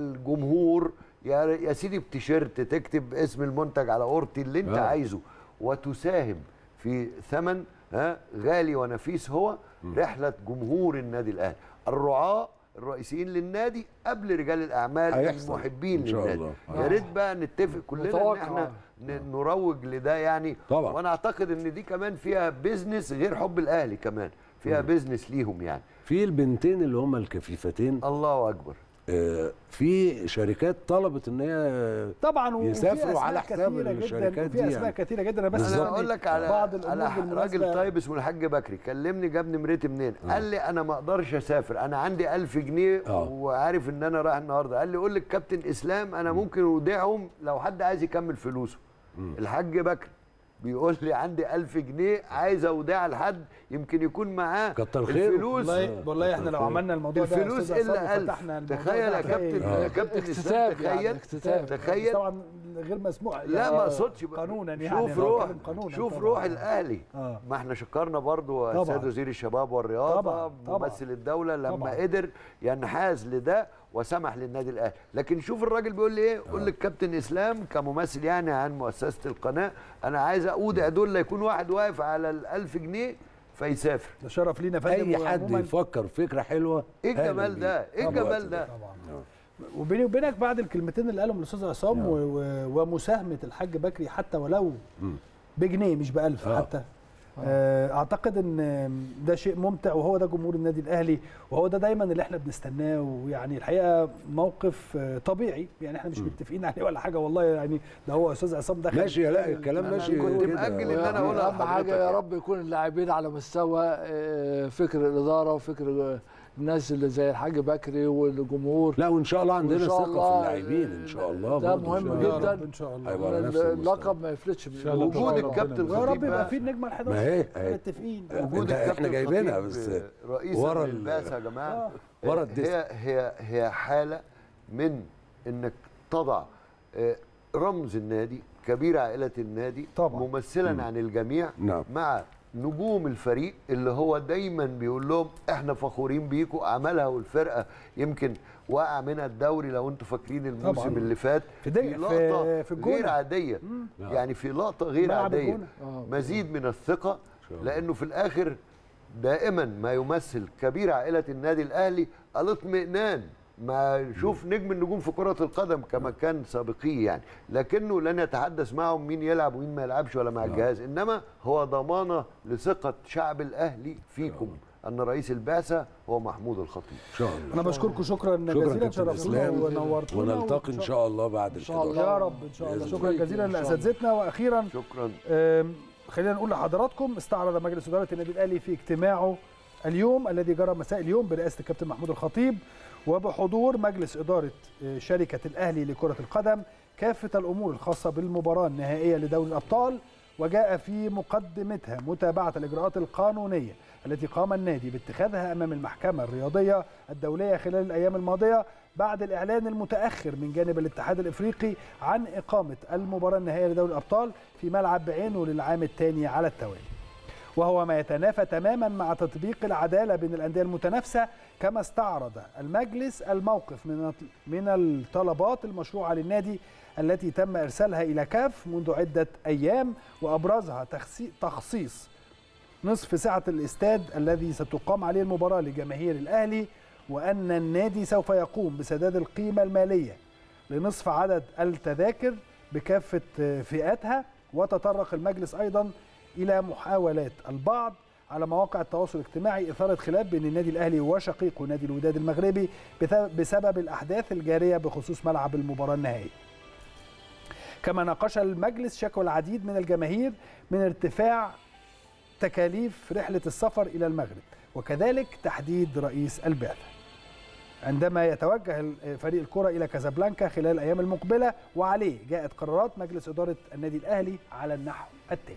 الجمهور يا يا سيدي بتيشيرت تكتب اسم المنتج على اورتي اللي انت آه. عايزه وتساهم في ثمن ها غالي ونفيس هو رحله جمهور النادي الاهلي الرعاه الرئيسيين للنادي قبل رجال الاعمال هيحصل المحبين إن شاء للنادي الله. يا ريت بقى نتفق كلنا ان متوقع. احنا ن- نروج لده يعني طبعا. وانا اعتقد ان دي كمان فيها بيزنس غير حب الاهلي كمان فيها بيزنس ليهم يعني في البنتين اللي هم الكفيفتين الله اكبر آه، في شركات طلبت ان هي طبعا وفي يسافروا أسماء على حساب كتيرة جداً، الشركات وفي دي اسماء يعني. كثيره جدا انا بس بالظبط. انا يعني اقول لك على بعض الامور على بالمناسبة راجل طيب اسمه الحاج بكري كلمني جاب نمرتي منين قال لي انا ما اقدرش اسافر انا عندي ألف جنيه آه. وعارف ان انا رايح النهارده قال لي قول للكابتن اسلام انا ممكن اودعهم لو حد عايز يكمل فلوسه الحاج بكري بيقول لي عندي ألف جنيه عايز اودعها لحد يمكن يكون معاه كتر خيره. الفلوس والله والله احنا لو عملنا الموضوع ده يا الفلوس أستاذ عصام الا وفتحنا ألف الموضوع تخيل ده يا هتلاقي- كابتن يا كابتن اسلام اكتتاب يعني تخيل اكتتاب تخيل طبعا غير مسموح لا يعني ما اقصدش قانونا يعني شوف أنا روح بتكلم قانونا شوف طبعاً. روح الاهلي آه. ما احنا شكرنا برضو طبعاً. السيد وزير الشباب والرياضه طبعاً، طبعاً. ممثل الدوله لما طبعاً. قدر ينحاز لده وسمح للنادي الاهلي لكن شوف الراجل بيقول لي ايه قول للكابتن اسلام كممثل يعني عن مؤسسه القناه انا عايز اودع دول لا يكون واحد واقف على ال1000 جنيه فيسافر ده شرف لينا يا فندم اي حد وعموماً يفكر فكره حلوه ايه أهلاً الجمال بيه. ده ايه طبعاً. الجمال ده طبعا وبيني وبينك بعد الكلمتين اللي قالهم الاستاذ عصام و- و- ومساهمه الحاج بكري حتى ولو بجنيه مش بألف آه. حتى آه، اعتقد ان ده شيء ممتع وهو ده جمهور النادي الاهلي وهو ده دايما اللي احنا بنستناه ويعني الحقيقه موقف آه، طبيعي يعني احنا مش متفقين عليه ولا حاجه والله يعني ده هو استاذ عصام دخل ماشي لا الكلام أنا ماشي كنت كده. مأجل إن أنا أقولها اهم حاجه لحضرتك يا يعني. رب يكون اللاعبين على مستوى آه، فكر الاداره وفكر آه، الناس اللي زي الحاج بكري والجمهور لا وان شاء الله عندنا وإن شاء ثقه في الله اللاعبين ان شاء الله ده برضه إن مهم شاء الله. جدا ان شاء الله هيبقى إن نفس المستوى. اللقب ما يفلتش من شاء الله. وجود وجود ربنا. الكابتن ويا رب خطيب يبقى بقى- في النجمه ال 11 ما هي- احنا هي- متفقين وجود إنت- إحنا الكابتن جايبينها خطيب بس رئيسا ورا ال- للبعثه يا جماعه ورا هي الديسك. هي هي حاله من انك تضع آه، رمز النادي كبير عائله النادي طبعاً. ممثلا عن الجميع نعم. مع نجوم الفريق اللي هو دايما بيقول لهم احنا فخورين بيكم عملها والفرقه يمكن وقع منها الدوري لو انتم فاكرين الموسم طبعاً. اللي فات في دقيقة- لقطه في- في الجونة. غير عاديه يعني في لقطه غير ملعب عاديه الجونة. آه. مزيد من الثقه لانه في الاخر دائما ما يمثل كبير عائله النادي الاهلي الاطمئنان ما شوف نجم النجوم في كره القدم كما كان سابقيه يعني لكنه لن يتحدث معهم مين يلعب ومين ما يلعبش ولا مع الجهاز انما هو ضمانه لثقه شعب الاهلي فيكم ان رئيس البعثه هو محمود الخطيب ان شاء الله انا بشكركم شكرا شكرا جزيلا كابتن شرفتونا اسلام ونورتونا ونلتقي ان شاء الله بعد ال شاء الله. 11 يا رب ان شاء الله بإذن شكرا الله. جزيلا إن شاء الله. لاساتذتنا واخيرا شكرا آم، خلينا نقول لحضراتكم استعرض مجلس اداره النادي الاهلي في اجتماعه اليوم الذي جرى مساء اليوم برئاسه الكابتن محمود الخطيب وبحضور مجلس اداره آه، شركه الاهلي لكره القدم كافه الامور الخاصه بالمباراه النهائيه لدوري الابطال وجاء في مقدمتها متابعه الاجراءات القانونيه التي قام النادي باتخاذها امام المحكمه الرياضيه الدوليه خلال الايام الماضيه بعد الاعلان المتاخر من جانب الاتحاد الافريقي عن اقامه المباراه النهائيه لدوري الابطال في ملعب بعينه للعام الثاني على التوالي. وهو ما يتنافى تماما مع تطبيق العداله بين الانديه المتنافسه كما استعرض المجلس الموقف من من الطلبات المشروعه للنادي التي تم ارسالها الى كاف منذ عده ايام وابرزها تخسي- تخصيص نصف سعة الاستاد الذي ستقام عليه المباراة لجماهير الأهلي وأن النادي سوف يقوم بسداد القيمة المالية لنصف عدد التذاكر بكافة فئاتها وتطرق المجلس أيضا إلى محاولات البعض على مواقع التواصل الاجتماعي إثارة خلاف بين النادي الأهلي وشقيقه نادي الوداد المغربي بث- بسبب الأحداث الجارية بخصوص ملعب المباراة النهائية كما ناقش المجلس شكوى العديد من الجماهير من ارتفاع تكاليف رحلة السفر إلى المغرب وكذلك تحديد رئيس البعثة عندما يتوجه فريق الكرة إلى كازابلانكا خلال الأيام المقبلة وعليه جاءت قرارات مجلس إدارة النادي الأهلي على النحو التالي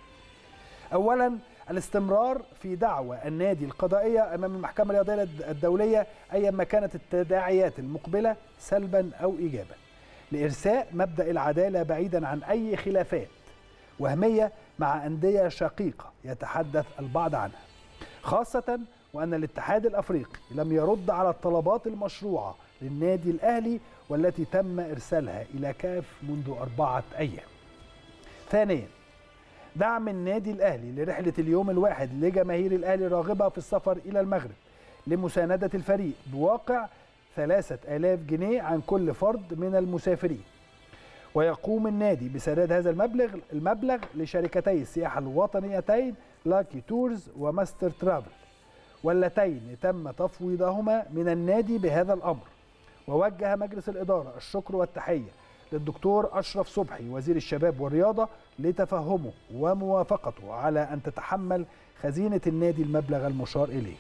أولا الاستمرار في دعوى النادي القضائية أمام المحكمة الرياضية الدولية أيما كانت التداعيات المقبلة سلبا أو إيجابا لإرساء مبدأ العدالة بعيدا عن أي خلافات وهمية مع أندية شقيقة يتحدث البعض عنها خاصة وأن الاتحاد الأفريقي لم يرد على الطلبات المشروعة للنادي الأهلي والتي تم إرسالها إلى كاف منذ أربعة أيام ثانيا دعم النادي الأهلي لرحلة اليوم الواحد لجماهير الأهلي الراغبة في السفر إلى المغرب لمساندة الفريق بواقع ثلاثة آلاف جنيه عن كل فرد من المسافرين ويقوم النادي بسداد هذا المبلغ المبلغ لشركتي السياحة الوطنيتين لاكي تورز وماستر ترافل واللتين تم تفويضهما من النادي بهذا الأمر ووجه مجلس الإدارة الشكر والتحية للدكتور أشرف صبحي وزير الشباب والرياضة لتفهمه وموافقته على أن تتحمل خزينة النادي المبلغ المشار إليه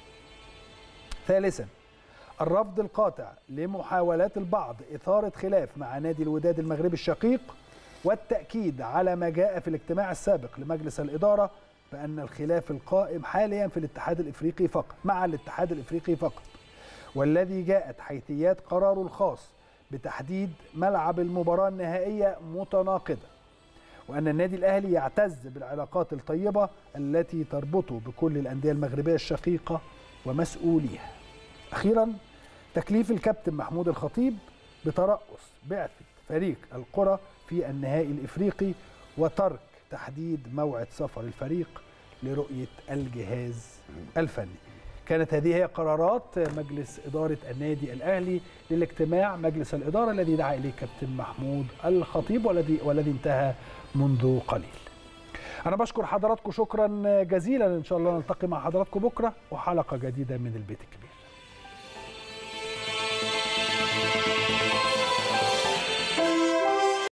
ثالثا الرفض القاطع لمحاولات البعض إثارة خلاف مع نادي الوداد المغربي الشقيق والتأكيد على ما جاء في الاجتماع السابق لمجلس الإدارة بأن الخلاف القائم حاليا في الاتحاد الإفريقي فقط مع الاتحاد الإفريقي فقط والذي جاءت حيثيات قراره الخاص بتحديد ملعب المباراة النهائية متناقضة وأن النادي الأهلي يعتز بالعلاقات الطيبة التي تربطه بكل الأندية المغربية الشقيقة ومسؤوليها أخيرا تكليف الكابتن محمود الخطيب بترأس بعثة فريق القرى في النهائي الإفريقي وترك تحديد موعد سفر الفريق لرؤية الجهاز الفني كانت هذه هي قرارات مجلس إدارة النادي الأهلي للاجتماع مجلس الإدارة الذي دعا إليه كابتن محمود الخطيب والذي والذي انتهى منذ قليل أنا بشكر حضراتكم شكرا جزيلا إن شاء الله نلتقي مع حضراتكم بكرة وحلقة جديدة من البيت الكبير